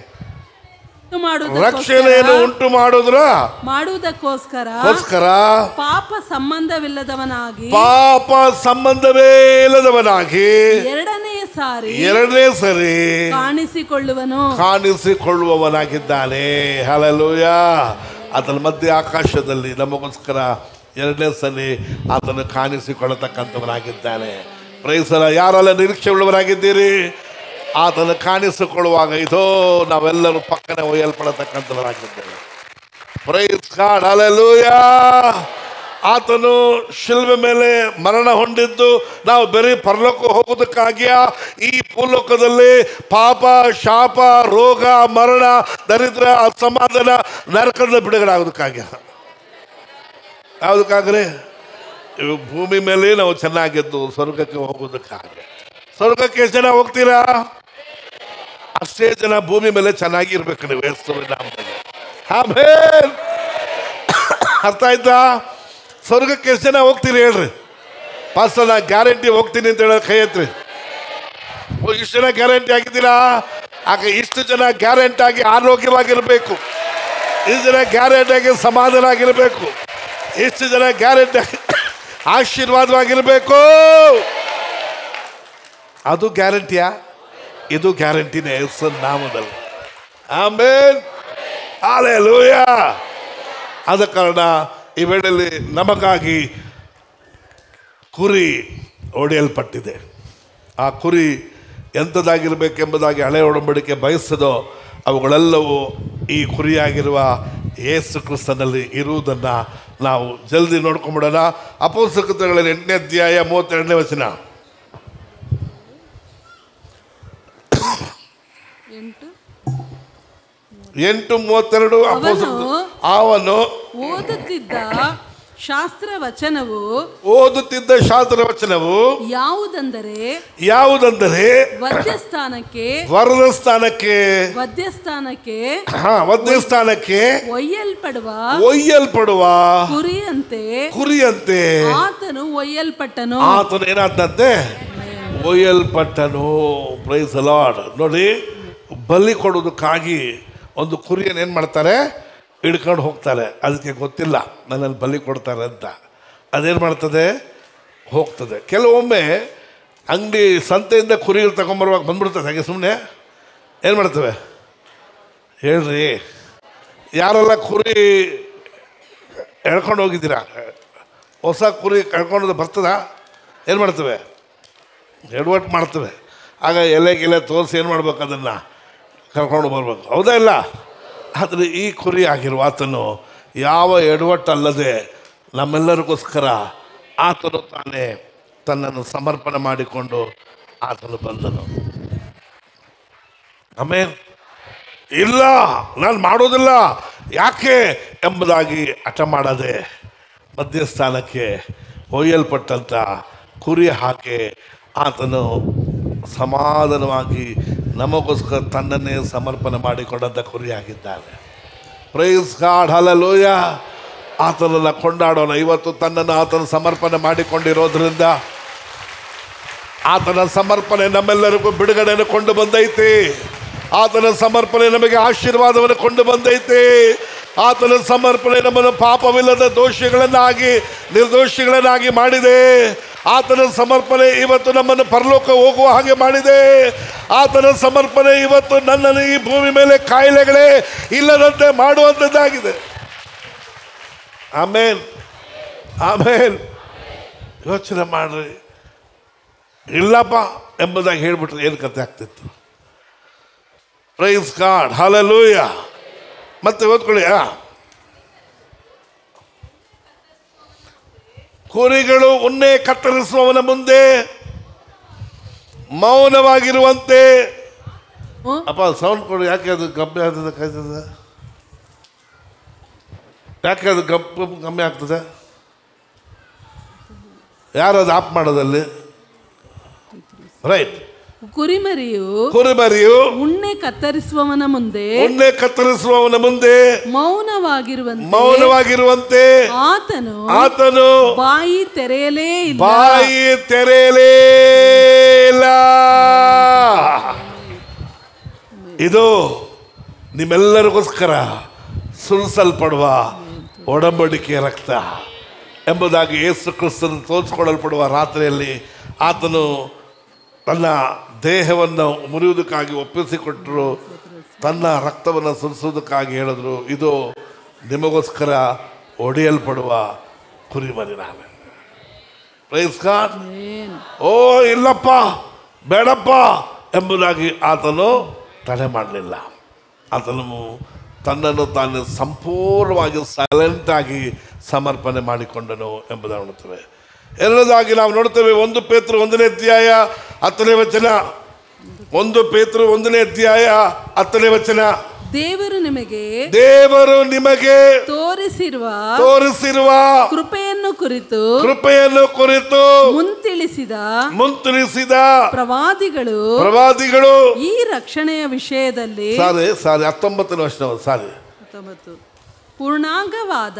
ರಕ್ಷಣೆಯನ್ನು ಉಂಟು ಮಾಡೋದ್ರ ಮಾಡುವುದಕ್ಕೋಸ್ಕರ ಗೋಸ್ಕರ ಪಾಪ ಸಂಬಂಧವಿಲ್ಲದವನಾಗಿ ಪಾಪ ಸಂಬಂಧವೇ ಇಲ್ಲದವನಾಗಿ ಎರಡನೆಯ ಸಾರಿ ಎರಡನೇ ಸರಿ ಕಾಣಿಸಿಕೊಳ್ಳುವನು ಕಾಣಿಸಿಕೊಳ್ಳುವವನಾಗಿದ್ದಾನೆ ಹಲಲೂಯ ಆತನ ಮಧ್ಯೆ ಆಕಾಶದಲ್ಲಿ ನಮಗೋಸ್ಕರ ಎರಡನೇ ಸಲ ಆತನು ಕಾಣಿಸಿಕೊಳ್ಳತಕ್ಕಂಥವನಾಗಿದ್ದಾನೆ ಪ್ರೈಸಲ ಯಾರೆಲ್ಲ ನಿರೀಕ್ಷೆ ಉಳ್ಳವರಾಗಿದ್ದೀರಿ ಆತನು ಕಾಣಿಸಿಕೊಳ್ಳುವಾಗ ಇದೋ ನಾವೆಲ್ಲರೂ ಪಕ್ಕನೆ ಒಯ್ಯಲ್ಪಡತಕ್ಕಂಥವರಾಗಿದ್ದೇವೆ ಪ್ರೈಸ್ ಗಾಡ್ ಹಲಲೂಯ ಆತನು ಶಿಲ್ಬೆ ಮೇಲೆ ಮರಣ ಹೊಂದಿದ್ದು ನಾವು ಬರೀ ಪರಲೋಕ ಹೋಗೋದಕ್ಕಾಗಿಯ ಈ ಭೂಲೋಕದಲ್ಲಿ ಪಾಪ ಶಾಪ ರೋಗ ಮರಣ ದರಿದ್ರ ಅಸಮಾಧಾನ ನರಕದ ಬಿಡುಗಡೆ ಆಗೋದಕ್ಕಾಗ್ಯ ಯಾವುದಕ್ಕಾಗ್ರೆ ಇವು ಭೂಮಿ ಮೇಲೆ ನಾವು ಚೆನ್ನಾಗಿದ್ದು ಸ್ವರ್ಗಕ್ಕೆ ಹೋಗೋದಕ್ಕಾಗಿ ಸ್ವರ್ಗಕ್ಕೆ ಎಷ್ಟು ಜನ ಹೋಗ್ತೀರಾ ಅಷ್ಟೇ ಜನ ಭೂಮಿ ಮೇಲೆ ಚೆನ್ನಾಗಿರ್ಬೇಕು ನೀವು ಯೇಸುವಿನ ನಾಮದಲ್ಲಿ ಆಮೇನ್ ಅರ್ಥ ಆಯ್ತಾ ಸ್ವರ್ಗಕ್ಕೆ ಎಷ್ಟು ಜನ ಹೋಗ್ತೀರಿ ಹೇಳ್ರಿ ಪಾಸ್ಟರ್ ನಾ ಗ್ಯಾರಂಟಿ ಹೋಗ್ತೀನಿ ಅಂತ ಹೇಳೋ ಕೈ ಎತ್ರಿ ಓ ಇಷ್ಟು ಜನ ಗ್ಯಾರಂಟಿ ಆಗಿದ್ದೀರಾ ಆಗ ಇಷ್ಟು ಜನ ಗ್ಯಾರಂಟಿ ಆಗಿ ಆರೋಗ್ಯವಾಗಿರಬೇಕು ಇಷ್ಟು ಜನ ಗ್ಯಾರಂಟಿ ಆಗಿ ಸಮಾಧಾನ ಆಗಿರಬೇಕು ಇಷ್ಟು ಜನ ಗ್ಯಾರಂಟಿ ಆಗಿ ಆಶೀರ್ವಾದವಾಗಿರಬೇಕು ಅದು ಗ್ಯಾರಂಟಿಯಾ ಇದು ಗ್ಯಾರಂಟಿನೇ ಹೆಸರು ನಾಮದಲ್ಲಿ ಆಮೇನ್ ಹಾಲೆಲೂಯ ಆದ ಕಾರಣ ಈ ವೇಳೆಯಲ್ಲಿ ನಮಗಾಗಿ ಕುರಿ ಒಡೆಯಲ್ಪಟ್ಟಿದೆ ಆ ಕುರಿ ಎಂಥದ್ದಾಗಿರಬೇಕೆಂಬುದಾಗಿ ಹಳೆ ಒಡಂಬಡಿಕೆ ಬಯಸದೋ ಅವುಗಳೆಲ್ಲವೂ ಈ ಕುರಿಯಾಗಿರುವ ಯೇಸು ಕ್ರಿಸ್ತನಲ್ಲಿ ಇರುವುದನ್ನು ನಾವು ಜಲ್ದಿ ನೋಡ್ಕೊಂಬಿಡೋಣ ಅಪೋಸಕತೆಗಳಲ್ಲಿ ಎಂಟನೇ ಅಧ್ಯಾಯ ಮೂವತ್ತೆರಡನೇ ವಚನ ಎಂಟು ಎಂಟು ಮೂವತ್ತೆರಡು ಅಪೋಸಕ ಅವನು ಓದುತ್ತಿದ್ದ ಶಾಸ್ತ್ರ ವಚನವು ಓದುತ್ತಿದ್ದ ಶಾಸ್ತ್ರ ವಚನವು ಯಾವುದೆಂದರೆ ಯಾವುದೆಂದರೆ ವದ್ಯಸ್ಥಾನಕ್ಕೆ ವರದ ಸ್ಥಾನಕ್ಕೆ ವದ್ಯಸ್ಥಾನಕ್ಕೆ ಹಾ ವದ್ಯ ಸ್ಥಾನಕ್ಕೆ ಒಯ್ಯಲ್ಪಡುವ ಒಯ್ಯಲ್ಪಡುವ ಕುರಿಯಂತೆ ಕುರಿಯಂತೆ ಆತನು ಒಯ್ಯಲ್ಪಟ್ಟನು ಆತನು ಏನಾದಂತೆ ಒಯ್ಯಲ್ಪಟ್ಟನು ಪ್ರೈಸ್ ಲಾರ್ಡ್ ನೋಡಿ ಬಲಿ ಕೊಡೋದಕ್ಕಾಗಿ ಒಂದು ಕುರಿಯನ್ನು ಏನು ಮಾಡ್ತಾರೆ ಹಿಡ್ಕೊಂಡು ಹೋಗ್ತಾರೆ ಅದಕ್ಕೆ ಗೊತ್ತಿಲ್ಲ ನನ್ನಲ್ಲಿ ಬಲಿ ಕೊಡ್ತಾರೆ ಅಂತ ಅದೇನು ಮಾಡ್ತದೆ ಹೋಗ್ತದೆ ಕೆಲವೊಮ್ಮೆ ಅಂಗಡಿ ಸಂತೆಯಿಂದ ಕುರಿಗಳು ತಗೊಂಬರುವಾಗ ಬಂದ್ಬಿಡ್ತದೆ ಹಾಗೆ ಸುಮ್ಮನೆ ಏನು ಮಾಡ್ತವೆ ಹೇಳ್ರಿ ಯಾರೆಲ್ಲ ಕುರಿ ಎಳ್ಕೊಂಡು ಹೋಗಿದ್ದೀರಾ ಹೊಸ ಕುರಿ ಕಳ್ಕೊಂಡು ಬರ್ತದಾ ಏನು ಮಾಡ್ತವೆ ಎಡವಟ್ಟು ಮಾಡ್ತವೆ ಆಗ ಎಲೆ ಗಿಲೆ ತೋರಿಸಿ ಏನು ಮಾಡ್ಬೇಕು ಅದನ್ನು ಕರ್ಕೊಂಡು ಬರ್ಬೇಕು ಹೌದಾ ಇಲ್ಲ ಆದರೆ ಈ ಕುರಿ ಆಗಿರುವ ಆತನು ಯಾವ ಎಡವಟ್ಟಲ್ಲದೆ ನಮ್ಮೆಲ್ಲರಿಗೋಸ್ಕರ ಆತನು ತಾನೇ ತನ್ನನ್ನು ಸಮರ್ಪಣೆ ಮಾಡಿಕೊಂಡು ಆತನು ಬಂದನು ಆಮೇಲೆ ಇಲ್ಲ ನಾನು ಮಾಡೋದಿಲ್ಲ ಯಾಕೆ ಎಂಬುದಾಗಿ ಹಠ ಮಾಡದೆ ಮಧ್ಯಸ್ಥಾನಕ್ಕೆ ಒಯ್ಯಲ್ಪಟ್ಟಂಥ ಕುರಿ ಹಾಕಿ ಆತನು ಸಮಾಧಾನವಾಗಿ ನಮಗೋಸ್ಕರ ತನ್ನನ್ನೇ ಸಮರ್ಪಣೆ ಮಾಡಿಕೊಂಡಂಥ ಕುರಿಯಾಗಿದ್ದಾನೆ ಪ್ರೈಸ್ ಗಾಡ್ ಹಲಲೂಯ ಆತನನ್ನ ಕೊಂಡಾಡೋಣ ಇವತ್ತು ತನ್ನನ್ನು ಆತನ ಸಮರ್ಪಣೆ ಮಾಡಿಕೊಂಡಿರೋದ್ರಿಂದ ಆತನ ಸಮರ್ಪಣೆ ನಮ್ಮೆಲ್ಲರಿಗೂ ಬಿಡುಗಡೆಯನ್ನು ಕೊಂಡು ಬಂದೈತಿ ಆತನ ಸಮರ್ಪಣೆ ನಮಗೆ ಆಶೀರ್ವಾದವನ್ನು ಕೊಂಡು ಬಂದೈತಿ ಆತನ ಸಮರ್ಪಣೆ ನಮ್ಮನ್ನು ಪಾಪವಿಲ್ಲದ ದೋಷಿಗಳನ್ನಾಗಿ ನಿರ್ದೋಷಿಗಳನ್ನಾಗಿ ಮಾಡಿದೆ ಆತನ ಸಮರ್ಪಣೆ ಇವತ್ತು ನಮ್ಮನ್ನು ಪರಲೋಕ ಹೋಗುವ ಹಾಗೆ ಮಾಡಿದೆ ಆತನ ಸಮರ್ಪಣೆ ಇವತ್ತು ನನ್ನನ್ನು ಈ ಭೂಮಿ ಮೇಲೆ ಕಾಯಿಲೆಗಳೇ ಇಲ್ಲದಂತೆ ಮಾಡುವಂಥದ್ದಾಗಿದೆ ಆಮೇನ್ ಆಮೇನ್ ಯೋಚನೆ ಮಾಡ್ರಿ ಇಲ್ಲಪ್ಪ ಎಂಬುದಾಗಿ ಹೇಳ್ಬಿಟ್ರೆ ಏನು ಕತೆ ಆಗ್ತಿತ್ತು ಪ್ರೈಸ್ ಗಾಡ್ ಹಾಲಲೂಯ ಮತ್ತೆ ಓದ್ಕೊಳ್ಳಿ ಆ. ಕುರಿಗಳು ಉನ್ನೆ ಕತ್ತರಿಸುವವನ ಮುಂದೆ ಮೌನವಾಗಿರುವಂತೆ ಹ್ಮ್? ಅಪ್ಪ ಸೌಂಡ್ ಕೊಡು ಯಾಕೆ ಅದು ಕಮ್ಮಿ ಆಗ್ತದೆ ಕಾಯ್ತದೆ ಯಾಕೆ ಅದು ಗಪ್ ಕಮ್ಮಿ ಆಗ್ತದೆ ಯಾರು ಅದು ಆಫ್ ಮಾಡೋದಲ್ಲಿ ರೈಟ್ ಕುರಿಮರಿಯು ಕುರಿಮರಿಯು ಉಣ್ಣೆ ಕತ್ತರಿಸುವವನ ಮುಂದೆ ಉಣ್ಣೆ ಕತ್ತರಿಸುವವನ ಮುಂದೆ ಮೌನವಾಗಿರುವಂತೆ ಮೌನವಾಗಿರುವಂತೆ ಆತನು ಆತನು ಬಾಯಿ ತೆರೆಯಲೇ ಇಲ್ಲ ಬಾಯಿ ತೆರೆಯಲೇ ಇಲ್ಲ ಇದು ನಿಮ್ಮೆಲ್ಲರಿಗೋಸ್ಕರ ಸುರಿಸಲ್ಪಡುವ ಒಡಂಬಡಿಕೆಯ ರಕ್ತ ಎಂಬುದಾಗಿ ಯೇಸು ಕ್ರಿಸ್ತನು ತೋರಿಸ್ಕೊಡಲ್ಪಡುವ ರಾತ್ರಿಯಲ್ಲಿ ಆತನು ತನ್ನ ದೇಹವನ್ನು ಮುರಿಯುವುದಕ್ಕಾಗಿ ಒಪ್ಪಿಸಿಕೊಟ್ಟರು ತನ್ನ ರಕ್ತವನ್ನು ಸುರಿಸುವುದಕ್ಕಾಗಿ ಹೇಳಿದ್ರು ಇದು ನಿಮಗೋಸ್ಕರ ಒಡೆಯಲ್ಪಡುವ ಕುರಿಮರಿ ನಾನು ಪ್ರೈಸ್ ಗಾಡ್ ಏನ್? ಓ ಇಲ್ಲಪ್ಪ ಬೇಡಪ್ಪ ಎಂಬುದಾಗಿ ಆತನು ತಡೆ ಮಾಡಲಿಲ್ಲ ಆತನು ತನ್ನನ್ನು ತಾನು ಸಂಪೂರ್ಣವಾಗಿ ಸೈಲೆಂಟ್ ಆಗಿ ಸಮರ್ಪಣೆ ಮಾಡಿಕೊಂಡನು ಎಂಬುದನ್ನು ನೋಡುತ್ತೇವೆ ಎರಡನೇದಾಗಿ ನಾವು ನೋಡ್ತೇವೆ ಒಂದು ಪೇತ್ರ ಒಂದನೇ ಅಧ್ಯಾಯ ಹತ್ತನೇ ವಚನ ಒಂದು ಪೇತ್ರ ಒಂದನೇ ಅಧ್ಯಾಯ ಹತ್ತನೇ ವಚನ ದೇವರು ನಿಮಗೆ ದೇವರು ನಿಮಗೆ ತೋರಿಸಿರುವ ತೋರಿಸಿರುವ ಕೃಪೆಯನ್ನು ಕುರಿತು ಕೃಪೆಯನ್ನು ಕುರಿತು ಮುಂತಿಳಿಸಿದ ಮುಂತಿರಿಸಿದ ಪ್ರವಾದಿಗಳು ಪ್ರವಾದಿಗಳು ಈ ರಕ್ಷಣೆಯ ವಿಷಯದಲ್ಲಿ ಸಾರಿ ಸಾರಿ ಹತ್ತೊಂಬತ್ತನೇ ವರ್ಷ ಸಾರಿ ಹತ್ತೊಂಬತ್ತು ಪೂರ್ಣಾಂಗವಾದ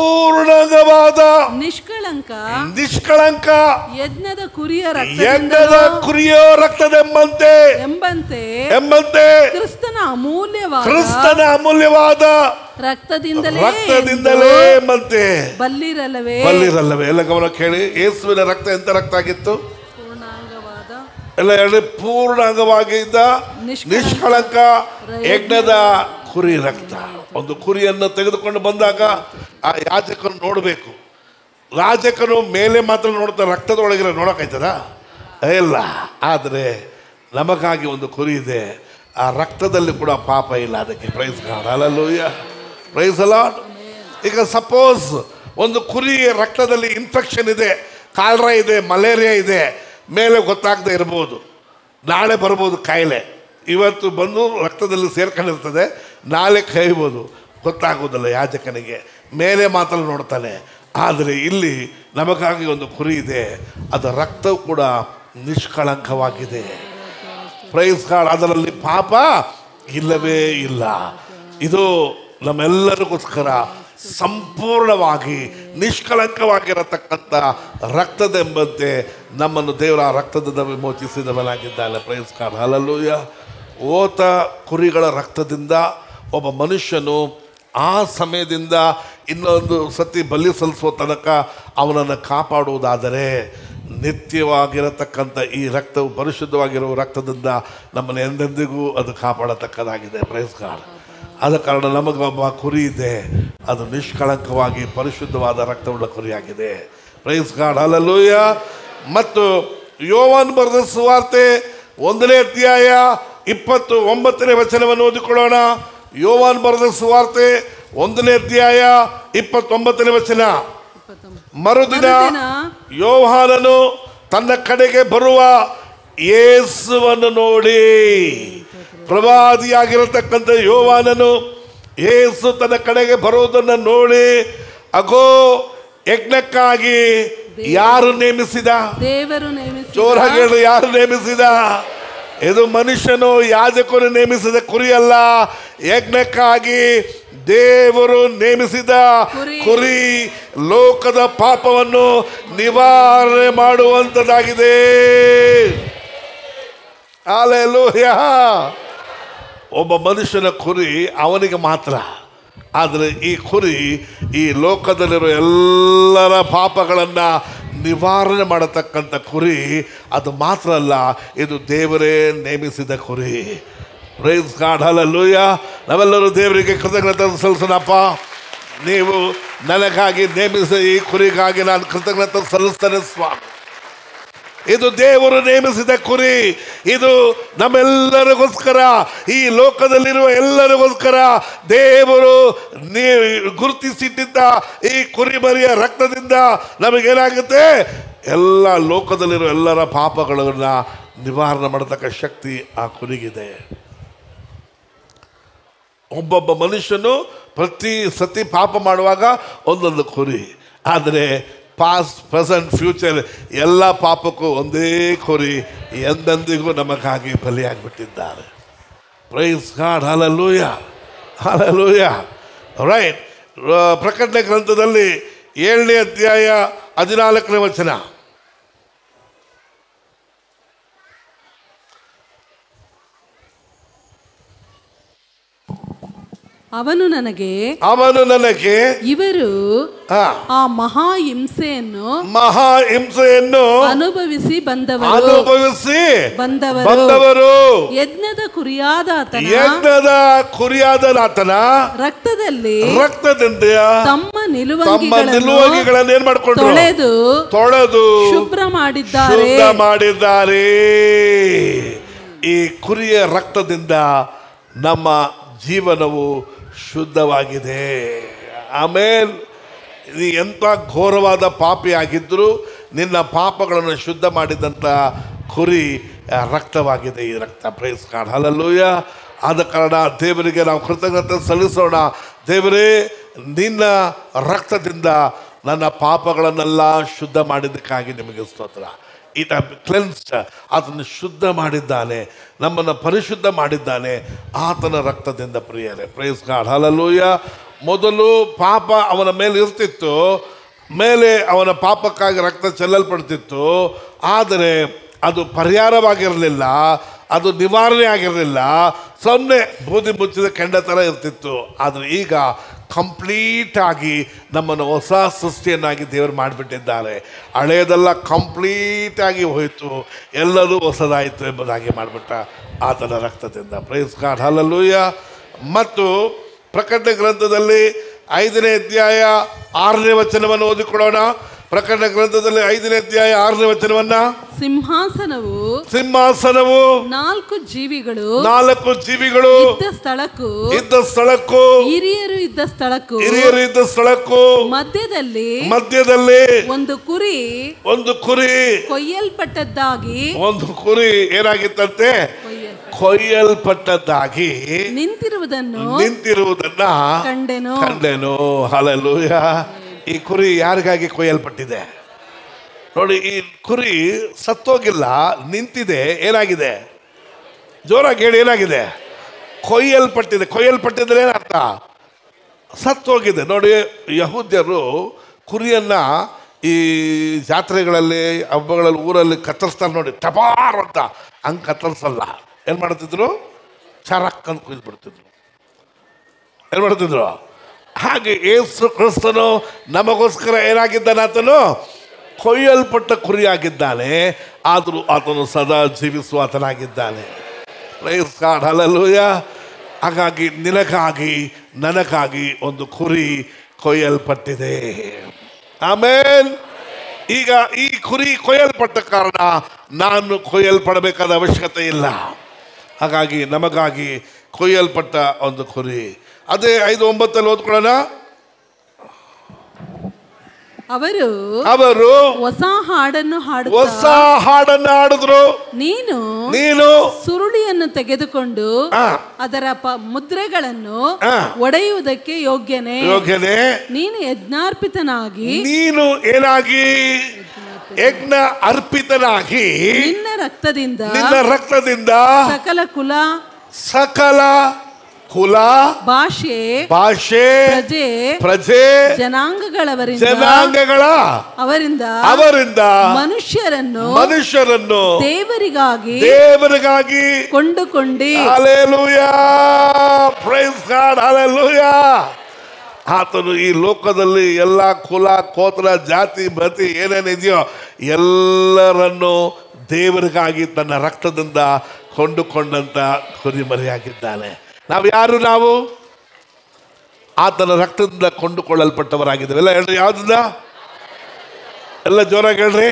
ಪೂರ್ಣವಾದ ನಿಷ್ಕಳಂಕ ನಿಷ್ಕಳಂಕ ಯಜ್ಞದ ಕುರಿಯ ಯಜ್ಞದ ರಕ್ತದಿಂದ ಕುರಿಯೋ ರಕ್ತದೆಂಬಂತೆ ಎಂಬಂತೆ ಎಂಬಂತೆ ಕ್ರಿಸ್ತನ ಅಮೂಲ್ಯವಾದ ಕ್ರಿಸ್ತನ ಅಮೂಲ್ಯವಾದ ರಕ್ತದಿಂದಲೇ ರಕ್ತದಿಂದಲೇ ಎಂಬಂತೆ ಬಲ್ಲಿರಲವೇ ಬಲ್ಲಿರಲ್ಲವೇ ಎಲ್ಲ ಗಮನ ಕೇಳಿ ಯೇಸುವಿನ ರಕ್ತ ಎಂತ ರಕ್ತ ಆಗಿತ್ತು ಪೂರ್ಣಾಂಗವಾದ ಎಲ್ಲ ಹೇಳಿ ಪೂರ್ಣಾಂಗವಾಗಿ ಇದ್ದ ನಿಷ್ಕಳಂಕ ನಿಷ್ಕಳಂಕ ಯಜ್ಞದ ಕುರಿ ರಕ್ತ ಒಂದು ಕುರಿಯನ್ನು ತೆಗೆದುಕೊಂಡು ಬಂದಾಗ ಆ ಯಾಜಕನು ನೋಡಬೇಕು ರಾಜಕನು ಮೇಲೆ ಮಾತ್ರ ನೋಡ್ತಾ ರಕ್ತದೊಳಗಿರೋ ನೋಡೋಕ್ಕಾಯ್ತದ ಇಲ್ಲ ಆದರೆ ನಮಗಾಗಿ ಒಂದು ಕುರಿ ಇದೆ ಆ ರಕ್ತದಲ್ಲಿ ಕೂಡ ಪಾಪ ಇಲ್ಲ ಅದಕ್ಕೆ ಪ್ರೈಸ್ ಕಾಣಲ್ಲೂಯ್ಯ ಪ್ರೈಸ್ ಅಲಾಟ್ ಈಗ ಸಪೋಸ್ ಒಂದು ಕುರಿ ರಕ್ತದಲ್ಲಿ ಇನ್ಫೆಕ್ಷನ್ ಇದೆ ಕಾಲ್ರ ಇದೆ ಮಲೇರಿಯಾ ಇದೆ ಮೇಲೆ ಗೊತ್ತಾಗದೆ ಇರ್ಬೋದು ನಾಳೆ ಬರ್ಬೋದು ಕಾಯಿಲೆ ಇವತ್ತು ಬಂದು ರಕ್ತದಲ್ಲಿ ಸೇರ್ಕೊಂಡಿರ್ತದೆ ನಾಳೆ ಕೈಬೋದು ಗೊತ್ತಾಗೋದಿಲ್ಲ ಯಾಜಕನಿಗೆ ಮೇಲೆ ಮಾತ್ರ ನೋಡ್ತಾನೆ ಆದರೆ ಇಲ್ಲಿ ನಮಗಾಗಿ ಒಂದು ಕುರಿ ಇದೆ ಅದರ ರಕ್ತವು ಕೂಡ ನಿಷ್ಕಳಂಕವಾಗಿದೆ ಪ್ರೈಸ್ ಕಾರ್ಡ್ ಅದರಲ್ಲಿ ಪಾಪ ಇಲ್ಲವೇ ಇಲ್ಲ ಇದು ನಮ್ಮೆಲ್ಲರಿಗೋಸ್ಕರ ಸಂಪೂರ್ಣವಾಗಿ ನಿಷ್ಕಳಂಕವಾಗಿರತಕ್ಕಂಥ ರಕ್ತದೆಂಬಂತೆ ನಮ್ಮನ್ನು ದೇವರ ರಕ್ತದಿಂದ ವಿಮೋಚಿಸಿದವನಾಗಿದ್ದಾನೆ ಪ್ರೈಸ್ ಕಾರ್ಡ್ ಅಲ್ಲಲ್ಲೂಯ ಓತ ಕುರಿಗಳ ರಕ್ತದಿಂದ ಒಬ್ಬ ಮನುಷ್ಯನು ಆ ಸಮಯದಿಂದ ಇನ್ನೊಂದು ಸತಿ ಬಲಿ ಸಲ್ಲಿಸುವ ತನಕ ಅವನನ್ನು ಕಾಪಾಡುವುದಾದರೆ ನಿತ್ಯವಾಗಿರತಕ್ಕಂಥ ಈ ರಕ್ತವು ಪರಿಶುದ್ಧವಾಗಿರುವ ರಕ್ತದಿಂದ ನಮ್ಮನ್ನು ಎಂದೆಂದಿಗೂ ಅದು ಕಾಪಾಡತಕ್ಕದಾಗಿದೆ ಪ್ರೈಸ್ ಕಾರ್ಡ್ ಆದ ಕಾರಣ ನಮಗೊಬ್ಬ ಕುರಿ ಇದೆ ಅದು ನಿಷ್ಕಳಂಕವಾಗಿ ಪರಿಶುದ್ಧವಾದ ರಕ್ತವುಳ್ಳ ಕುರಿಯಾಗಿದೆ ಪ್ರೈಸ್ ಕಾರ್ಡ್ ಅಲ್ಲೂಯ ಮತ್ತು ಯೋವಾನ್ ಬರೆದ ಸುವಾರ್ತೆ ಒಂದನೇ ಅಧ್ಯಾಯ ಇಪ್ಪತ್ತು ಒಂಬತ್ತನೇ ವಚನವನ್ನು ಓದಿಕೊಳ್ಳೋಣ ಯೋವಾನ್ ಬರೆದ ಸುವಾರ್ತೆ ಒಂದನೇ ಅಧ್ಯಾಯ ಇಪ್ಪತ್ತೊಂಬತ್ತನೇ ವಚನ ಮರುದಿನ ಮರುದಿನ ಯೋಹಾನನು ತನ್ನ ಕಡೆಗೆ ಬರುವ ಯೇಸುವನ್ನು ನೋಡಿ ಪ್ರವಾದಿಯಾಗಿರತಕ್ಕಂಥ ಯೋವಾನನು ಯೇಸು ತನ್ನ ಕಡೆಗೆ ಬರುವುದನ್ನು ನೋಡಿ ಅಗೋ ಯಜ್ಞಕ್ಕಾಗಿ ಯಾರು ನೇಮಿಸಿದ ದೇವರು ನೇಮಿಸಿದ ಜೋರಾಗಿ ಹೇಳಿ ಯಾರು ನೇಮಿಸಿದ ಇದು ಮನುಷ್ಯನು ಯಾಜಕನು ನೇಮಿಸಿದ ಕುರಿಯಲ್ಲ ಯಜ್ಞಕ್ಕಾಗಿ ದೇವರು ನೇಮಿಸಿದ ಕುರಿ. ಕುರಿ ಲೋಕದ ಪಾಪವನ್ನು ನಿವಾರಣೆ ಮಾಡುವಂತದಾಗಿದೆ ಅಲೆಲೂಯ ಒಬ್ಬ ಮನುಷ್ಯನ ಕುರಿ ಅವನಿಗೆ ಮಾತ್ರ ಆದರೆ ಈ ಕುರಿ ಈ ಲೋಕದಲ್ಲಿರೋ ಎಲ್ಲರ ಪಾಪಗಳನ್ನು ನಿವಾರಣೆ ಮಾಡತಕ್ಕಂಥ ಕುರಿ ಅದು ಮಾತ್ರ ಅಲ್ಲ ಇದು ದೇವರೇ ನೇಮಿಸಿದ ಕುರಿ ಪ್ರೈಸ್ ಗಾಡ್ ಹಲಲ್ಲೂಯ ನಾವೆಲ್ಲರೂ ದೇವರಿಗೆ ಕೃತಜ್ಞತೆ ಸಲ್ಲಿಸೋಣಪ್ಪ ನೀವು ನನಗಾಗಿ ನೇಮಿಸಿದ ಈ ಕುರಿಗಾಗಿ ನಾನು ಕೃತಜ್ಞತೆ ಸಲ್ಲಿಸ್ತೇನೆ ಸ್ವಾಮಿ ಇದು ದೇವರು ನೇಮಿಸಿದ ಕುರಿ ಇದು ನಮ್ಮೆಲ್ಲರಿಗೋಸ್ಕರ ಈ ಲೋಕದಲ್ಲಿರುವ ಎಲ್ಲರಿಗೋಸ್ಕರ ದೇವರು ನೀ ಗುರುತಿಸಿಟ್ಟಿದ್ದ ಈ ಕುರಿಮರಿಯ ರಕ್ತದಿಂದ ನಮಗೇನಾಗುತ್ತೆ ಎಲ್ಲ ಲೋಕದಲ್ಲಿರುವ ಎಲ್ಲರ ಪಾಪಗಳನ್ನು ನಿವಾರಣೆ ಮಾಡತಕ್ಕ ಶಕ್ತಿ ಆ ಕುರಿಗಿದೆ ಒಬ್ಬೊಬ್ಬ ಮನುಷ್ಯನು ಪ್ರತಿ ಸತಿ ಪಾಪ ಮಾಡುವಾಗ ಒಂದೊಂದು ಕುರಿ ಆದರೆ ಪಾಸ್ಟ್ ಪ್ರೆಸೆಂಟ್ ಫ್ಯೂಚರ್ ಎಲ್ಲ ಪಾಪಕ್ಕೂ ಒಂದೇ ಕುರಿ ಎಂದೆಂದಿಗೂ ನಮಗಾಗಿ ಬಲಿಯಾಗಿಬಿಟ್ಟಿದ್ದಾರೆ praise God hallelujah hallelujah right ಪ್ರಕಟಣೆ ಗ್ರಂಥದಲ್ಲಿ ಏಳನೇ ಅಧ್ಯಾಯ ಹದಿನಾಲ್ಕನೇ ವಚನ ಅವನು ನನಗೆ ಅವನು ನನಗೆ ಇವರು ಆ, ಆ ಮಹಾ ಹಿಂಸೆಯನ್ನು ಮಹಾ ಹಿಂಸೆಯನ್ನು ಅನುಭವಿಸಿ ಬಂದವರು ಅನುಭವಿಸಿ ಬಂದವರು ಬಂದವರು ಯಜ್ಞದ ಕುರಿಯಾದ ಆತನ ಯಜ್ಞದ ಕುರಿಯಾದ ಆತನ ರಕ್ತದಲ್ಲಿ ರಕ್ತದಿಂದ ತಮ್ಮ ತಮ್ಮ ನಿಲುವಂಗಿಗಳನ್ನು ನಿಲುವಂಗಿಗಳನ್ನು ಏನ್ ಮಾಡ್ಕೊಂಡ್ರು ತೊಳೆದು ತೊಳೆದು ಶುಭ್ರ ಮಾಡಿದ್ದಾರೆ ಶುದ್ಧ ಮಾಡಿದ್ದಾರೆ ಈ ಕುರಿಯ ರಕ್ತದಿಂದ ನಮ್ಮ ಜೀವನವು ಶುದ್ಧವಾಗಿದೆ ಆಮೇಲೆ ನೀ ಎಂಥ ಘೋರವಾದ ಪಾಪಿ ಆಗಿದ್ದರೂ ನಿನ್ನ ಪಾಪಗಳನ್ನು ಶುದ್ಧ ಮಾಡಿದಂಥ ಕುರಿ ಆ, ರಕ್ತವಾಗಿದೆ ಈ ರಕ್ತ ಪ್ರೈಸ್ ಕಾರ್ಡ್ ಹಲಲ್ಲೂಯ ಆದ ಕಾರಣ ದೇವರಿಗೆ ನಾವು ಕೃತಜ್ಞತೆ ಸಲ್ಲಿಸೋಣ ದೇವರೇ ನಿನ್ನ ರಕ್ತದಿಂದ ನನ್ನ ಪಾಪಗಳನ್ನೆಲ್ಲ ಶುದ್ಧ ಮಾಡಿದ್ದಕ್ಕಾಗಿ ನಿಮಗೆ ಸ್ತೋತ್ರ ಇಟ್ ಕ್ಲೆನ್ಸ್ಡ್ ಆತನ ಶುದ್ಧ ಮಾಡಿದ್ದಾನೆ ನಮ್ಮನ್ನು ಪರಿಶುದ್ಧ ಮಾಡಿದ್ದಾನೆ ಆತನ ರಕ್ತದಿಂದ ಪ್ರಿಯರೇ ಪ್ರೈಸ್ ಗಾಡ್ ಹಲಲೂಯ ಮೊದಲು ಪಾಪ ಅವನ ಮೇಲೆ ಇರ್ತಿತ್ತು ಮೇಲೆ ಅವನ ಪಾಪಕ್ಕಾಗಿ ರಕ್ತ ಚೆಲ್ಲಲ್ಪಡ್ತಿತ್ತು ಆದರೆ ಅದು ಪರಿಹಾರವಾಗಿರಲಿಲ್ಲ ಅದು ನಿವಾರಣೆ ಆಗಿರಲಿಲ್ಲ ಸೊನ್ನೆ ಬೂದಿ ಮುಚ್ಚಿದ ಕೆಂಡ ಥರ ಇರ್ತಿತ್ತು ಆದರೆ ಈಗ ಕಂಪ್ಲೀಟ್ ಆಗಿ ನಮ್ಮನ್ನು ಹೊಸ ಸೃಷ್ಟಿಯನ್ನಾಗಿ ದೇವರು ಮಾಡಿಬಿಟ್ಟಿದ್ದಾರೆ ಹಳೆಯದೆಲ್ಲ ಕಂಪ್ಲೀಟ್ ಆಗಿ ಹೋಯಿತು ಎಲ್ಲರೂ ಹೊಸದಾಯಿತು ಎಂಬುದಾಗಿ ಮಾಡಿಬಿಟ್ಟ ಆತನ ರಕ್ತದಿಂದ ಪ್ರೈಸ್ ಗಾಡ್ ಹಲಲೂಯ ಮತ್ತು ಪ್ರಕಟಣೆ ಗ್ರಂಥದಲ್ಲಿ ಐದನೇ ಅಧ್ಯಾಯ ಆರನೇ ವಚನವನ್ನು ಓದಿಕೊಡೋಣ ಪ್ರಕಟಣೆ ಗ್ರಂಥದಲ್ಲಿ ಐದನೇ ಅಧ್ಯಾಯ ಆರನೇ ವಚನವನ್ನ ಸಿಂಹಾಸನವು ಸಿಂಹಾಸನವು ನಾಲ್ಕು ಜೀವಿಗಳು ನಾಲ್ಕು ಜೀವಿಗಳು ಇದ್ದ ಸ್ಥಳಕ್ಕೂ ಇದ್ದ ಸ್ಥಳಕ್ಕೂ ಹಿರಿಯರು ಇದ್ದ ಸ್ಥಳಕ್ಕೂ ಹಿರಿಯರು ಇದ್ದ ಸ್ಥಳಕ್ಕೂ ಮಧ್ಯದಲ್ಲಿ ಮಧ್ಯದಲ್ಲಿ ಒಂದು ಕುರಿ ಒಂದು ಕುರಿ ಕೊಯ್ಯಲ್ಪಟ್ಟದ್ದಾಗಿ ಒಂದು ಕುರಿ ಏನಾಗಿತ್ತಂತೆ ಕೊಯ್ಯಲ್ ಕೊಯ್ಯಲ್ಪಟ್ಟದ್ದಾಗಿ ನಿಂತಿರುವುದನ್ನು ನಿಂತಿರುವುದನ್ನ ಕಂಡೆನು ಕಂಡೆನು ಹಲಲೂಯ ಈ ಕುರಿ ಯಾರಿಗಾಗಿ ಕೊಯ್ಯಲ್ಪಟ್ಟಿದೆ ನೋಡಿ ಈ ಕುರಿ ಸತ್ತೋಗಿಲ್ಲ ನಿಂತಿದೆ ಏನಾಗಿದೆ ಜೋರಾಗಿ ಹೇಳಿ ಏನಾಗಿದೆ ಕೊಯ್ಯಲ್ಪಟ್ಟಿದೆ ಕೊಯ್ಯಲ್ಪಟ್ಟಿದ್ರೆ ಏನರ್ಥ ಸತ್ತೋಗಿದೆ ನೋಡಿ ಯಹೂದ್ಯರು ಕುರಿಯನ್ನ ಈ ಜಾತ್ರೆಗಳಲ್ಲಿ ಹಬ್ಬಗಳಲ್ಲಿ ಊರಲ್ಲಿ ಕತ್ತರಿಸ್ತಾರೆ ನೋಡಿ ಟಪಾರ್ ಅಂತ ಹಂಗೆ ಕತ್ತರಿಸಲ್ಲ ಏನು ಮಾಡ್ತಿದ್ರು ಚರಕ್ ಅಂತ ಕುಯ್ದು ಬಿಡ್ತಿದ್ರು ಏನು ಮಾಡ್ತಿದ್ರು ಹಾಗೆ ಏಸು ಕ್ರಿಸ್ತನು ನಮಗೋಸ್ಕರ ಏನಾಗಿದ್ದಾನೆ ಆತನು ಕೊಯ್ಯಲ್ಪಟ್ಟ ಕುರಿಯಾಗಿದ್ದಾನೆ ಆದರೂ ಆತನು ಸದಾ ಜೀವಿಸುವ ಆತನಾಗಿದ್ದಾನೆ ಪ್ರೈಸ್ ಗಾಡ್ ಹಲಲೂಯ ಹಾಗಾಗಿ ನಿನಗಾಗಿ ನನಗಾಗಿ ಒಂದು ಕುರಿ ಕೊಯ್ಯಲ್ಪಟ್ಟಿದೆ ಆಮೇಲೆ ಈಗ ಈ ಕುರಿ ಕೊಯ್ಯಲ್ಪಟ್ಟ ಕಾರಣ ನಾನು ಕೊಯ್ಯಲ್ಪಡಬೇಕಾದ ಅವಶ್ಯಕತೆ ಇಲ್ಲ ಹಾಗಾಗಿ ನಮಗಾಗಿ ಕೊಯ್ಯಲ್ಪಟ್ಟ ಒಂದು ಕುರಿ ಅದೇ ಐದು ಒಂಬತ್ತಲ್ಲಿ ಓದ್ಕೊಳ್ಳೋಣ ಅವರು ಅವರು ಹೊಸ ಹಾಡನ್ನು ಹೊಸ ಹಾಡುತ್ತಾ ಹಾಡನ್ನ ಹಾಡಿದ್ರು ನೀನು ನೀನು ಸುರುಳಿಯನ್ನು ತೆಗೆದುಕೊಂಡು ಆ, ಅದರ ಪ ಮುದ್ರೆಗಳನ್ನು ಆ. ಒಡೆಯುವುದಕ್ಕೆ ಯೋಗ್ಯನೇ ಯೋಗ್ಯನೇ ನೀನು ಯಜ್ಞಾರ್ಪಿತನಾಗಿ ನೀನು ಏನಾಗಿ ಯಜ್ಞ ಅರ್ಪಿತನಾಗಿ ನಿನ್ನ ರಕ್ತದಿಂದ ನಿನ್ನ ರಕ್ತದಿಂದ ಸಕಲ ಕುಲ ಸಕಲ ಕುಲ ಭಾಷೆ ಭಾಷೆ ಪ್ರಜೆ ಪ್ರಜೆ ಜನಾಂಗಗಳವರಿಂದ ಜನಾಂಗಗಳ ಅವರಿಂದ ಅವರಿಂದ ಮನುಷ್ಯರನ್ನು ಮನುಷ್ಯರನ್ನು ದೇವರಿಗಾಗಿ ದೇವರಿಗಾಗಿ ಕೊಂಡುಕೊಂಡಿ ಹಾಲೆಲೂಯಾ ಪ್ರೈಸ್ ಗಾಡ್ ಹಾಲೆಲೂಯಾ ಆತನು ಈ ಲೋಕದಲ್ಲಿ ಎಲ್ಲ ಕುಲ ಕೋತ್ರ ಜಾತಿ ಮತಿ ಏನೇನಿದೆಯೋ ಎಲ್ಲರನ್ನು ದೇವರಿಗಾಗಿ ತನ್ನ ರಕ್ತದಿಂದ ಕೊಂಡುಕೊಂಡಂತ ಕುರಿಮರಿಯಾಗಿದ್ದಾನೆ ನಾವು ಯಾರು ನಾವು ಆತನ ರಕ್ತದಿಂದ ಕೊಂಡುಕೊಳ್ಳಲ್ಪಟ್ಟವರಾಗಿದ್ದೇವೆ ಎಲ್ಲ ಹೇಳ್ರಿ ಯಾವ್ದಿಂದ ಎಲ್ಲ ಜೋರಾಗಿ ಹೇಳ್ರಿ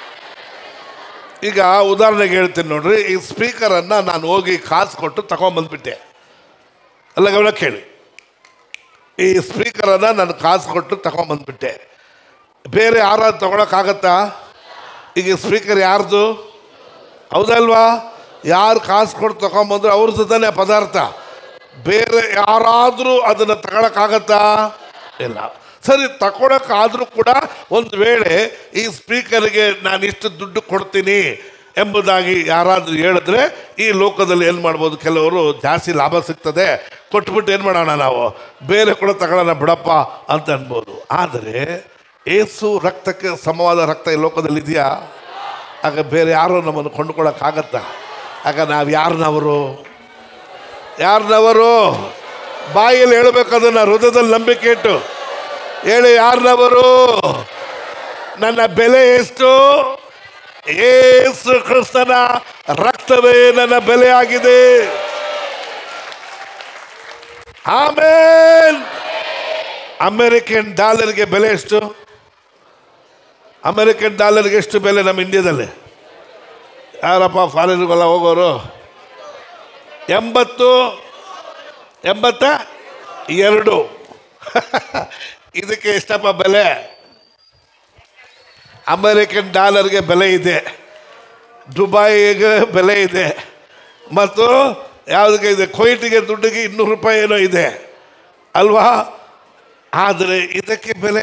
ಈಗ ಉದಾಹರಣೆಗೆ ಹೇಳ್ತೀನಿ ನೋಡ್ರಿ ಈ ಸ್ಪೀಕರನ್ನು ನಾನು ಹೋಗಿ ಕಾಸು ಕೊಟ್ಟು ತಗೊಂಬಂದ್ಬಿಟ್ಟೆ ಎಲ್ಲ ಗಮನ ಕೇಳಿ ಈ ಸ್ಪೀಕರನ್ನು ನಾನು ಕಾಸು ಕೊಟ್ಟು ತಗೊಂಬಂದ್ಬಿಟ್ಟೆ ಬೇರೆ ಯಾರಾದ್ರು ತಗೊಳಕ್ಕಾಗತ್ತಾ ಈಗ ಸ್ಪೀಕರ್ ಯಾರ್ದು ಹೌದಲ್ವಾ ಯಾರು ಕಾಸು ಕೊಟ್ಟು ತಗೊಂಬಂದ್ರು ಅವ್ರದ್ದು ತಾನೇ ಪದಾರ್ಥ ಬೇರೆ ಯಾರಾದರೂ ಅದನ್ನು ತಗೊಳಕ್ಕಾಗತ್ತಾ ಇಲ್ಲ ಸರಿ ತಗೊಳಕ್ಕಾದ್ರೂ ಕೂಡ ಒಂದು ವೇಳೆ ಈ ಸ್ಪೀಕರ್ಗೆ ನಾನು ಇಷ್ಟು ದುಡ್ಡು ಕೊಡ್ತೀನಿ ಎಂಬುದಾಗಿ ಯಾರಾದರೂ ಹೇಳಿದ್ರೆ ಈ ಲೋಕದಲ್ಲಿ ಏನು ಮಾಡ್ಬೋದು ಕೆಲವರು ಜಾಸ್ತಿ ಲಾಭ ಸಿಗ್ತದೆ ಕೊಟ್ಬಿಟ್ಟು ಏನು ಮಾಡೋಣ ನಾವು ಬೇರೆ ಕೂಡ ತಗೊಳ್ಳೋಣ ಬಿಡಪ್ಪ ಅಂತ ಅನ್ಬೋದು ಆದರೆ ಏಸು ರಕ್ತಕ್ಕೆ ಸಮವಾದ ರಕ್ತ ಈ ಲೋಕದಲ್ಲಿ ಇದೆಯಾ ಆಗ ಬೇರೆ ಯಾರು ನಮ್ಮನ್ನು ಕೊಂಡುಕೊಳ್ಳೋಕ್ಕಾಗತ್ತಾ ಆಗ ನಾವು ಯಾರನವರು ಯಾರನವರು ಬಾಯಲ್ಲಿ ಹೇಳ್ಬೇಕದನ್ನ ಹೃದಯದಲ್ಲಿ ನಂಬಿಕೆ ಇಟ್ಟು ಹೇಳಿ ಯಾರನವರು ನನ್ನ ಬೆಲೆ ಎಷ್ಟು ಏಸು ಕ್ರಿಸ್ತನ ರಕ್ತವೇ ನನ್ನ ಬೆಲೆ ಆಗಿದೆ ಆಮೇಲೆ ಅಮೆರಿಕನ್ ಡಾಲರ್ಗೆ ಬೆಲೆ ಎಷ್ಟು ಅಮೆರಿಕನ್ ಡಾಲರ್ಗೆ ಎಷ್ಟು ಬೆಲೆ ನಮ್ಮ ಇಂಡಿಯಾದಲ್ಲಿ ಯಾರಪ್ಪ ಫಾರಿನ್ಗೆಲ್ಲ ಹೋಗೋರು ಎಂಬತ್ತು ಎಂಬತ್ತ ಎರಡು ಇದಕ್ಕೆ ಎಷ್ಟಪ್ಪ ಬೆಲೆ ಅಮೆರಿಕನ್ ಡಾಲರ್ಗೆ ಬೆಲೆ ಇದೆ ದುಬೈಗೆ ಬೆಲೆ ಇದೆ ಮತ್ತು ಯಾವುದಕ್ಕೆ ಇದೆ ಕೊಯ್ಟಿಗೆ ದುಡ್ಡಿಗೆ ಇನ್ನೂರು ರೂಪಾಯಿ ಏನೋ ಇದೆ ಅಲ್ವಾ ಆದರೆ ಇದಕ್ಕೆ ಬೆಲೆ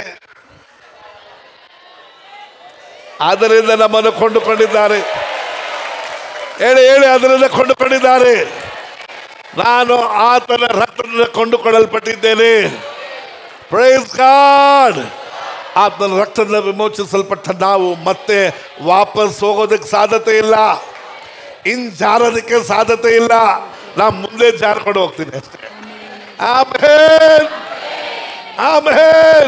ಆದ್ದರಿಂದ ನಮ್ಮನ್ನು ಕೊಂಡುಕೊಂಡಿದ್ದಾರೆ ಹೇಳಿ ಹೇಳಿ ಅದರಿಂದ ಕೊಂಡುಕೊಂಡಿದ್ದಾರೆ ನಾನು ಆತನ ರಕ್ತದಿಂದ ಕೊಂಡುಕೊಳ್ಳಲ್ಪಟ್ಟಿದ್ದೇನೆ ಪ್ರೈಸ್ ಗಾಡ್ ಆತನ ರಕ್ತದಿಂದ ವಿಮೋಚಿಸಲ್ಪಟ್ಟ ನಾವು ಮತ್ತೆ ವಾಪಸ್ ಹೋಗೋದಕ್ಕೆ ಸಾಧ್ಯತೆ ಇಲ್ಲ ಇನ್ ಜಾರೋದಕ್ಕೆ ಸಾಧ್ಯತೆ ಇಲ್ಲ ನಾ ಮುಂದೆ ಜಾರ್ಕೊಂಡು ಹೋಗ್ತೀನಿ ಅಷ್ಟೇ ಆಮೇನ್ ಆಮೇನ್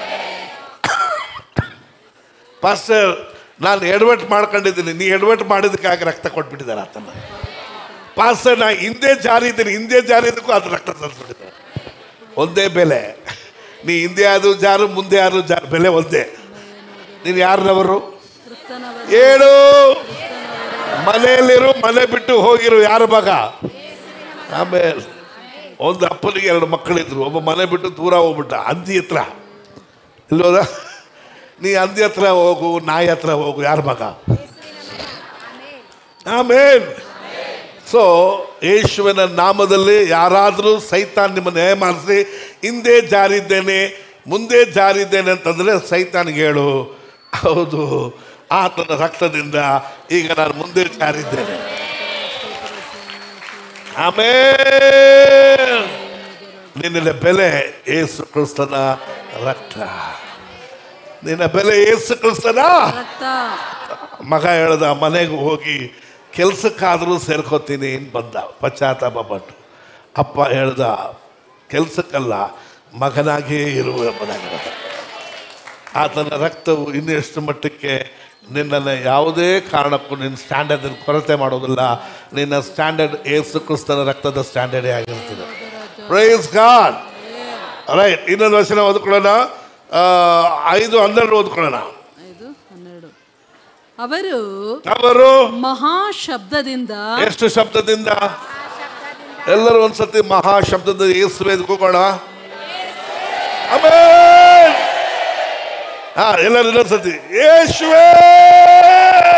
ಪಾಸ್ಟರ್ ನಾನು ಎಡವಟ್ ಮಾಡ್ಕೊಂಡಿದ್ದೀನಿ ನೀ ಎಡವಟ್ ಮಾಡಿದಕ್ಕಾಗಿ ರಕ್ತ ಕೊಟ್ಬಿಟ್ಟಿದ್ದಾರೆ ಆತನ ಪಾಸ್ಟರ್ ನಾ ಹಿಂದೆ ಜಾರಿ ಇದ್ದೀನಿ ಹಿಂದೆ ಜಾರಿ ಇದಕ್ಕೂ ಅದು ರಕ್ತ ತಂದ್ಬಿಟ್ಟಿದ್ದಾರೆ ಒಂದೇ ಬೆಲೆ ನೀ ಹಿಂದೆ ಆದ್ರೂ ಜಾರು ಮುಂದೆ ಆದ್ರೂ ಜಾರು ಬೆಲೆ ಒಂದೇ ನೀನು ಯಾರನವರು ಕ್ರಿಸ್ತನವರ ಏಳು ಮನೆಯಲ್ಲಿರು ಮನೆ ಬಿಟ್ಟು ಹೋಗಿರು ಯಾರ ಮಗ ಆಮೇಲೆ ಒಂದು ಅಪ್ಪನಿಗೆ ಎರಡು ಮಕ್ಕಳಿದ್ರು ಒಬ್ಬ ಮನೆ ಬಿಟ್ಟು ದೂರ ಹೋಗ್ಬಿಟ್ಟ ಹಂದಿ ಹತ್ರ ಇಲ್ವದ ನೀ ಹಂದಿ ಹತ್ರ ಹೋಗು ನಾಯಿ ಹತ್ರ ಹೋಗು ಯಾರ ಮಗ ಆಮೇನ್ ಸೊ ಯೇಸುವಿನ ನಾಮದಲ್ಲಿ ಯಾರಾದರೂ ಸೈತಾನ್ ನಿಮ್ಮನ್ನು ಏಮಾರಿಸಿ ಹಿಂದೆ ಜಾರಿದ್ದೇನೆ ಮುಂದೆ ಜಾರಿದ್ದೇನೆ ಅಂತಂದರೆ ಸೈತಾನ್ಗೆ ಹೇಳು ಹೌದು ಆತನ ರಕ್ತದಿಂದ ಈಗ ನಾನು ಮುಂದೆ ಜಾರಿದ್ದೇನೆ ಆಮೇಲೆ ನಿನ್ನ ಬೆಲೆ ಏಸು ಕ್ರಿಸ್ತನ ರಕ್ತ ನಿನ್ನ ಬೆಲೆ ಏಸು ಕ್ರಿಸ್ತನ ರಕ್ತ ಮಗ ಹೇಳ್ದ ಮನೆಗೆ ಹೋಗಿ ಕೆಲ್ಸಕ್ಕಾದರೂ ಸೇರ್ಕೋತೀನಿ ಅಂತ ಬಂದ ಪಶ್ಚಾತ್ತಾಪ ಪಟ್ಟು ಅಪ್ಪ ಹೇಳ್ದ ಕೆಲ್ಸಕ್ಕಲ್ಲ ಮಗನಾಗೇ ಇರುವ ಎಂಬುದಾಗಿರುತ್ತೆ ಆತನ ರಕ್ತವು ಇನ್ನು ಎಷ್ಟು ಮಟ್ಟಕ್ಕೆ ನಿನ್ನನ್ನು ಯಾವುದೇ ಕಾರಣಕ್ಕೂ ನಿನ್ನ ಸ್ಟ್ಯಾಂಡರ್ಡ್ ಕೊರತೆ ಮಾಡೋದಿಲ್ಲ ನಿನ್ನ ಸ್ಟ್ಯಾಂಡರ್ಡ್ ಏಸು ಕ್ರಿಸ್ತನ ರಕ್ತದ ಸ್ಟ್ಯಾಂಡರ್ಡೇ ಆಗಿರ್ತದೆ ಪ್ರೈಸ್ ಗಾಡ್ ರೈಟ್ ಇನ್ನೊಂದು ವರ್ಷನ ಓದ್ಕೊಳ್ಳೋಣ ಆ, ಐದು ಹನ್ನೆರಡು ಓದ್ಕೊಳ್ಳೋಣ ಐದು ಹನ್ನೆರಡು ಅವರು ಅವರು ಮಹಾ ಶಬ್ದದಿಂದ ಎಷ್ಟು ಶಬ್ದದಿಂದ ಎಲ್ಲರೂ ಒಂದ್ಸತಿ ಮಹಾ ಶಬ್ದದ ಯೇಸುವೆ ಕೂಗೋಣ ಆಮೇನ್ ಹಾ ಎಲ್ಲರೂ ಇನ್ನೊಂದ್ಸತಿ ಯೇಸುವೆ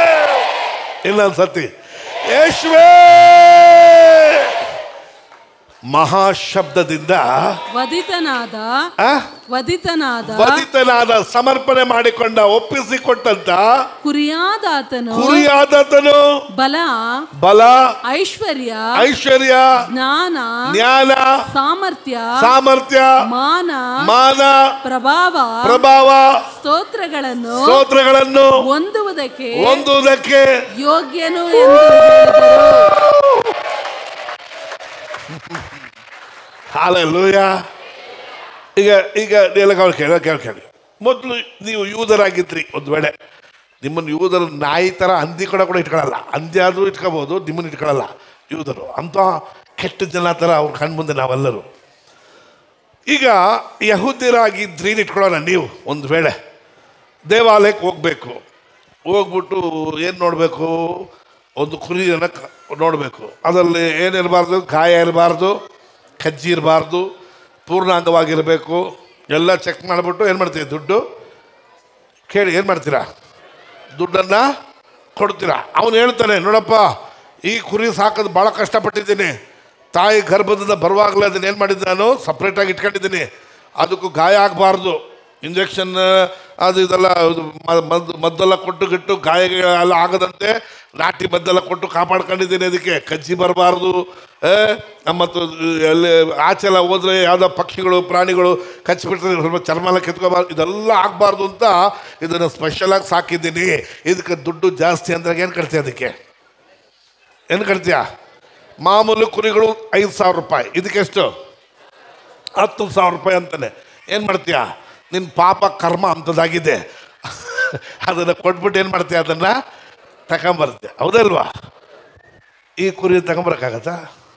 ಇನ್ನೊಂದ್ಸತಿ ಯೇಸುವೆ ಮಹಾಶಬ್ದದಿಂದ ವದಿತನಾದ ಆ, ವದಿತನಾದ ವಧಿತನಾದ ಸಮರ್ಪಣೆ ಮಾಡಿಕೊಂಡ ಒಪ್ಪಿಸಿಕೊಟ್ಟಂತ ಕುರಿಯಾದಾತನು ಕುರಿಯಾದತನು ಬಲ ಬಲ ಐಶ್ವರ್ಯ ಐಶ್ವರ್ಯ ಜ್ಞಾನ ಜ್ಞಾನ ಸಾಮರ್ಥ್ಯ ಸಾಮರ್ಥ್ಯ ಮಾನ ಮಾನ ಪ್ರಭಾವ ಪ್ರಭಾವ ಸ್ತೋತ್ರಗಳನ್ನು ಸ್ತೋತ್ರಗಳನ್ನು ಹೊಂದುವುದಕ್ಕೆ ಹೊಂದುವುದಕ್ಕೆ ಯೋಗ್ಯನು ಎಂದು ಹೇಳಿದರು ಹಾಲೆಲೂಯ ಈಗ ಈಗ ಎಲ್ಲ ಕೇಳಿ ಕೇಳಿ ಕೇಳಿ ಕೇಳಿ ಮೊದಲು ನೀವು ಯೂದರಾಗಿದ್ರಿ ಒಂದು ವೇಳೆ ನಿಮ್ಮನ್ನು ಯೂದರ್ ನಾಯಿ ಥರ ಹಂದಿ ಕೂಡ ಕೂಡ ಇಟ್ಕೊಳ್ಳಲ್ಲ ಹಂದಿ ಆದರೂ ಇಟ್ಕೋಬೋದು ನಿಮ್ಮನ್ನು ಇಟ್ಕೊಳ್ಳಲ್ಲ ಯೂದರು ಅಂತ ಕೆಟ್ಟ ಜನ ಥರ ಅವ್ರ ಕಣ್ಮುಂದೆ ನಾವೆಲ್ಲರೂ ಈಗ ಯಹೂದ್ಯರಾಗಿದ್ರಿ ಇಟ್ಕೊಳ್ಳೋಣ ನೀವು ಒಂದು ವೇಳೆ ದೇವಾಲಯಕ್ಕೆ ಹೋಗಬೇಕು ಹೋಗ್ಬಿಟ್ಟು ಏನು ನೋಡಬೇಕು ಒಂದು ಕುರಿಯನ್ನು ಕ- ನೋಡಬೇಕು ಅದರಲ್ಲಿ ಏನಿರಬಾರ್ದು ಗಾಯ ಇರಬಾರ್ದು ಕಜ್ಜಿ ಇರಬಾರ್ದು ಪೂರ್ಣಾಂಗವಾಗಿರಬೇಕು ಎಲ್ಲ ಚೆಕ್ ಮಾಡಿಬಿಟ್ಟು ಏನು ಮಾಡ್ತೀವಿ ದುಡ್ಡು ಕೇಳಿ ಏನು ಮಾಡ್ತೀರಾ ದುಡ್ಡನ್ನು ಕೊಡ್ತೀರಾ ಅವನು ಹೇಳ್ತಾನೆ ನೋಡಪ್ಪ ಈ ಕುರಿ ಸಾಕೋದು ಭಾಳ ಕಷ್ಟಪಟ್ಟಿದ್ದೀನಿ ತಾಯಿ ಗರ್ಭದಿಂದ ಬರುವಾಗಲೇ ಅದನ್ನ ಏನು ಮಾಡಿದ್ದೆ ನಾನು ಸಪ್ರೇಟಾಗಿ ಇಟ್ಕೊಂಡಿದ್ದೀನಿ ಅದಕ್ಕೂ ಗಾಯ ಆಗಬಾರ್ದು ಇಂಜೆಕ್ಷನ್ ಅದು ಇದೆಲ್ಲ ಇದು ಮ- ಮದ್ದು ಮದ್ದೆಲ್ಲ ಕೊಟ್ಟು ಗಿಟ್ಟು ಗಾಯ ಎಲ್ಲ ಆಗದಂತೆ ನಾಟಿ ಮದ್ದೆಲ್ಲ ಕೊಟ್ಟು ಕಾಪಾಡ್ಕೊಂಡಿದ್ದೀನಿ ಅದಕ್ಕೆ ಕಜ್ಜಿ ಬರಬಾರ್ದು ಮತ್ತು ಎಲ್ಲಿ ಆಚೆಲ್ಲ ಹೋದ್ರೆ ಯಾವುದೋ ಪಕ್ಷಿಗಳು ಪ್ರಾಣಿಗಳು ಕಚ್ಚಿಬಿಟ್ರೆ ಸ್ವಲ್ಪ ಚರ್ಮ ಎಲ್ಲ ಕಿತ್ಕೋಬಾರ್ದು ಇದೆಲ್ಲ ಆಗಬಾರ್ದು ಅಂತ ಇದನ್ನು ಸ್ಪೆಷಲಾಗಿ ಸಾಕಿದ್ದೀನಿ ಇದಕ್ಕೆ ದುಡ್ಡು ಜಾಸ್ತಿ ಅಂದ್ರೆ ಏನು ಕಟ್ತೀಯ ಅದಕ್ಕೆ ಏನು ಕಟ್ತೀಯ ಮಾಮೂಲು ಕುರಿಗಳು ಐದು ಸಾವಿರ ರೂಪಾಯಿ ಇದಕ್ಕೆಷ್ಟು ಹತ್ತು ಸಾವಿರ ರೂಪಾಯಿ ಅಂತಾನೆ ಏನು ಮಾಡ್ತೀಯ ನಿನ್ನ ಪಾಪ ಕರ್ಮ ಅಂಥದ್ದಾಗಿದೆ ಅದನ್ನು ಕೊಟ್ಬಿಟ್ಟು ಏನು ಮಾಡ್ತೀಯ ಅದನ್ನು ತಗೊಂಬರ್ತೀಯ ಹೌದಲ್ವಾ ಈ ಕುರಿ ತಗೊಂಬರಕ್ಕಾಗತ್ತಾ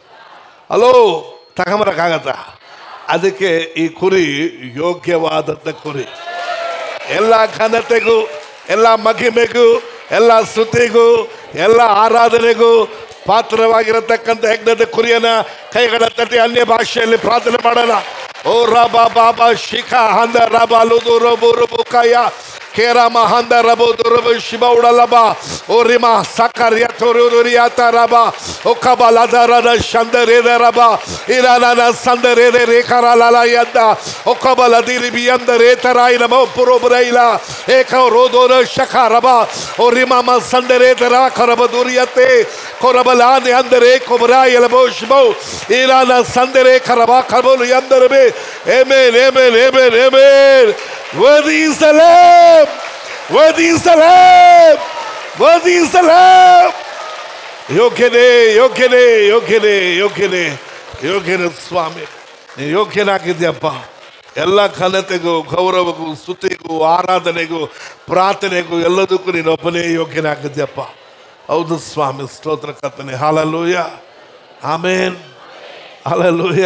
ಹಲೋ ತಗೊಂಬರಕ್ಕಾಗತ್ತಾ ಅದಕ್ಕೆ ಈ ಕುರಿ ಯೋಗ್ಯವಾದಂಥ ಕುರಿ ಎಲ್ಲ ಘನತೆಗೂ ಎಲ್ಲ ಮಹಿಮೆಗೂ ಎಲ್ಲ ಸ್ತುತಿಗೂ ಎಲ್ಲ ಆರಾಧನೆಗೂ ಪಾತ್ರವಾಗಿರತಕ್ಕಂಥ ಯಜ್ಞದ ಕುರಿಯನ್ನ ಕೈಗಳ ತಟ್ಟಿ ಅನ್ಯ ಭಾಷೆಯಲ್ಲಿ ಪ್ರಾರ್ಥನೆ ಮಾಡೋಣ ಓ ರಬಾ ಬಾಬಾ ಶಿಖ ಹಂದ ರಬ ಲುದು ರಬು ರುಬು ಕಯ ಕೇರಮ ಹಂದ ರಬು ದುರಬು ಶಿವ ಉಡಲಬ ಓ ರಿಮ ಸಕರ್ಯ ತುರುರಿಯಾತ ರಬ ಓ ಕಬಲ ದರದ ಶಂದರೇದ ರಬ ಇರಾನ ಸಂದರೇದ ರೇಖರ ಲಲ ಯದ್ದ ಓ ಕಬಲ ದಿರಿಬಿ ಅಂದರೇ ತರಾಯಿ ನಮ ಪುರೋಬರೈಲ ಏಕ ರೋದೋರ ಶಖ ರಬ ಓ ರಿಮಮ ಸಂದರೇ ತರ ಕರಬ ದುರಿಯತೆ ಕೊರಬಲಾನೆ ಅಂದರೆ ಕೊಬರ ಎಲಬೋ ಶಿಬೋ ಇರಾನ ಸಂದರೇ ಕರಬ ಕಬಲು ಎಂದರಬೆ amen amen amen amen Worthy is the Lamb! Worthy is the Lamb! Worthy is the Lamb! ಯೋಗ್ಯನೇ ಯೋಗ್ಯನೇ ಯೋಗ್ಯನೇ ಯೋಗ್ಯನೇ ಯೋಗ್ಯನೇ ಸ್ವಾಮಿ ನೀನು ಯೋಗ್ಯನಾಗಿದ್ಯಪ್ಪ ಎಲ್ಲ ಘನತೆಗೂ ಗೌರವಗೂ ಸ್ತುತಿಗೂ ಆರಾಧನೆಗೂ ಪ್ರಾರ್ಥನೆಗೂ ಎಲ್ಲದಕ್ಕೂ ನೀನು ಒಬ್ಬನೇ ಯೋಗ್ಯನಾಗಿದ್ಯಪ್ಪ ಹೌದು ಸ್ವಾಮಿ ಸ್ತೋತ್ರ ಕರ್ತನೆ ಹಾಲಲ್ಲೂಯ ಆಮೇನ್ ಹಾಲಲ್ಲೂಯ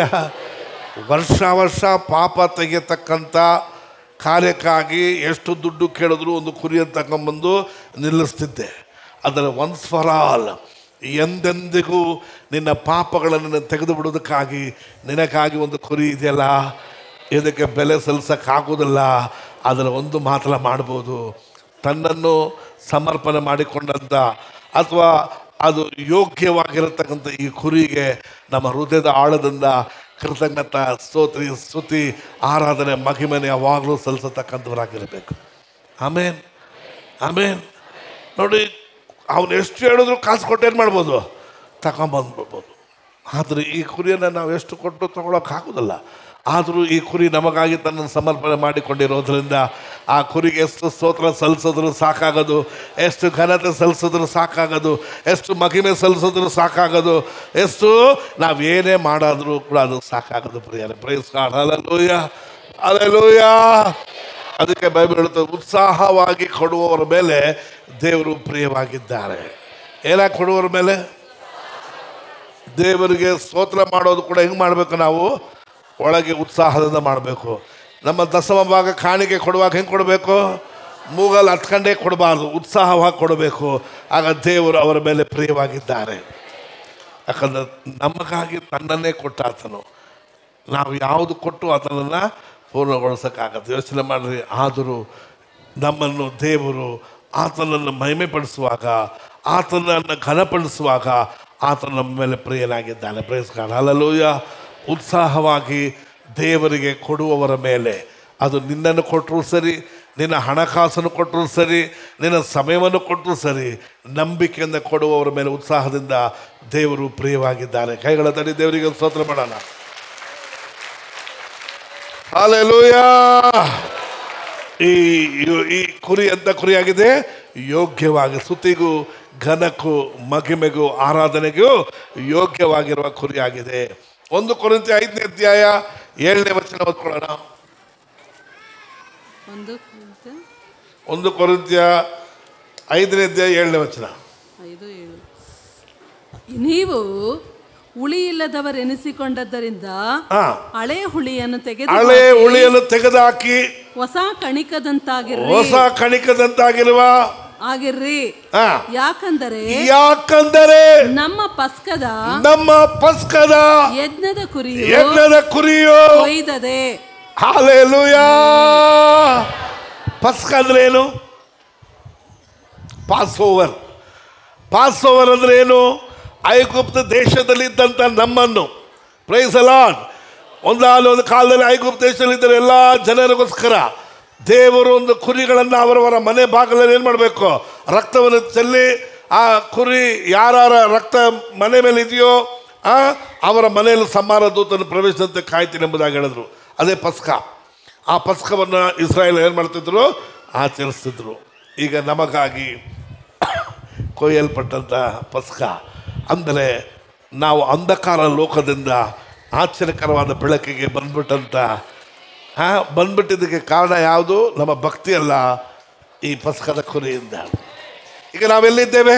ವರ್ಷ ವರ್ಷ ಪಾಪ ತೆಗೆಯತಕ್ಕಂಥ ಕಾರ್ಯಕ್ಕಾಗಿ ಎಷ್ಟು ದುಡ್ಡು ಕೇಳಿದ್ರು ಒಂದು ಕುರಿಯನ್ನು ತಗೊಂಬಂದು ನಿಲ್ಲಿಸ್ತಿದ್ದೆ ಅದರ ಒನ್ಸ್ ಫಾರ್ ಆಲ್ ಎಂದೆಂದಿಗೂ ನಿನ್ನ ಪಾಪಗಳನ್ನು ತೆಗೆದು ಬಿಡೋದಕ್ಕಾಗಿ ನಿನಗಾಗಿ ಒಂದು ಕುರಿ ಇದೆಯಲ್ಲ ಇದಕ್ಕೆ ಬೆಲೆ ಸಲ್ಲಿಸೋಕ್ಕಾಗೋದಿಲ್ಲ ಅದರ ಒಂದು ಮಾತ್ರ ಮಾಡ್ಬೋದು ತನ್ನನ್ನು ಸಮರ್ಪಣೆ ಮಾಡಿಕೊಂಡಂಥ ಅಥವಾ ಅದು ಯೋಗ್ಯವಾಗಿರತಕ್ಕಂಥ ಈ ಕುರಿಗೆ ನಮ್ಮ ಹೃದಯದ ಆಳದಿಂದ ಕೃತಜ್ಞತ ಸ್ತೋತ್ರಿ ಸ್ತುತಿ ಆರಾಧನೆ ಮಹಿಮೆನೆ ಯಾವಾಗಲೂ ಸಲ್ಲಿಸತಕ್ಕಂಥವರಾಗಿರಬೇಕು ಆಮೇನ್ ಆಮೇನ್ ನೋಡಿ ಅವನು ಎಷ್ಟು ಹೇಳಿದ್ರು ಕಾಸು ಕೊಟ್ಟು ಏನು ಮಾಡ್ಬೋದು ತಗೊಂಬಂದ್ಬಿಡ್ಬೋದು ಆದರೆ ಈ ಕುರಿಯನ್ನು ನಾವು ಎಷ್ಟು ಕೊಟ್ಟು ತೊಗೊಳಕ್ಕಾಗೋದಿಲ್ಲ ಆದರೂ ಈ ಕುರಿ ನಮಗಾಗಿ ತನ್ನನ್ನು ಸಮರ್ಪಣೆ ಮಾಡಿಕೊಂಡಿರೋದ್ರಿಂದ ಆ ಕುರಿಗೆ ಎಷ್ಟು ಸ್ತೋತ್ರ ಸಲ್ಲಿಸಿದ್ರು ಸಾಕಾಗೋದು ಎಷ್ಟು ಘನತೆ ಸಲ್ಲಿಸಿದ್ರು ಸಾಕಾಗೋದು ಎಷ್ಟು ಮಹಿಮೆ ಸಲ್ಲಿಸಿದ್ರು ಸಾಕಾಗೋದು ಎಷ್ಟು ನಾವೇನೇ ಮಾಡಾದರೂ ಕೂಡ ಅದು ಸಾಕಾಗೋದು ಪ್ರಿಯರೇ ಪ್ರೈಸ್ ಅಲಲೂಯ ಅಲಲೂಯ ಅದಕ್ಕೆ ಬೈಬಲ್ ಹೇಳುತ್ತೆ ಉತ್ಸಾಹವಾಗಿ ಕೊಡುವವರ ಮೇಲೆ ದೇವರು ಪ್ರಿಯವಾಗಿದ್ದಾರೆ ಏನಾಗಿ ಕೊಡುವವರ ಮೇಲೆ ದೇವರಿಗೆ ಸ್ತೋತ್ರ ಮಾಡೋದು ಕೂಡ ಹೆಂಗೆ ಮಾಡಬೇಕು ನಾವು ಒಳಗೆ ಉತ್ಸಾಹದಿಂದ ಮಾಡಬೇಕು ನಮ್ಮ ದಶಮ ಭಾಗ ಕಾಣಿಕೆ ಕೊಡುವಾಗ ಹೆಂಗೆ ಕೊಡಬೇಕು ಮೂಗಲ್ಲಿ ಹತ್ಕೊಂಡೇ ಕೊಡಬಾರ್ದು ಉತ್ಸಾಹವಾಗಿ ಕೊಡಬೇಕು ಆಗ ದೇವರು ಅವರ ಮೇಲೆ ಪ್ರಿಯವಾಗಿದ್ದಾರೆ ಯಾಕಂದ್ರೆ ನಮಗಾಗಿ ತನ್ನನ್ನೇ ಕೊಟ್ಟಾತನು ನಾವು ಯಾವುದು ಕೊಟ್ಟು ಆತನನ್ನು ಪೂರ್ಣಗೊಳಿಸೋಕ್ಕಾಗತ್ತೆ ಯೋಚನೆ ಮಾಡಿರಿ ಆದರೂ ನಮ್ಮನ್ನು ದೇವರು ಆತನನ್ನು ಮಹಿಮೆಪಡಿಸುವಾಗ ಆತನನ್ನು ಘನಪಡಿಸುವಾಗ ಆತನ ನಮ್ಮ ಮೇಲೆ ಪ್ರಿಯನಾಗಿದ್ದಾನೆ ಪ್ರೇಸ್ ಕಾಣ ಅಲ್ಲೂಯ ಉತ್ಸಾಹವಾಗಿ ದೇವರಿಗೆ ಕೊಡುವವರ ಮೇಲೆ ಅದು ನಿನ್ನನ್ನು ಕೊಟ್ಟರು ಸರಿ ನಿನ್ನ ಹಣಕಾಸನ್ನು ಕೊಟ್ಟರು ಸರಿ ನಿನ್ನ ಸಮಯವನ್ನು ಕೊಟ್ಟರು ಸರಿ ನಂಬಿಕೆಯಿಂದ ಕೊಡುವವರ ಮೇಲೆ ಉತ್ಸಾಹದಿಂದ ದೇವರು ಪ್ರಿಯವಾಗಿದ್ದಾರೆ ಕೈಗಳ ತಡಿ ದೇವರಿಗೆ ಸ್ತೋತ್ರ ಮಾಡೋಣ ಹಾಲೆಲೂಯಾ ಈ ಈ- ಈ ಕುರಿ ಎಂತ ಕುರಿಯಾಗಿದೆ ಯೋಗ್ಯವಾಗಿ ಸ್ತುತಿಗೂ ಘನಕ್ಕೂ ಮಹಿಮೆಗೂ ಆರಾಧನೆಗೂ ಯೋಗ್ಯವಾಗಿರುವ ಕುರಿಯಾಗಿದೆ ಒಂದು ಕೊರಿಂತಿ ಐದನೇ ಅಧ್ಯಾಯ ಏಳನೇ ವಚನ ಓದ್ಕೊಳ್ಳೋಣ ಒಂದು ಕುರಿತ ಒಂದು ಕೊರಿಂತಿಯ ಐದನೇ ಅಧ್ಯಾಯ ಏಳನೇ ವಚನ ಐದು ಏಳು ನೀವು ಹುಳಿ ಇಲ್ಲದವರೆನಿಸಿಕೊಂಡದ್ದರಿಂದ ಹಾ ಹಳೆ ಹುಳಿಯನ್ನು ತೆಗೆದು ಹಳೆ ಉಳಿಯನ್ನು ತೆಗೆದುಹಾಕಿ ಹೊಸ ಕಣಿಕದಂತಾಗಿರ್ರಿ ಹೊಸ ಕಣಿಕದಂತಾಗಿರುವ ಆಗಿರ್ರಿ ಹಾ ಯಾಕಂದರೆ ಯಾಕಂದರೆ ನಮ್ಮ ಪಸ್ಕದ ನಮ್ಮ ಪಸ್ಕದ ಯಜ್ಞದ ಕುರಿಯು ಯಜ್ಞದ ಕುರಿಯು ಕೊಯ್ದದೆ ಹಾಲೆಲೂಯಾ ಪಸ್ಕ ಅಂದ್ರೆ ಏನು ಪಾಸ್ ಓವರ್ ಪಾಸ್ ಓವರ್ ಅಂದ್ರೆ ಏನು ಐಗುಪ್ತ ದೇಶದಲ್ಲಿದ್ದಂಥ ನಮ್ಮನ್ನು ಪ್ರೈಸ್ ಅಲಾನ್ ಒಂದಾಲ ಒಂದು ಕಾಲದಲ್ಲಿ ಐಗುಪ್ತ ದೇಶದಲ್ಲಿದ್ದ ಎಲ್ಲ ಜನರಿಗೋಸ್ಕರ ದೇವರು ಒಂದು ಕುರಿಗಳನ್ನು ಅವರವರ ಮನೆ ಭಾಗದಲ್ಲಿ ಏನು ಮಾಡಬೇಕು ರಕ್ತವನ್ನು ಚೆಲ್ಲಿ ಆ ಕುರಿ ಯಾರ ರಕ್ತ ಮನೆ ಮೇಲೆ ಇದೆಯೋ ಆ, ಅವರ ಮನೆಯಲ್ಲಿ ಸಮಾನ ದೂತನ್ನು ಪ್ರವೇಶಿಸಂತೆ ಕಾಯ್ತೀನಿ ಎಂಬುದಾಗಿ ಹೇಳಿದ್ರು ಅದೇ ಪಸ್ಕ ಆ ಪಸ್ಕವನ್ನು ಇಸ್ರಾಯೇಲ್ ಏನು ಮಾಡ್ತಿದ್ರು ಆಚರಿಸ್ತಿದ್ರು ಈಗ ನಮಗಾಗಿ ಕೊಯ್ಯಲ್ಪಟ್ಟಂಥ ಪಸ್ಕ ಅಂದರೆ ನಾವು ಅಂಧಕಾರ ಲೋಕದಿಂದ ಆಶ್ಚರ್ಯಕರವಾದ ಬೆಳಕಿಗೆ ಬಂದ್ಬಿಟ್ಟಂಥ ಹಾ ಬಂದ್ಬಿಟ್ಟಿದ್ದಕ್ಕೆ ಕಾರಣ ಯಾವುದು ನಮ್ಮ ಭಕ್ತಿ ಅಲ್ಲ ಈ ಪಸ್ಕದ ಕುರಿಯಿಂದ ಈಗ ನಾವೆಲ್ಲಿದ್ದೇವೆ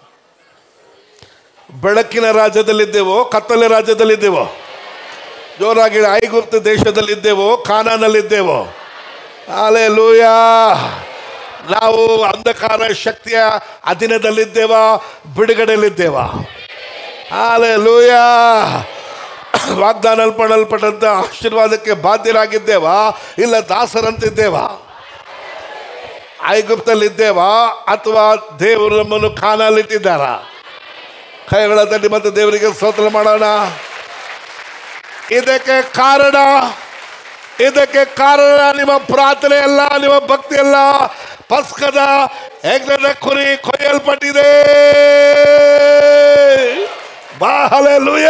ಬೆಳಕಿನ ರಾಜ್ಯದಲ್ಲಿದ್ದೇವೋ ಕತ್ತಲೆ ರಾಜ್ಯದಲ್ಲಿದ್ದೇವೋ ಜೋರಾಗಿ ಹೇಳಿ, ಐಗುಪ್ತ ದೇಶದಲ್ಲಿದ್ದೇವೋ ಕಾನಾನಲ್ಲಿದ್ದೇವೋ ಆಲೆ ಲೂಯಾ ನಾವು ಅಂಧಕಾರ ಶಕ್ತಿಯ ಅಧೀನದಲ್ಲಿದ್ದೇವ ಬಿಡುಗಡೆಯಲ್ಲಿದ್ದೇವ ಆಲೆ ಲೂಯಾ ವಾಗ್ದಾನ ಪಡಲ್ಪಟ್ಟಂತ ಆಶೀರ್ವಾದಕ್ಕೆ ಬಾಧ್ಯರಾಗಿದ್ದೇವಾ ಇಲ್ಲ ದಾಸರಂತಿದ್ದೇವಾ ಐಗುಪ್ತಲ್ಲಿದ್ದೇವಾ ಅಥವಾ ದೇವರು ನಮ್ಮನ್ನು ಕಾನಲ್ಲಿಟ್ಟಿದ್ದಾರಾ ಕೈಗಳ ತಟ್ಟಿ ಮತ್ತೆ ದೇವರಿಗೆ ಸ್ತೋತ್ರ ಮಾಡೋಣ ಇದಕ್ಕೆ ಕಾರಣ ಇದಕ್ಕೆ ಕಾರಣ ನಿಮ್ಮ ಪ್ರಾರ್ಥನೆ ಅಲ್ಲ ನಿಮ್ಮ ಭಕ್ತಿ ಅಲ್ಲ ಪಸ್ಕದ ಯಜ್ಞದ ಕುರಿ ಕೊಯ್ಯಲ್ಪಟ್ಟಿದೆ ಬಾಹಲೆಲೂಯ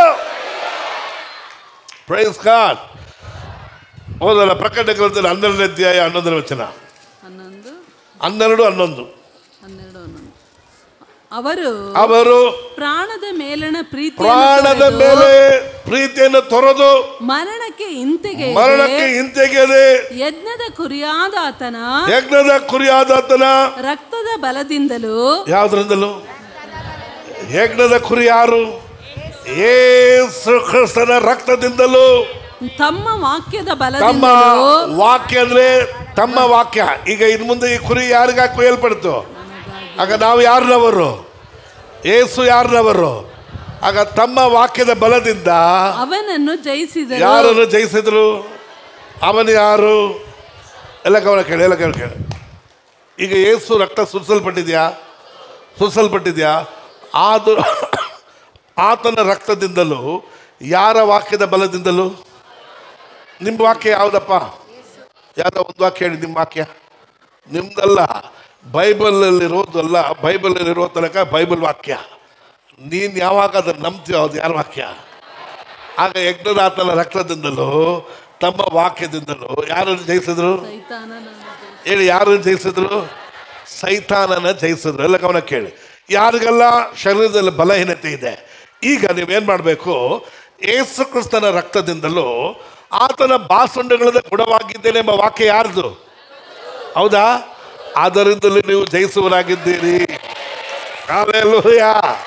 ಪ್ರೈಸ್ ಗಾಡ್ ಹೌದಲ್ಲ ಪ್ರಕಟ ಗ್ರಂಥದಲ್ಲಿ ಹನ್ನೆರಡನೇ ಅಧ್ಯಾಯ ಹನ್ನೊಂದನೇ ವಚನ ಹನ್ನೊಂದು ಹನ್ನೆರಡು ಹನ್ನೊಂದು ಹನ್ನೆರಡು ಹನ್ನೊಂದು ಅವರು ಅವರು ಪ್ರಾಣದ ಮೇಲಣ ಪ್ರೀತಿ ಪ್ರಾಣದ ಮೇಲೆ ಪ್ರೀತಿಯನ್ನು ತೊರೆದು ಮರಣಕ್ಕೆ ಹಿಂತೆಗೆ ಮರಣಕ್ಕೆ ಹಿಂತೆಗೆದೆ ಯಜ್ಞದ ಕುರಿಯಾದ ಆತನ ಯಜ್ಞದ ಕುರಿಯಾದಾತನ ರಕ್ತದ ಬಲದಿಂದಲೂ ಯಾವ್ದ್ರಿಂದಲೂ ಯಜ್ಞದ ಕುರಿ ಯಾರು ಏಸು ಕ್ರಿಸ್ತನ ರಕ್ತದಿಂದಲೂ ತಮ್ಮ ವಾಕ್ಯದ ತಮ್ಮ ಬಲದಿಂದಲೂ ವಾಕ್ಯ ಅಂದ್ರೆ ತಮ್ಮ ವಾಕ್ಯ ಈಗ ಇನ್ ಮುಂದೆ ಈ ಕುರಿ ಯಾರಿಗ ಕೊಯ್ಯಲ್ಪಡ್ತು ಆಗ ನಾವು ಯಾರನವರು ಏಸು ಯಾರನವರು ಆಗ ತಮ್ಮ ವಾಕ್ಯದ ಬಲದಿಂದ ಅವನನ್ನು ಜಯಿಸಿದರು ಯಾರನ್ನು ಜಯಿಸಿದ್ರು ಅವನು ಯಾರು ಎಲ್ಲ ಗಮನ ಕೇಳಿ ಎಲ್ಲ ಗಮನ ಕೇಳಿ ಈಗ ಏಸು ರಕ್ತ ಸುರಿಸಲ್ಪಟ್ಟಿದ್ಯಾ ಸುರಿಸಲ್ಪಟ್ಟಿದ್ಯಾ ಆದು ಆತನ ರಕ್ತದಿಂದಲೂ ಯಾರ ವಾಕ್ಯದ ಬಲದಿಂದಲೂ ನಿಮ್ಮ ವಾಕ್ಯ ಯಾವುದಪ್ಪ ಯಾವುದೋ ಒಂದು ವಾಕ್ಯ ಹೇಳಿ ನಿಮ್ಮ ವಾಕ್ಯ ನಿಮ್ದಲ್ಲ ಬೈಬಲಲ್ಲಿರೋದಲ್ಲ ಬೈಬಲಲ್ಲಿರೋ ತನಕ ಬೈಬಲ್ ವಾಕ್ಯ ನೀನು ಯಾವಾಗ ಅದನ್ನು ನಂಬ್ತೀಯೋ ಅದು ಯಾರ ವಾಕ್ಯ ಆಗ ಯಜ್ಞನಾಥನ ರಕ್ತದಿಂದಲೂ ತಮ್ಮ ವಾಕ್ಯದಿಂದಲೂ ಯಾರನ್ನು ಜಯಿಸಿದ್ರು ಸೈತಾನನ ಹೇಳಿ ಯಾರನ್ನು ಜಯಿಸಿದ್ರು ಸೈತಾನನ ಜಯಿಸಿದ್ರು ಎಲ್ಲ ಗಮನ ಕೇಳಿ ಯಾರಿಗೆಲ್ಲ ಶರೀರದಲ್ಲಿ ಬಲಹೀನತೆ ಇದೆ ಈಗ ನೀವೇನು ಮಾಡಬೇಕು ಏಸು ಕ್ರಿಸ್ತನ ರಕ್ತದಿಂದಲೂ ಆತನ ಬಾಸುಂಡಗಳದ ಗುಣವಾಗಿದ್ದೇನೆ ಎಂಬ ವಾಕ್ಯ ಯಾರ್ದು ಹೌದಾ ಆದ್ದರಿಂದಲೂ ನೀವು ಜಯಿಸುವರಾಗಿದ್ದೀರಿ Hallelujah.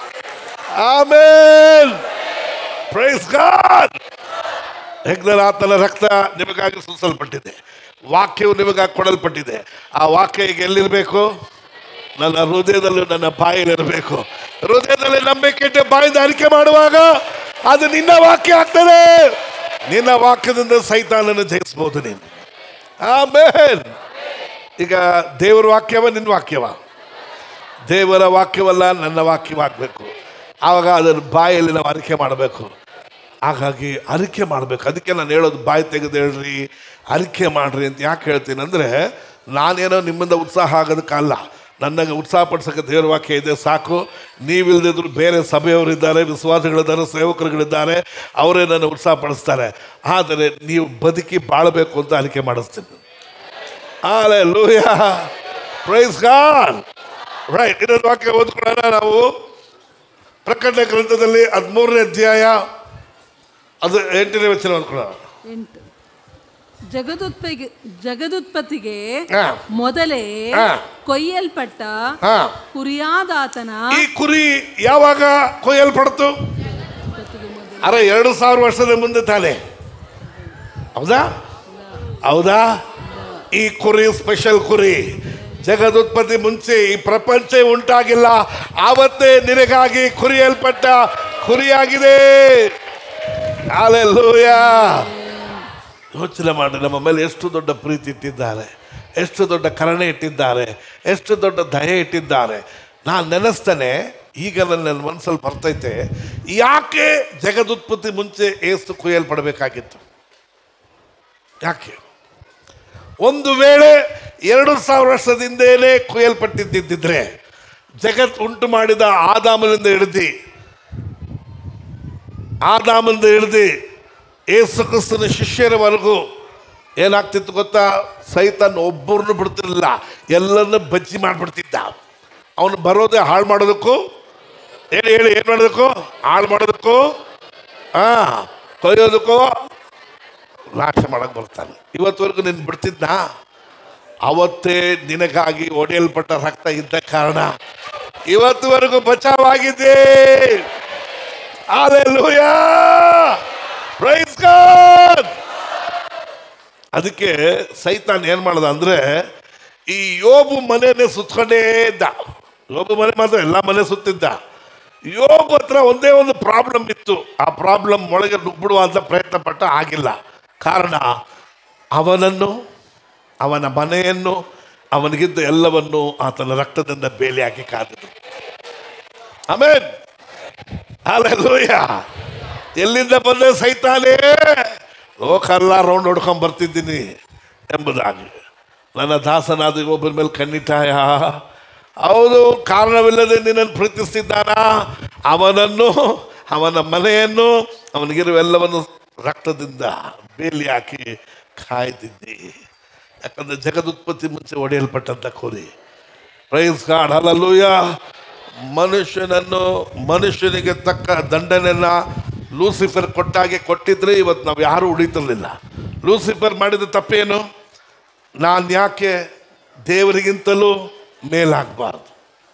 Amen. Praise God. ಯಜ್ಞನಾಥನ ರಕ್ತ ನಿಮಗಾಗಿ ಸುರಿಸಲ್ಪಟ್ಟಿದೆ ವಾಕ್ಯವು ನಿಮಗಾಗಿ ಕೊಡಲ್ಪಟ್ಟಿದೆ ಆ ವಾಕ್ಯ ಈಗ ಎಲ್ಲಿರಬೇಕು ನನ್ನ ಹೃದಯದಲ್ಲೂ ನನ್ನ ಬಾಯಲ್ಲಿರಬೇಕು ಹೃದಯದಲ್ಲಿ ನಂಬಿಕೆ ಇಟ್ಟು ಬಾಯಿಂದ ಅರಿಕೆ ಮಾಡುವಾಗ ಅದು ನಿನ್ನ ವಾಕ್ಯ ಆಗ್ತದೆ ನಿನ್ನ ವಾಕ್ಯದಿಂದ ಸೈತಾನನ್ನು ಜಯಿಸ್ಬೋದು ನೀನು ಆಮೇನ್ ಈಗ ದೇವರ ವಾಕ್ಯವ ನಿನ್ನ ವಾಕ್ಯವ ದೇವರ ವಾಕ್ಯವಲ್ಲ ನನ್ನ ವಾಕ್ಯವಾಗಬೇಕು ಆವಾಗ ಅದನ್ನು ಬಾಯಲ್ಲಿ ನಾವು ಅರಿಕೆ ಮಾಡಬೇಕು ಹಾಗಾಗಿ ಅರಿಕೆ ಮಾಡಬೇಕು ಅದಕ್ಕೆ ನಾನು ಹೇಳೋದು ಬಾಯಿ ತೆಗೆದು ಹೇಳ್ರಿ ಅರಿಕೆ ಮಾಡ್ರಿ ಅಂತ ಯಾಕೆ ಹೇಳ್ತೀನಿ ಅಂದರೆ ನಾನೇನೋ ನಿಮ್ಮಿಂದ ಉತ್ಸಾಹ ಆಗೋದಕ್ಕಲ್ಲ ನನಗೆ ಉತ್ಸಾಹ ಪಡಿಸೋಕೆ ದೇವ್ರ ವಾಕ್ಯ ಇದೆ ಸಾಕು ನೀವಿಲ್ದಿದ್ರು ಬೇರೆ ಸಭೆಯವರಿದ್ದಾರೆ ವಿಶ್ವಾಸಗಳಿದ್ದಾರೆ ಸೇವಕರುಗಳಿದ್ದಾರೆ ಅವರೇ ನನ್ನ ಉತ್ಸಾಹ ಪಡಿಸ್ತಾರೆ ಆದರೆ ನೀವು ಬದುಕಿ ಬಾಳಬೇಕು ಅಂತ ಅರಿಕೆ ಮಾಡಿಸ್ತೀನಿ ಆಲೆ ಲೂಯ ಪ್ರೈಸ್ ಗಾಡ್ ರೈಟ್ ಇನ್ನೊಂದು ವಾಕ್ಯ ಓದ್ಕೊಳ್ಳೋಣ ನಾವು ಪ್ರಕಟಣೆ ಗ್ರಂಥದಲ್ಲಿ ಹದಿಮೂರನೇ ಅಧ್ಯಾಯ ಅದು ಎಂಟನೇ ವಚನ ಓದ್ಕೊಳ್ಳೋಣ ಎಂಟು ಜಗದುತ್ಪತ್ತಿಗೆ ಜಗದುತ್ಪತ್ತಿಗೆ ಹಾ. ಮೊದಲೇ ಹಾ. ಕೊಯ್ಯಲ್ಪಟ್ಟ ಹಾ ಕುರಿಯಾದಾತನ ಈ ಕುರಿ ಯಾವಾಗ ಕೊಯ್ಯಲ್ಪಡ್ತು ಉತ್ಪತ್ತಿಗೆ ಮೊದಲು ಅರೆ ಎರಡು ಸಾವಿರ ವರ್ಷದ ಮುಂದೆ ತಾನೆ ಹೌದಾ ಹೌದಾ ಈ ಕುರಿ ಸ್ಪೆಷಲ್ ಕುರಿ ಜಗದುತ್ಪತ್ತಿ ಮುಂಚೆ ಈ ಪ್ರಪಂಚ ಉಂಟಾಗಿಲ್ಲ ಆವತ್ತೇ ನಿನಗಾಗಿ ಕುರಿಯಲ್ಪಟ್ಟ ಕುರಿಯಾಗಿದೆ ಅಲ್ಲೆಲ್ಲೂಯ ಯೋಚನೆ ಮಾಡಿ ನಮ್ಮ ಮೇಲೆ ಎಷ್ಟು ದೊಡ್ಡ ಪ್ರೀತಿ ಇಟ್ಟಿದ್ದಾರೆ ಎಷ್ಟು ದೊಡ್ಡ ಕರುಣೆ ಇಟ್ಟಿದ್ದಾರೆ ಎಷ್ಟು ದೊಡ್ಡ ದಯೆ ಇಟ್ಟಿದ್ದಾರೆ ನಾನು ನೆನೆಸ್ತೇನೆ ಈಗ ನನ್ನ ಮನಸ್ಸಲ್ಲಿ ಬರ್ತೈತೆ ಯಾಕೆ ಜಗದುತ್ಪತ್ತಿ ಮುಂಚೆ ಏಸು ಕುಯ್ಯಲ್ಪಡಬೇಕಾಗಿತ್ತು ಯಾಕೆ ಒಂದು ವೇಳೆ ಎರಡು ಸಾವಿರ ವರ್ಷದಿಂದೇನೆ ಕುಯ್ಯಲ್ಪಟ್ಟಿದ್ದಿದ್ದರೆ ಜಗತ್ ಉಂಟು ಮಾಡಿದ ಆದಾಮನಿಂದ ಹಿಡಿದು ಆದಾಮನಿಂದ ಹಿಡಿದು ಏಸು ಕ್ರಿಸ್ತನ ಶಿಷ್ಯರವರೆಗೂ ಏನಾಗ್ತಿತ್ತು ಗೊತ್ತಾ ಸೈತನ್ ಒಬ್ಬರನ್ನು ಬಿಡ್ತಿರ್ಲಿಲ್ಲ ಎಲ್ಲರನ್ನು ಬಜ್ಜಿ ಮಾಡಿಬಿಡ್ತಿದ್ದ ಅವನು ಬರೋದೇ ಹಾಳು ಮಾಡೋದಕ್ಕೂ ಹೇಳಿ ಹೇಳಿ ಏನು ಮಾಡೋದಕ್ಕೂ ಹಾಳು ಮಾಡೋದಕ್ಕೂ ಹಾಂ ಕೊಯ್ಯೋದಕ್ಕೂ ನಾಶ ಮಾಡಕ್ಕೆ ಬರ್ತಾನೆ ಇವತ್ತವರೆಗೂ ನೀನು ಬಿಡ್ತಿದ್ನಾ ಅವತ್ತೇ ನಿನಗಾಗಿ ಒಡೆಯಲ್ಪಟ್ಟ ರಕ್ತ ಇದ್ದ ಕಾರಣ ಇವತ್ತುವರೆಗೂ ಬಚಾವಾಗಿದ್ದೆ Hallelujah! Praise God! ಅದಕ್ಕೆ ಸೈತಾನ್ ಏನು ಮಾಡ್ದ ಅಂದ್ರೆ ಈ ಯೋಬು ಮನೆಯೇ ಸುತ್ಕೊಂಡೇ ಇದ್ದ ಯೋಬು ಮನೆ ಮಾತ್ರ ಎಲ್ಲ ಮನೆ ಸುತ್ತಿದ್ದ ಯೋಬು ಹತ್ರ ಒಂದೇ ಒಂದು ಪ್ರಾಬ್ಲಮ್ ಇತ್ತು ಆ ಪ್ರಾಬ್ಲಮ್ ಒಳಗೆ ನುಗ್ಬಿಡುವ ಅಂತ ಪ್ರಯತ್ನ ಪಟ್ಟ ಆಗಿಲ್ಲ ಕಾರಣ ಅವನನ್ನು ಅವನ ಮನೆಯನ್ನು ಅವನಿಗಿದ್ದ ಎಲ್ಲವನ್ನು ಆತನ ರಕ್ತದಿಂದ ಬೇಲಿ ಹಾಕಿ ಕಾದಿದ್ರು ಆಮೇನ್ ಅಲ್ಲೆಲ್ಲೂಯ್ಯ ಎಲ್ಲಿಂದ ಬಂದೆ ಸೈತಾನೇ ಲೋಕಲ್ಲ ರೌಂಡ್ ಹೊಡ್ಕೊಂಡ್ ಬರ್ತಿದ್ದೀನಿ ಎಂಬುದಾಗಿ ನನ್ನ ದಾಸನಾದ ಒಬ್ಬರ ಮೇಲೆ ಕಣ್ಣಿಟ್ಟಾಯ ಹೌದು ಕಾರಣವಿಲ್ಲದೆ ನಿನ್ನನ್ನು ಪ್ರೀತಿಸ್ತಿದ್ದಾನ ಅವನನ್ನು ಅವನ ಮನೆಯನ್ನು ಅವನಿಗಿರುವೆಲ್ಲವನ್ನು ರಕ್ತದಿಂದ ಬೇಲಿ ಹಾಕಿ ಕಾಯ್ತಿದ್ದಿ ಯಾಕಂದ್ರೆ ಜಗದುತ್ಪತ್ತಿ ಮುಂಚೆ ಒಡೆಯಲ್ಪಟ್ಟಂತ ಕೋರಿ ಪ್ರೈಸ್ ಗಾಡ್ ಅಲ್ಲೂಯ ಮನುಷ್ಯನನ್ನು ಮನುಷ್ಯನಿಗೆ ತಕ್ಕ ದಂಡನೆಯನ್ನ ಲೂಸಿಫರ್ ಕೊಟ್ಟಾಗೆ ಕೊಟ್ಟಿದ್ರೆ ಇವತ್ತು ನಾವು ಯಾರೂ ಉಳಿತಿರ್ಲಿಲ್ಲ ಲೂಸಿಫರ್ ಮಾಡಿದ ತಪ್ಪೇನು ನಾನು ಯಾಕೆ ದೇವರಿಗಿಂತಲೂ ಮೇಲಾಗಬಾರ್ದು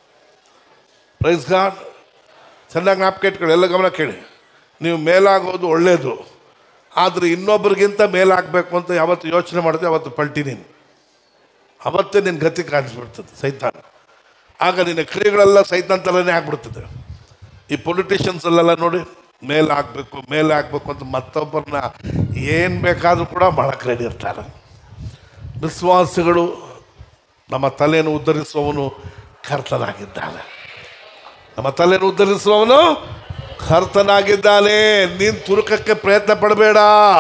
ಪ್ರೈಸ್ ಗಾಡ್ ಚೆನ್ನಾಗಿ ಜ್ಞಾಪಕ ಇಟ್ಕೊಳ್ಳಿ ಎಲ್ಲ ಗಮನ ಕೇಳಿ ನೀವು ಮೇಲಾಗೋದು ಒಳ್ಳೆಯದು ಆದರೆ ಇನ್ನೊಬ್ಬರಿಗಿಂತ ಮೇಲಾಗಬೇಕು ಅಂತ ಯಾವತ್ತು ಯೋಚನೆ ಮಾಡಿದೆ ಅವತ್ತು ಪಲ್ಟಿ ನೀನು ಅವತ್ತೇ ನಿನ್ನ ಗತಿ ಕಾಣಿಸ್ಬಿಡ್ತದೆ ಸೈತಾನ ಆಗ ನಿನ್ನ ಕ್ರಿಯೆಗಳೆಲ್ಲ ಸೈತಾನ್ ಥರನೇ ಆಗ್ಬಿಡ್ತದೆ ಈ ಪೊಲಿಟಿಷಿಯನ್ಸ್ ಅಲ್ಲೆಲ್ಲ ನೋಡಿ ಮೇಲೆ ಆಗಬೇಕು ಮೇಲೆ ಆಗಬೇಕು ಅಂತ ಮತ್ತೊಬ್ಬರನ್ನ ಏನು ಬೇಕಾದರೂ ಕೂಡ ಮಾಡಕ್ಕೆ ರೆಡಿ ಇರ್ತಾರೆ ವಿಶ್ವಾಸಿಗಳು ನಮ್ಮ ತಲೆಯನ್ನು ಉದ್ಧರಿಸುವವನು ಕರ್ತನಾಗಿದ್ದಾನೆ ನಮ್ಮ ತಲೆಯನ್ನು ಉದ್ಧರಿಸುವವನು ಕರ್ತನಾಗಿದ್ದಾನೆ ನೀನು ತುರುಕಕ್ಕೆ ಪ್ರಯತ್ನ ಪಡಬೇಡ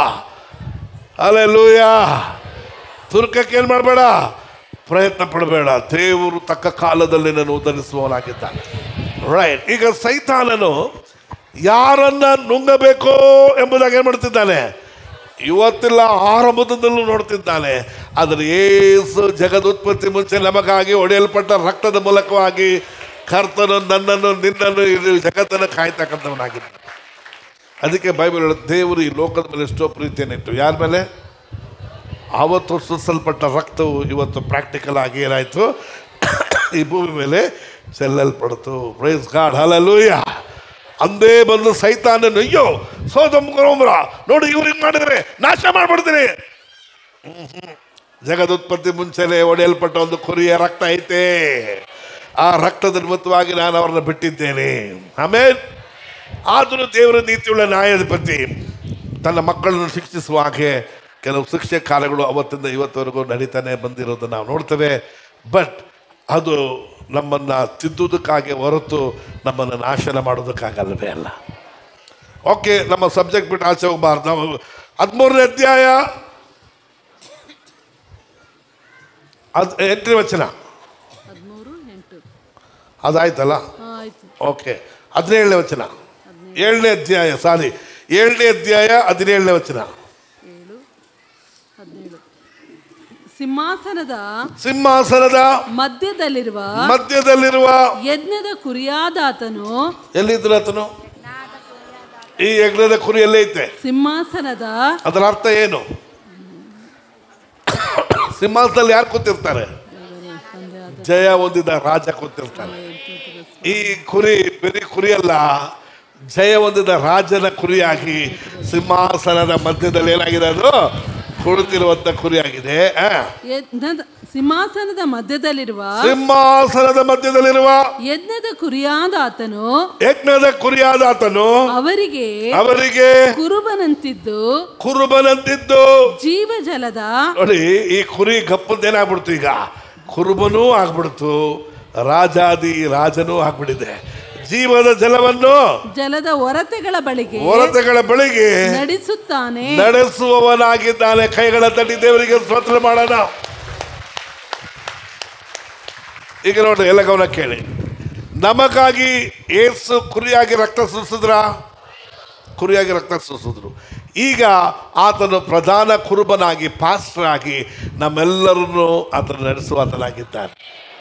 ಅಲ್ಲೇ ಲೂಯ ತುರುಕಕ್ಕೆ ಏನು ಮಾಡಬೇಡ ಪ್ರಯತ್ನ ಪಡಬೇಡ ದೇವರು ತಕ್ಕ ಕಾಲದಲ್ಲಿ ನಾನು ಉದ್ಧರಿಸುವವನಾಗಿದ್ದಾನೆ ರೈಟ್ ಈಗ ಸೈತಾನನು ಯಾರನ್ನ ನುಂಗಬೇಕೋ ಎಂಬುದಾಗಿ ಏನು ಮಾಡ್ತಿದ್ದಾನೆ ಇವತ್ತೆಲ್ಲ ಆರಂಭದಲ್ಲೂ ನೋಡ್ತಿದ್ದಾನೆ ಆದರೆ ಏಸು ಜಗದುತ್ಪತ್ತಿ ಮುಂಚೆ ನಮಗಾಗಿ ಒಡೆಯಲ್ಪಟ್ಟ ರಕ್ತದ ಮೂಲಕವಾಗಿ ಕರ್ತನು ನನ್ನನ್ನು ನಿನ್ನನ್ನು ಇದು ಜಗತ್ತನ್ನು ಕಾಯ್ತಕ್ಕಂಥವನಾಗಿದ್ದಾನೆ ಅದಕ್ಕೆ ಬೈಬಲ್ ಹೇಳುತ್ತೆ ದೇವರು ಈ ಲೋಕದ ಮೇಲೆ ಎಷ್ಟೋ ಪ್ರೀತಿಯನ್ನಿಟ್ಟು ಯಾರ ಮೇಲೆ ಆವತ್ತು ಸುರಿಸಲ್ಪಟ್ಟ ರಕ್ತವು ಇವತ್ತು ಪ್ರಾಕ್ಟಿಕಲ್ ಆಗಿ ಏನಾಯಿತು ಈ ಭೂಮಿ ಮೇಲೆ ಚೆಲ್ಲಲ್ಪಡ್ತು ಪ್ರೈಸ್ ಗಾಡ್ ಹಲಲೂಯ ಅಂದೇ ಬಂದು ಸೈತಾನನ್ನು ಅಯ್ಯೋ ಸೋದಮ್ರ ನೋಡಿ ಇವ್ರಿಗೆ ಮಾಡಿದ್ರೆ ನಾಶ ಮಾಡ್ಬಿಡ್ತೀನಿ ಹ್ಮ್, ಹ್ಮ್. ಜಗದುತ್ಪತ್ತಿ ಮುಂಚೆನೆ ಒಡೆಯಲ್ಪಟ್ಟ ಒಂದು ಕುರಿಯ ರಕ್ತ ಐತೆ ಆ ರಕ್ತದ ನಿಮಿತ್ತವಾಗಿ ನಾನು ಅವರನ್ನ ಬಿಟ್ಟಿದ್ದೇನೆ ಆಮೇಲೆ ಆದರೂ ದೇವರ ನೀತಿಯುಳ್ಳ ನ್ಯಾಯಾಧಿಪತಿ ತನ್ನ ಮಕ್ಕಳನ್ನು ಶಿಕ್ಷಿಸುವ ಹಾಗೆ ಕೆಲವು ಶಿಕ್ಷೆ ಕಾರ್ಯಗಳು ಅವತ್ತಿಂದ ಇವತ್ತವರೆಗೂ ನಡೀತಾನೆ ಬಂದಿರೋದನ್ನು ನಾವು ನೋಡ್ತೇವೆ ಬಟ್ ಅದು ನಮ್ಮನ್ನು ತಿದ್ದುವುದಕ್ಕಾಗಿ ಹೊರತು ನಮ್ಮನ್ನು ನಾಶನ ಮಾಡೋದಕ್ಕಾಗಲ್ಲವೇ ಅಲ್ಲ ಓಕೆ ನಮ್ಮ ಸಬ್ಜೆಕ್ಟ್ ಬಿಟ್ಟು ಆಚೆ ಹೋಗಬಾರ್ದು ನಾವು ಹದಿಮೂರನೇ ಅಧ್ಯಾಯ ಅದು ಎಂಟನೇ ವಚನ ಹದಿಮೂರು ಎಂಟು ಅದಾಯ್ತಲ್ಲ ಹಾಂ ಆಯಿತು ಓಕೆ ಹದಿನೇಳನೇ ವಚನ ಏಳನೇ ಅಧ್ಯಾಯ ಸಾರಿ ಏಳನೇ ಅಧ್ಯಾಯ ಹದಿನೇಳನೇ ವಚನ ಏಳು ಹದಿನೇಳು ಸಿಂಹಾಸನದ ಸಿಂಹಾಸನದ ಮಧ್ಯದಲ್ಲಿರುವ ಮಧ್ಯದಲ್ಲಿರುವ ಯಜ್ಞದ ಕುರಿಯಾದಾತನು ಎಲ್ಲಿದ್ರು ಆತನು ಈ ಯಜ್ಞದ ಕುರಿ ಎಲ್ಲೇ ಐತೆ ಸಿಂಹಾಸನದ ಅದರ ಅರ್ಥ ಏನು ಸಿಂಹಾಸನದಲ್ಲಿ ಯಾರು ಕೂತಿರ್ತಾರೆ ತಂದೆ ಆದ ಜಯ ಹೊಂದಿದ ರಾಜ ಕೂತಿರ್ತಾನೆ ಈ ಕುರಿ ಬರೀ ಕುರಿ ಅಲ್ಲ ಜಯ ಹೊಂದಿದ ರಾಜನ ಕುರಿಯಾಗಿ ಸಿಂಹಾಸನದ ಮಧ್ಯದಲ್ಲಿ ಏನಾಗಿದೆ ಅದು ಕುಳಿತಿರುವಂತ ಕುರಿಯಾಗಿದೆ ಆ. ಯಜ್ಞದ ಸಿಂಹಾಸನದ ಮಧ್ಯದಲ್ಲಿರುವ ಸಿಂಹಾಸನದ ಮಧ್ಯದಲ್ಲಿರುವ ಯಜ್ಞದ ಕುರಿಯಾದಾತನು ಯಜ್ಞದ ಕುರಿಯಾದ ಆತನು ಅವರಿಗೆ ಅವರಿಗೆ ಕುರುಬನಂತಿದ್ದು ಕುರುಬನಂತಿದ್ದು ಜೀವಜಲದ ನೋಡಿ ಈ ಕುರಿ ಗಪ್ಪದ್ದೇನಾಗ್ಬಿಡ್ತು ಈಗ ಕುರುಬನೂ ಆಗ್ಬಿಡ್ತು ರಾಜಾದಿ ರಾಜನೂ ಆಗ್ಬಿಟ್ಟಿದೆ ಜೀವದ ಜಲವನ್ನು ಜಲದ ಹೊರತೆಗಳ ಬಳಿಗೆ ಹೊರತೆಗಳ ಬಳಿಗೆ ನಡೆಸುತ್ತಾನೆ ನಡೆಸುವವನಾಗಿದ್ದಾನೆ ಕೈಗಳ ತಟ್ಟಿ ದೇವರಿಗೆ ಸ್ತೋತ್ರ ಮಾಡೋಣ ಈಗ ನೋಡಿ ಎಲ್ಲ ಗಮನ ಕೇಳಿ ನಮಗಾಗಿ ಏಸು ಕುರಿಯಾಗಿ ರಕ್ತ ಸುರಿಸಿದ್ರ ಕುರಿಯಾಗಿ ರಕ್ತ ಸುರಿಸಿದ್ರು ಈಗ ಆತನು ಪ್ರಧಾನ ಕುರುಬನಾಗಿ ಪಾಸ್ಟರ್ ಆಗಿ ನಮ್ಮೆಲ್ಲರನ್ನು ಆತನು ನಡೆಸುವಾತನಾಗಿದ್ದಾನೆ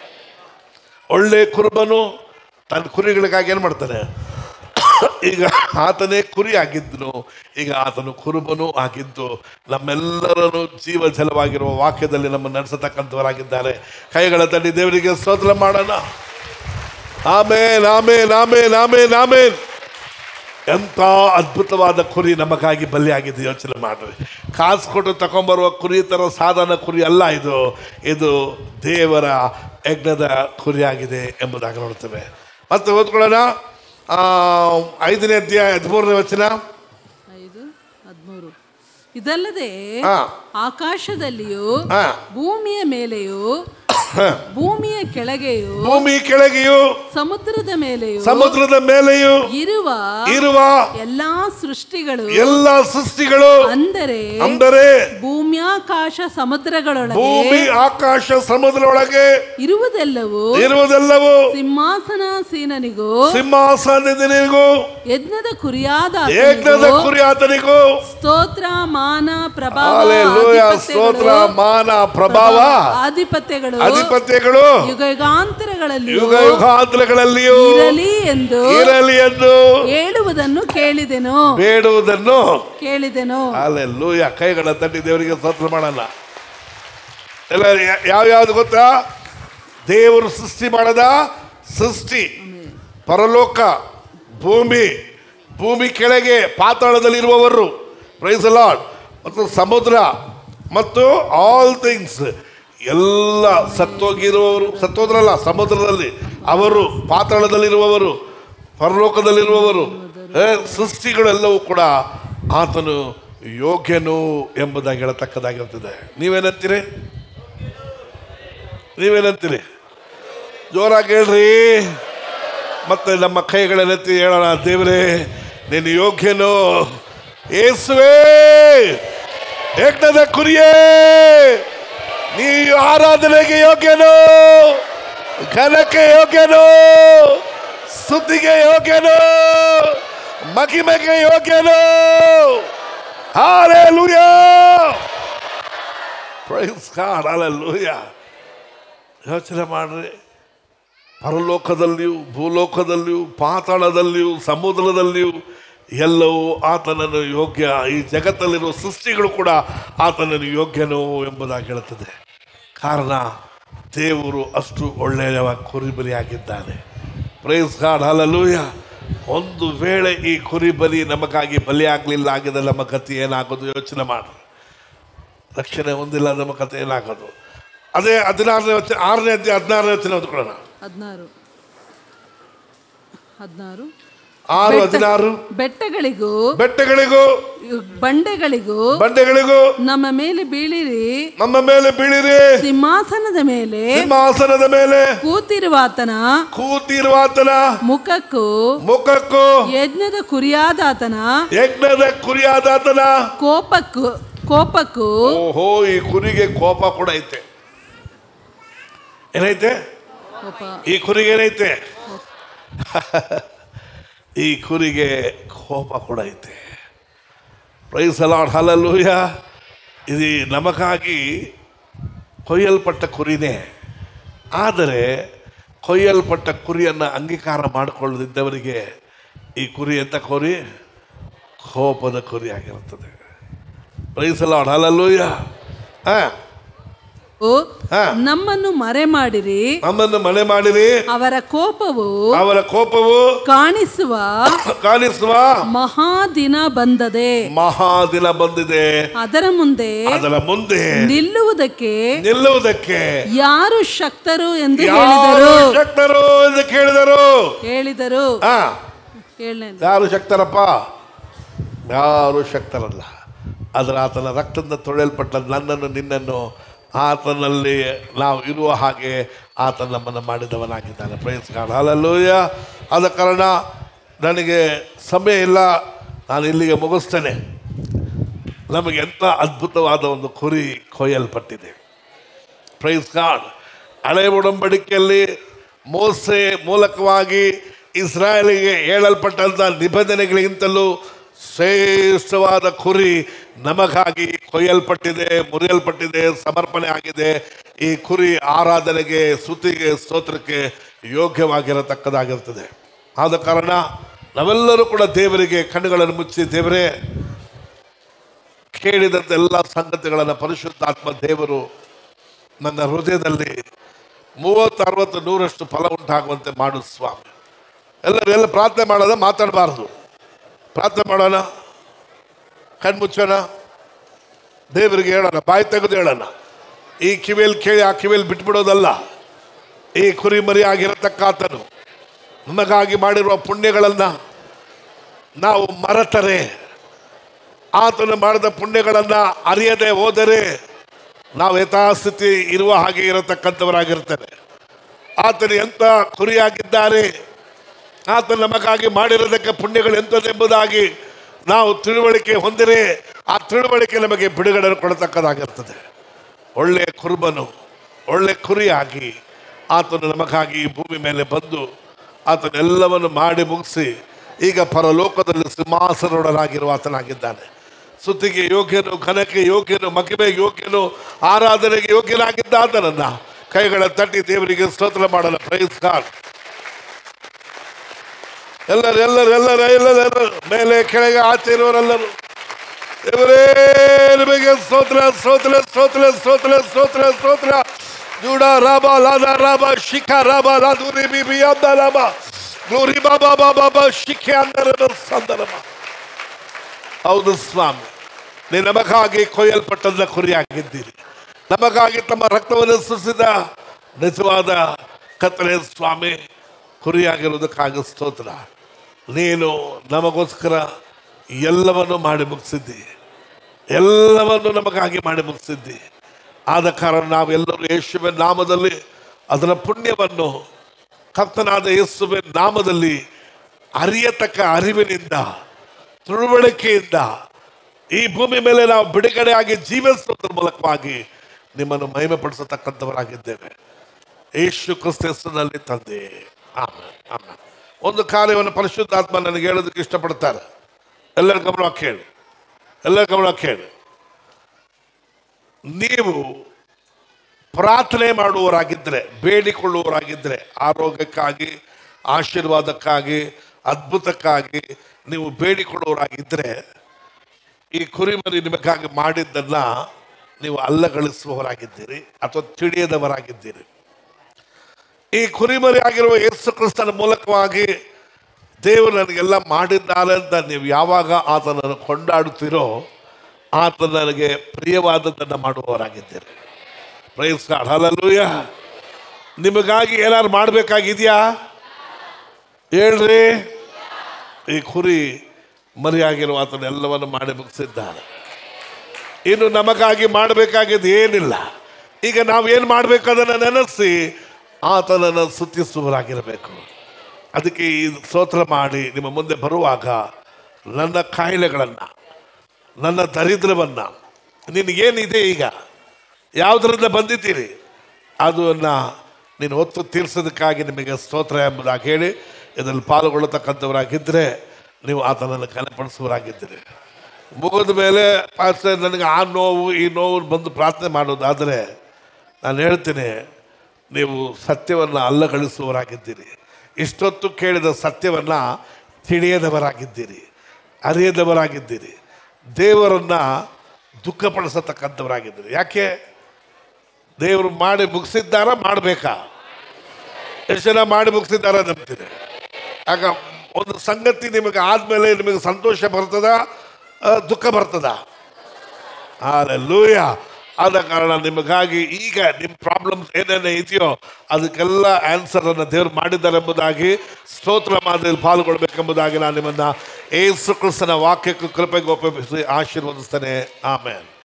ಒಳ್ಳೆ ಕುರುಬನು ತನ್ನ ಕುರಿಗಳಿಗಾಗಿ ಏನು ಮಾಡ್ತಾನೆ ಈಗ ಆತನೇ ಕುರಿ ಆಗಿದ್ದನು ಈಗ ಆತನು ಕುರುಬನು ಆಗಿದ್ದು ನಮ್ಮೆಲ್ಲರನ್ನು ಜೀವ ಜಲವಾಗಿರುವ ವಾಕ್ಯದಲ್ಲಿ ನಮ್ಮ ನಡೆಸತಕ್ಕಂಥವರಾಗಿದ್ದಾರೆ ಕೈಗಳ ತಡಿ ದೇವರಿಗೆ ಸ್ತೋತ್ರ ಮಾಡೋಣ ಆಮೇನ್ ಆಮೇನ್ ಆಮೇನ್ ಆಮೇನ್ ಆಮೇನ್ ಎಂಥ ಅದ್ಭುತವಾದ ಕುರಿ ನಮಗಾಗಿ ಬಲಿಯಾಗಿದೆ ಯೋಚನೆ ಮಾಡ್ರಿ ಕಾಸು ಕೊಟ್ಟು ತಗೊಂಬರುವ ಕುರಿ ಥರ ಸಾಧನ ಕುರಿ ಅಲ್ಲ ಇದು ಇದು ದೇವರ ಯಜ್ಞದ ಕುರಿಯಾಗಿದೆ ಎಂಬುದಾಗಿ ನೋಡ್ತೇವೆ ಮತ್ತೆ ಓದ್ಕೊಳ್ಳೋಣ ಆ, ಐದನೇ ಅಧ್ಯಾಯ ಹದಿಮೂರನೇ ವಚನ ಐದು ಹದಿಮೂರು ಇದಲ್ಲದೆ ಹಾ. ಆಕಾಶದಲ್ಲಿಯೂ ಹಾ. ಭೂಮಿಯ ಮೇಲೆಯೂ ಹ. ಭೂಮಿಯ ಕೆಳಗೆಯೂ ಭೂಮಿ ಕೆಳಗೆಯೂ ಸಮುದ್ರದ ಮೇಲೆಯೂ ಸಮುದ್ರದ ಮೇಲೆಯೂ ಇರುವ ಇರುವ ಎಲ್ಲಾ ಸೃಷ್ಟಿಗಳು ಎಲ್ಲ ಸೃಷ್ಟಿಗಳು ಅಂದರೆ ಅಂದರೆ ಭೂಮ್ಯಾಕಾಶ ಸಮುದ್ರಗಳೊಳಗೆ ಭೂಮಿ ಆಕಾಶ ಸಮುದ್ರ ಒಳಗೆ ಇರುವುದೆಲ್ಲವೂ ಇರುವುದೆಲ್ಲವೂ ಸಿಂಹಾಸನಾಸೀನನಿಗೂ ಸಿಂಹಾಸನದಿನಿಗೂ ಯಜ್ಞದ ಕುರಿಯಾದ ಯಜ್ಞದ ಕುರಿ ಆತನಿಗೂ ಸ್ತೋತ್ರ ಮಾನ ಪ್ರಭಾವ ಹಾಲೆಲೂಯ ಸ್ತೋತ್ರ ಆಧಿಪತ್ಯಗಳು, ಮಾನ ಪ್ರಭಾವ ಆಧಿಪತ್ಯಗಳು ಅಧಿಪತ್ಯಗಳು ಯುಗ ಯುಗಾಂತರಗಳಲ್ಲಿ ಯುಗ ಯುಗಾಂತರಗಳಲ್ಲಿಯೂ ಇರಲಿ ಎಂದು ಇರಲಿ ಎಂದು ಹೇಳುವುದನ್ನು ಕೇಳಿದೆನು ಬೇಡುವುದನ್ನು ಕೇಳಿದೆನು ಅಲ್ಲೆಲ್ಲೂಯ ಕೈಗಳ ತಟ್ಟಿ ದೇವರಿಗೆ ಸ್ತೋತ್ರ ಮಾಡೋಣ ಎಲ್ಲ ಯಾವ ಯಾವ್ದು ಗೊತ್ತಾ ದೇವರು ಸೃಷ್ಟಿ ಮಾಡದ ಸೃಷ್ಟಿ ಪರಲೋಕ ಭೂಮಿ ಭೂಮಿ ಕೆಳಗೆ ಪಾತಾಳದಲ್ಲಿರುವವರು ಪ್ರೈಸ್ ಲಾರ್ಡ್ ಮತ್ತು ಸಮುದ್ರ ಮತ್ತು ಆಲ್ ಥಿಂಗ್ಸ್ ಎಲ್ಲ ಸತ್ತೋಗಿರುವವರು ಸತ್ತೋದ್ರಲ್ಲ ಸಮುದ್ರದಲ್ಲಿ ಅವರು ಪಾತಾಳದಲ್ಲಿರುವವರು ಪರಲೋಕದಲ್ಲಿರುವವರು ಏ, ಸೃಷ್ಟಿಗಳೆಲ್ಲವೂ ಕೂಡ ಆತನು ಯೋಗ್ಯನು ಎಂಬುದಾಗಿ ಹೇಳತಕ್ಕದಾಗಿರ್ತದೆ ನೀವೇನಂತೀರಿ ನೀವೇನಂತೀರಿ ಜೋರಾಗಿ ಹೇಳ್ರಿ ಮತ್ತೆ ನಮ್ಮ ಕೈಗಳನ್ನೆತ್ತಿ ಹೇಳೋಣ ದೇವರೇ ನೀನು ಯೋಗ್ಯನು ಏಸುವೆ ಯಜ್ಞದ ಕುರಿಯೇ ನೀ ಆರಾಧನೆಗೆ ಯೋಗ್ಯನು ಘನಕ್ಕೆ ಯೋಗ್ಯನು ಸ್ತುತಿಗೆ ಯೋಗ್ಯನು ಮಹಿಮೆಗೆ ಯೋಗ್ಯನು ಹಾಲೆಲೂಯಾ ಪ್ರೈಸ್ ಗಾಡ್ ಹಾಲೆಲೂಯಾ ಯೋಚನೆ ಮಾಡ್ರಿ ಪರಲೋಕದಲ್ಲಿಯೂ ಭೂಲೋಕದಲ್ಲಿಯೂ ಪಾತಾಳದಲ್ಲಿಯೂ ಸಮುದ್ರದಲ್ಲಿಯೂ ಎಲ್ಲವೂ ಆತನನ್ನು ಯೋಗ್ಯ ಈ ಜಗತ್ತಲ್ಲಿರುವ ಸೃಷ್ಟಿಗಳು ಕೂಡ ಆತನನ್ನು ಯೋಗ್ಯನು ಎಂಬುದಾಗಿ ಹೇಳುತ್ತದೆ ಕಾರಣ ದೇವರು ಅಷ್ಟು ಒಳ್ಳೆಯ ಕುರಿಬಲಿಯಾಗಿದ್ದಾನೆ ಪ್ರೈಸ್ ಗಾಡ್ ಹಾಲಲೂಯ ಒಂದು ವೇಳೆ ಈ ಕುರಿಬಲಿ ನಮಗಾಗಿ ಬಲಿ ಆಗಲಿಲ್ಲ ಆಗಿದೆ ನಮ್ಮ ಗತಿ ಏನಾಗೋದು ಯೋಚನೆ ಮಾಡಿ ರಕ್ಷಣೆ ಹೊಂದಿಲ್ಲ ನಮ್ಮ ಕತೆ ಏನಾಗೋದು ಅದೇ ಹದಿನಾರನೇ ವಚನ ಆರನೇ ಅಧ್ಯಾಯ ಹದಿನಾರನೇ ವಚನ ಓದ್ಕೊಳ್ಳೋಣ ಹದಿನಾರು ಹದಿನಾರು ಆರು ಹದಿನಾರು ಬೆಟ್ಟಗಳಿಗೂ ಬೆಟ್ಟಗಳಿಗೂ ಬಂಡೆಗಳಿಗೂ ಬಂಡೆಗಳಿಗೂ ನಮ್ಮ ಮೇಲೆ ಬೀಳಿರಿ ನಮ್ಮ ಮೇಲೆ ಬೀಳಿರಿ ಸಿಂಹಾಸನದ ಮೇಲೆ ಸಿಂಹಾಸನದ ಮೇಲೆ ಕೂತಿರುವಾತನ ಕೂತಿರುವಾತನ ಮುಖಕ್ಕೂ ಮುಖಕ್ಕೂ ಯಜ್ಞದ ಕುರಿಯಾದಾತನ ಯಜ್ಞದ ಕುರಿಯಾದಾತನ ಕೋಪಕ್ಕೂ ಕೋಪಕ್ಕೂ ಓಹೋ ಈ ಕುರಿಗೆ ಕೋಪ ಕೂಡ ಐತೆ ಏನೈತೆ ಕೋಪ ಈ ಕುರಿಗೆ ಏನೈತೆ ಈ ಕುರಿಗೆ ಕೋಪ ಕೂಡ ಐತೆ ಪ್ರೈಸ್ ಅಲಾಡ್ ಹಲಲ್ಲೂಯ ಇದು ನಮಗಾಗಿ ಕೊಯ್ಯಲ್ಪಟ್ಟ ಕುರಿನೇ ಆದರೆ ಕೊಯ್ಯಲ್ಪಟ್ಟ ಕುರಿಯನ್ನು ಅಂಗೀಕಾರ ಮಾಡಿಕೊಳ್ಳದಿದ್ದವರಿಗೆ ಈ ಕುರಿ ಎಂತ ಕುರಿ ಕೋಪದ ಕುರಿ ಆಗಿರುತ್ತದೆ ಪ್ರೈಸ್ ಅಲಾಡ್ ಹಲಲ್ಲೂಯ ಹಾಂ ಹಾ. ನಮ್ಮನ್ನು ಮರೆ ಮಾಡಿರಿ ನಮ್ಮನ್ನು ಮನೆ ಮಾಡಿರಿ ಅವರ ಕೋಪವು ಅವರ ಕೋಪವು ಕಾಣಿಸುವ ಕಾಣಿಸುವ ಮಹಾದಿನ ಬಂದದೆ ಮಹಾದಿನ ಬಂದಿದೆ ಅದರ ಮುಂದೆ ಅದರ ಮುಂದೆ ನಿಲ್ಲುವುದಕ್ಕೆ ನಿಲ್ಲುವುದಕ್ಕೆ ಯಾರು ಶಕ್ತರು ಎಂದು ಯಾರು ಹೇಳಿದರು ಶಕ್ತರು ಎಂದು ಕೇಳಿದರು ಹೇಳಿದರು ಆ ಏಳನೇ ಯಾರು ಶಕ್ತರಪ್ಪ ಯಾರು ಶಕ್ತರಲ್ಲ ಅದರ ಆತನ ರಕ್ತದಿಂದ ತೊಳೆಯಲ್ಪಟ್ಟ ನನ್ನನ್ನು ನಿನ್ನನ್ನು ಆತನಲ್ಲಿ ನಾವು ಇರುವ ಹಾಗೆ ಆತ ನಮ್ಮನ್ನು ಮಾಡಿದವನಾಗಿದ್ದಾನೆ ಪ್ರಯತ್ನ ಕಾರಣ ಅಲ್ಲೂಯ ಆದ ಕಾರಣ ನನಗೆ ಸಮಯ ಇಲ್ಲ ನಾನು ಇಲ್ಲಿಗೆ ಮುಗಿಸ್ತೇನೆ ನಮಗೆ ಎಂಥ ಅದ್ಭುತವಾದ ಒಂದು ಕುರಿ ಕೊಯ್ಯಲ್ಪಟ್ಟಿದೆ ಪ್ರೈಸ್ ಗಾಡ್ ಹಳೆ ಉಡಂಬಡಿಕೆಯಲ್ಲಿ ಮೋಸೆ ಮೂಲಕವಾಗಿ ಇಸ್ರಾಯೇಲಿಗೆ ಹೇಳಲ್ಪಟ್ಟಂಥ ನಿಬಂಧನೆಗಳಿಗಿಂತಲೂ ಶ್ರೇಷ್ಠವಾದ ಕುರಿ ನಮಗಾಗಿ ಕೊಯ್ಯಲ್ಪಟ್ಟಿದೆ ಮುರಿಯಲ್ಪಟ್ಟಿದೆ ಸಮರ್ಪಣೆ ಆಗಿದೆ ಈ ಕುರಿ ಆರಾಧನೆಗೆ ಸ್ತುತಿಗೆ ಸ್ತೋತ್ರಕ್ಕೆ ಯೋಗ್ಯವಾಗಿರತಕ್ಕದಾಗಿರ್ತದೆ ಆದ ಕಾರಣ ನಾವೆಲ್ಲರೂ ಕೂಡ ದೇವರಿಗೆ ಕಣ್ಣುಗಳನ್ನು ಮುಚ್ಚಿ ದೇವರೇ ಕೇಳಿದಂಥ ಎಲ್ಲ ಸಂಗತಿಗಳನ್ನು ಪರಿಶುದ್ಧಾತ್ಮ ದೇವರು ನನ್ನ ಹೃದಯದಲ್ಲಿ ಮೂವತ್ತು ಅರವತ್ತು ನೂರಷ್ಟು ಫಲ ಉಂಟಾಗುವಂತೆ ಮಾಡು ಸ್ವಾಮಿ ಎಲ್ಲರೂ ಎಲ್ಲ ಪ್ರಾರ್ಥನೆ ಮಾಡೋದ ಮಾತಾಡಬಾರ್ದು ಪ್ರಾರ್ಥನೆ ಮಾಡೋಣ ಕಣ್ಮುಚ್ಚೋಣ ದೇವರಿಗೆ ಹೇಳೋಣ ಬಾಯಿ ತೆಗೆದು ಹೇಳೋಣ ಈ ಕಿವಿಯಲ್ಲಿ ಕೇಳಿ ಆ ಕಿವಿಯಲ್ಲಿ ಬಿಟ್ಬಿಡೋದಲ್ಲ ಈ ಕುರಿ ಮರಿ ಆಗಿರತಕ್ಕ ಆತನು ನಮಗಾಗಿ ಮಾಡಿರುವ ಪುಣ್ಯಗಳನ್ನು ನಾವು ಮರೆತರೆ ಆತನು ಮಾಡಿದ ಪುಣ್ಯಗಳನ್ನು ಅರಿಯದೆ ಹೋದರೆ ನಾವು ಯಥಾಸ್ಥಿತಿ ಇರುವ ಹಾಗೆ ಇರತಕ್ಕಂಥವರಾಗಿರ್ತೇವೆ ಆತನು ಎಂಥ ಕುರಿಯಾಗಿದ್ದಾರೆ ಆತ ನಮಗಾಗಿ ಮಾಡಿರೋದಕ್ಕೆ ಪುಣ್ಯಗಳು ಎಂಥದ್ದೆಂಬುದಾಗಿ ನಾವು ತಿಳುವಳಿಕೆ ಹೊಂದಿರೆ ಆ ತಿಳುವಳಿಕೆ ನಮಗೆ ಬಿಡುಗಡೆ ಕೊಡತಕ್ಕದಾಗಿರ್ತದೆ ಒಳ್ಳೆಯ ಕುರುಬನು ಒಳ್ಳೆ ಕುರಿಯಾಗಿ ಆತನು ನಮಗಾಗಿ ಈ ಭೂಮಿ ಮೇಲೆ ಬಂದು ಆತನೆಲ್ಲವನ್ನು ಮಾಡಿ ಮುಗಿಸಿ ಈಗ ಪರಲೋಕದಲ್ಲಿ ಸಿಂಹಾಸನೊಡನಾಗಿರುವ ಆತನಾಗಿದ್ದಾನೆ ಸುತ್ತಿಗೆ ಯೋಗ್ಯನು ಘನಕ್ಕೆ ಯೋಗ್ಯನು ಮಗಿಮೆಗೆ ಯೋಗ್ಯನು ಆರಾಧನೆಗೆ ಯೋಗ್ಯನಾಗಿದ್ದ ಆತನನ್ನ ಕೈಗಳ ತಟ್ಟಿ ದೇವರಿಗೆ ಸ್ತೋತ್ರ ಮಾಡಲ್ಲ ಪ್ರೈಸ್ ಗಾಡ್ ಎಲ್ಲರೂ ಎಲ್ಲರೂ ಎಲ್ಲರೂ ಎಲ್ಲರೂ ಎಲ್ಲರೂ ಮೇಲೆ ಕೆಳಗೆ ಆಚೆ ಇರುವವರೆಲ್ಲರೂ ದೇವರೇ ನಿಮಗೆ ಸ್ತೋತ್ರ ಸ್ತೋತ್ರ ಸ್ತೋತ್ರ ಸ್ತೋತ್ರ ಸ್ತೋತ್ರ ಸ್ತೋತ್ರ ಜೂಡ ರಾಬ ಲಾದ ರಾಬ ಶಿಖ ರಾಬ ಲಾದೂರಿ ಬಿಬಿ ಅಂದ ರಾಬ ಗ್ಲೋರಿ ಬಾಬಾ ಬಾಬಾ ಬಾ ಶಿಖೆ ಅಂದರ ಸಂದರಮ ಹೌದು ಸ್ವಾಮಿ ನೀವು ನಮಗಾಗಿ ಕೊಯ್ಯಲ್ಪಟ್ಟದ ಕುರಿಯಾಗಿದ್ದೀರಿ ನಮಗಾಗಿ ತಮ್ಮ ರಕ್ತವನ್ನು ಸುರಿಸಿದ ನಿಜವಾದ ಕತ್ತಲೆ ಸ್ವಾಮಿ ಕುರಿಯಾಗಿರುವುದಕ್ಕಾಗಿ ಸ್ತೋತ್ರ ನೀನು ನಮಗೋಸ್ಕರ ಎಲ್ಲವನ್ನು ಮಾಡಿ ಮುಗಿಸಿದ್ದಿ ಎಲ್ಲವನ್ನು ನಮಗಾಗಿ ಮಾಡಿ ಮುಗಿಸಿದ್ದಿ ಆದ ಕಾರಣ ನಾವೆಲ್ಲರೂ ಯೇಸುವಿನ ನಾಮದಲ್ಲಿ ಅದರ ಪುಣ್ಯವನ್ನು ಕರ್ತನಾದ ಯೇಸುವಿನ ನಾಮದಲ್ಲಿ ಅರಿಯತಕ್ಕ ಅರಿವಿನಿಂದ ತಿಳುವಳಿಕೆಯಿಂದ ಈ ಭೂಮಿ ಮೇಲೆ ನಾವು ಬಿಡುಗಡೆಯಾಗಿ ಜೀವಿಸುವುದರ ಮೂಲಕವಾಗಿ ನಿಮ್ಮನ್ನು ಮಹಿಮೆಪಡಿಸತಕ್ಕಂಥವರಾಗಿದ್ದೇವೆ ಯೇಸು ಕ್ರಿಸ್ತನಲ್ಲಿ ತಂದೆ ಆಮೇಲೆ ಆಮೇಲೆ ಒಂದು ಕಾರ್ಯವನ್ನು ಪರಿಶುದ್ಧಾತ್ಮ ನನಗೆ ಹೇಳೋದಕ್ಕೆ ಇಷ್ಟಪಡ್ತಾರೆ ಎಲ್ಲರ ಗಮನ ಕೇಳಿ ಎಲ್ಲರ ಗಮನ ಕೇಳಿ ನೀವು ಪ್ರಾರ್ಥನೆ ಮಾಡುವವರಾಗಿದ್ದರೆ ಬೇಡಿಕೊಳ್ಳುವವರಾಗಿದ್ದರೆ ಆರೋಗ್ಯಕ್ಕಾಗಿ ಆಶೀರ್ವಾದಕ್ಕಾಗಿ ಅದ್ಭುತಕ್ಕಾಗಿ ನೀವು ಬೇಡಿಕೊಳ್ಳುವವರಾಗಿದ್ದರೆ ಈ ಕುರಿಮರಿ ನಿಮಗಾಗಿ ಮಾಡಿದ್ದನ್ನ ನೀವು ಅಲ್ಲಗಳಿಸುವವರಾಗಿದ್ದೀರಿ ಅಥವಾ ತಿಳಿಯದವರಾಗಿದ್ದೀರಿ ಈ ಕುರಿಮರಿ ಆಗಿರುವ ಯೇಸು ಕ್ರಿಸ್ತನ ಮೂಲಕವಾಗಿ ದೇವರು ನನಗೆಲ್ಲ ಮಾಡಿದ್ದಾರೆ ಅಂತ ನೀವು ಯಾವಾಗ ಆತನನ್ನು ಕೊಂಡಾಡುತ್ತೀರೋ ಆತ ನನಗೆ ಪ್ರಿಯವಾದದ್ದನ್ನು ಮಾಡುವವರಾಗಿದ್ದೀರಿ ಪ್ರೈಸ್ ಗಾಡ್ ಹಲಲೂಯ ನಿಮಗಾಗಿ ಏನಾದ್ರು ಮಾಡಬೇಕಾಗಿದೆಯಾ ಹೇಳ್ರಿ ಈ ಕುರಿ ಮರಿಯಾಗಿರುವ ಆತನ ಎಲ್ಲವನ್ನು ಮಾಡಿ ಮುಗಿಸಿದ್ದಾನೆ ಇನ್ನು ನಮಗಾಗಿ ಮಾಡಬೇಕಾಗಿದ್ದು ಏನಿಲ್ಲ ಈಗ ನಾವು ಏನು ಮಾಡಬೇಕು ಅದನ್ನು ನೆನೆಸಿ ಆತನನ್ನು ಸುತ್ತಿಸುವರಾಗಿರಬೇಕು ಅದಕ್ಕೆ ಈ ಸ್ತೋತ್ರ ಮಾಡಿ ನಿಮ್ಮ ಮುಂದೆ ಬರುವಾಗ ನನ್ನ ಕಾಯಿಲೆಗಳನ್ನು ನನ್ನ ದರಿದ್ರವನ್ನು ನಿನಗೇನಿದೆ ಈಗ ಯಾವುದರಿಂದ ಬಂದಿದ್ದೀರಿ ಅದನ್ನು ನೀನು ಹೊತ್ತು ತೀರಿಸೋದಕ್ಕಾಗಿ ನಿಮಗೆ ಸ್ತೋತ್ರ ಎಂಬುದಾಗಿ ಹೇಳಿ ಇದರಲ್ಲಿ ಪಾಲ್ಗೊಳ್ಳತಕ್ಕಂಥವರಾಗಿದ್ದರೆ ನೀವು ಆತನನ್ನು ಕನಪಡಿಸುವರಾಗಿದ್ದೀರಿ ಮುಗಿದ ಮೇಲೆ ಪಾಸ್ಟರ್ ನನಗೆ ಆ ನೋವು ಈ ನೋವು ಬಂದು ಪ್ರಾರ್ಥನೆ ಮಾಡೋದಾದರೆ ನಾನು ಹೇಳ್ತೀನಿ ನೀವು ಸತ್ಯವನ್ನು ಅಲ್ಲಗಳಿಸುವವರಾಗಿದ್ದೀರಿ ಇಷ್ಟೊತ್ತು ಕೇಳಿದ ಸತ್ಯವನ್ನು ತಿಳಿಯದವರಾಗಿದ್ದೀರಿ ಅರಿಯದವರಾಗಿದ್ದೀರಿ ದೇವರನ್ನು ದುಃಖಪಡಿಸತಕ್ಕಂಥವರಾಗಿದ್ದೀರಿ ಯಾಕೆ ದೇವರು ಮಾಡಿ ಮುಗಿಸಿದ್ದಾರ ಮಾಡಬೇಕಾ ಎಷ್ಟು ಜನ ಮಾಡಿ ಮುಗಿಸಿದ್ದಾರ ನಂಬ್ತೀನಿ ಆಗ ಒಂದು ಸಂಗತಿ ನಿಮಗೆ ಆದಮೇಲೆ ನಿಮಗೆ ಸಂತೋಷ ಬರ್ತದ ಆ, ದುಃಖ ಬರ್ತದ ಲೂಯ ಆದ ಕಾರಣ ನಿಮಗಾಗಿ ಈಗ ನಿಮ್ಮ ಪ್ರಾಬ್ಲಮ್ಸ್ ಏನೇನೇ ಇದೆಯೋ ಅದಕ್ಕೆಲ್ಲ ಆನ್ಸರನ್ನು ದೇವರು ಮಾಡಿದ್ದಾರೆ ಎಂಬುದಾಗಿ ಸ್ತೋತ್ರ ಮಾದರಿಯಲ್ಲಿ ಪಾಲ್ಗೊಳ್ಬೇಕೆಂಬುದಾಗಿ ನಾನು ನಿಮ್ಮನ್ನು ಏಸು ಕ್ರಿಸ್ತನ ವಾಕ್ಯಕ್ಕೂ ಕೃಪೆಗೆ ಒಪ್ಪಿಸಿ ಆಶೀರ್ವದಿಸ್ತೇನೆ ಆಮೇಲೆ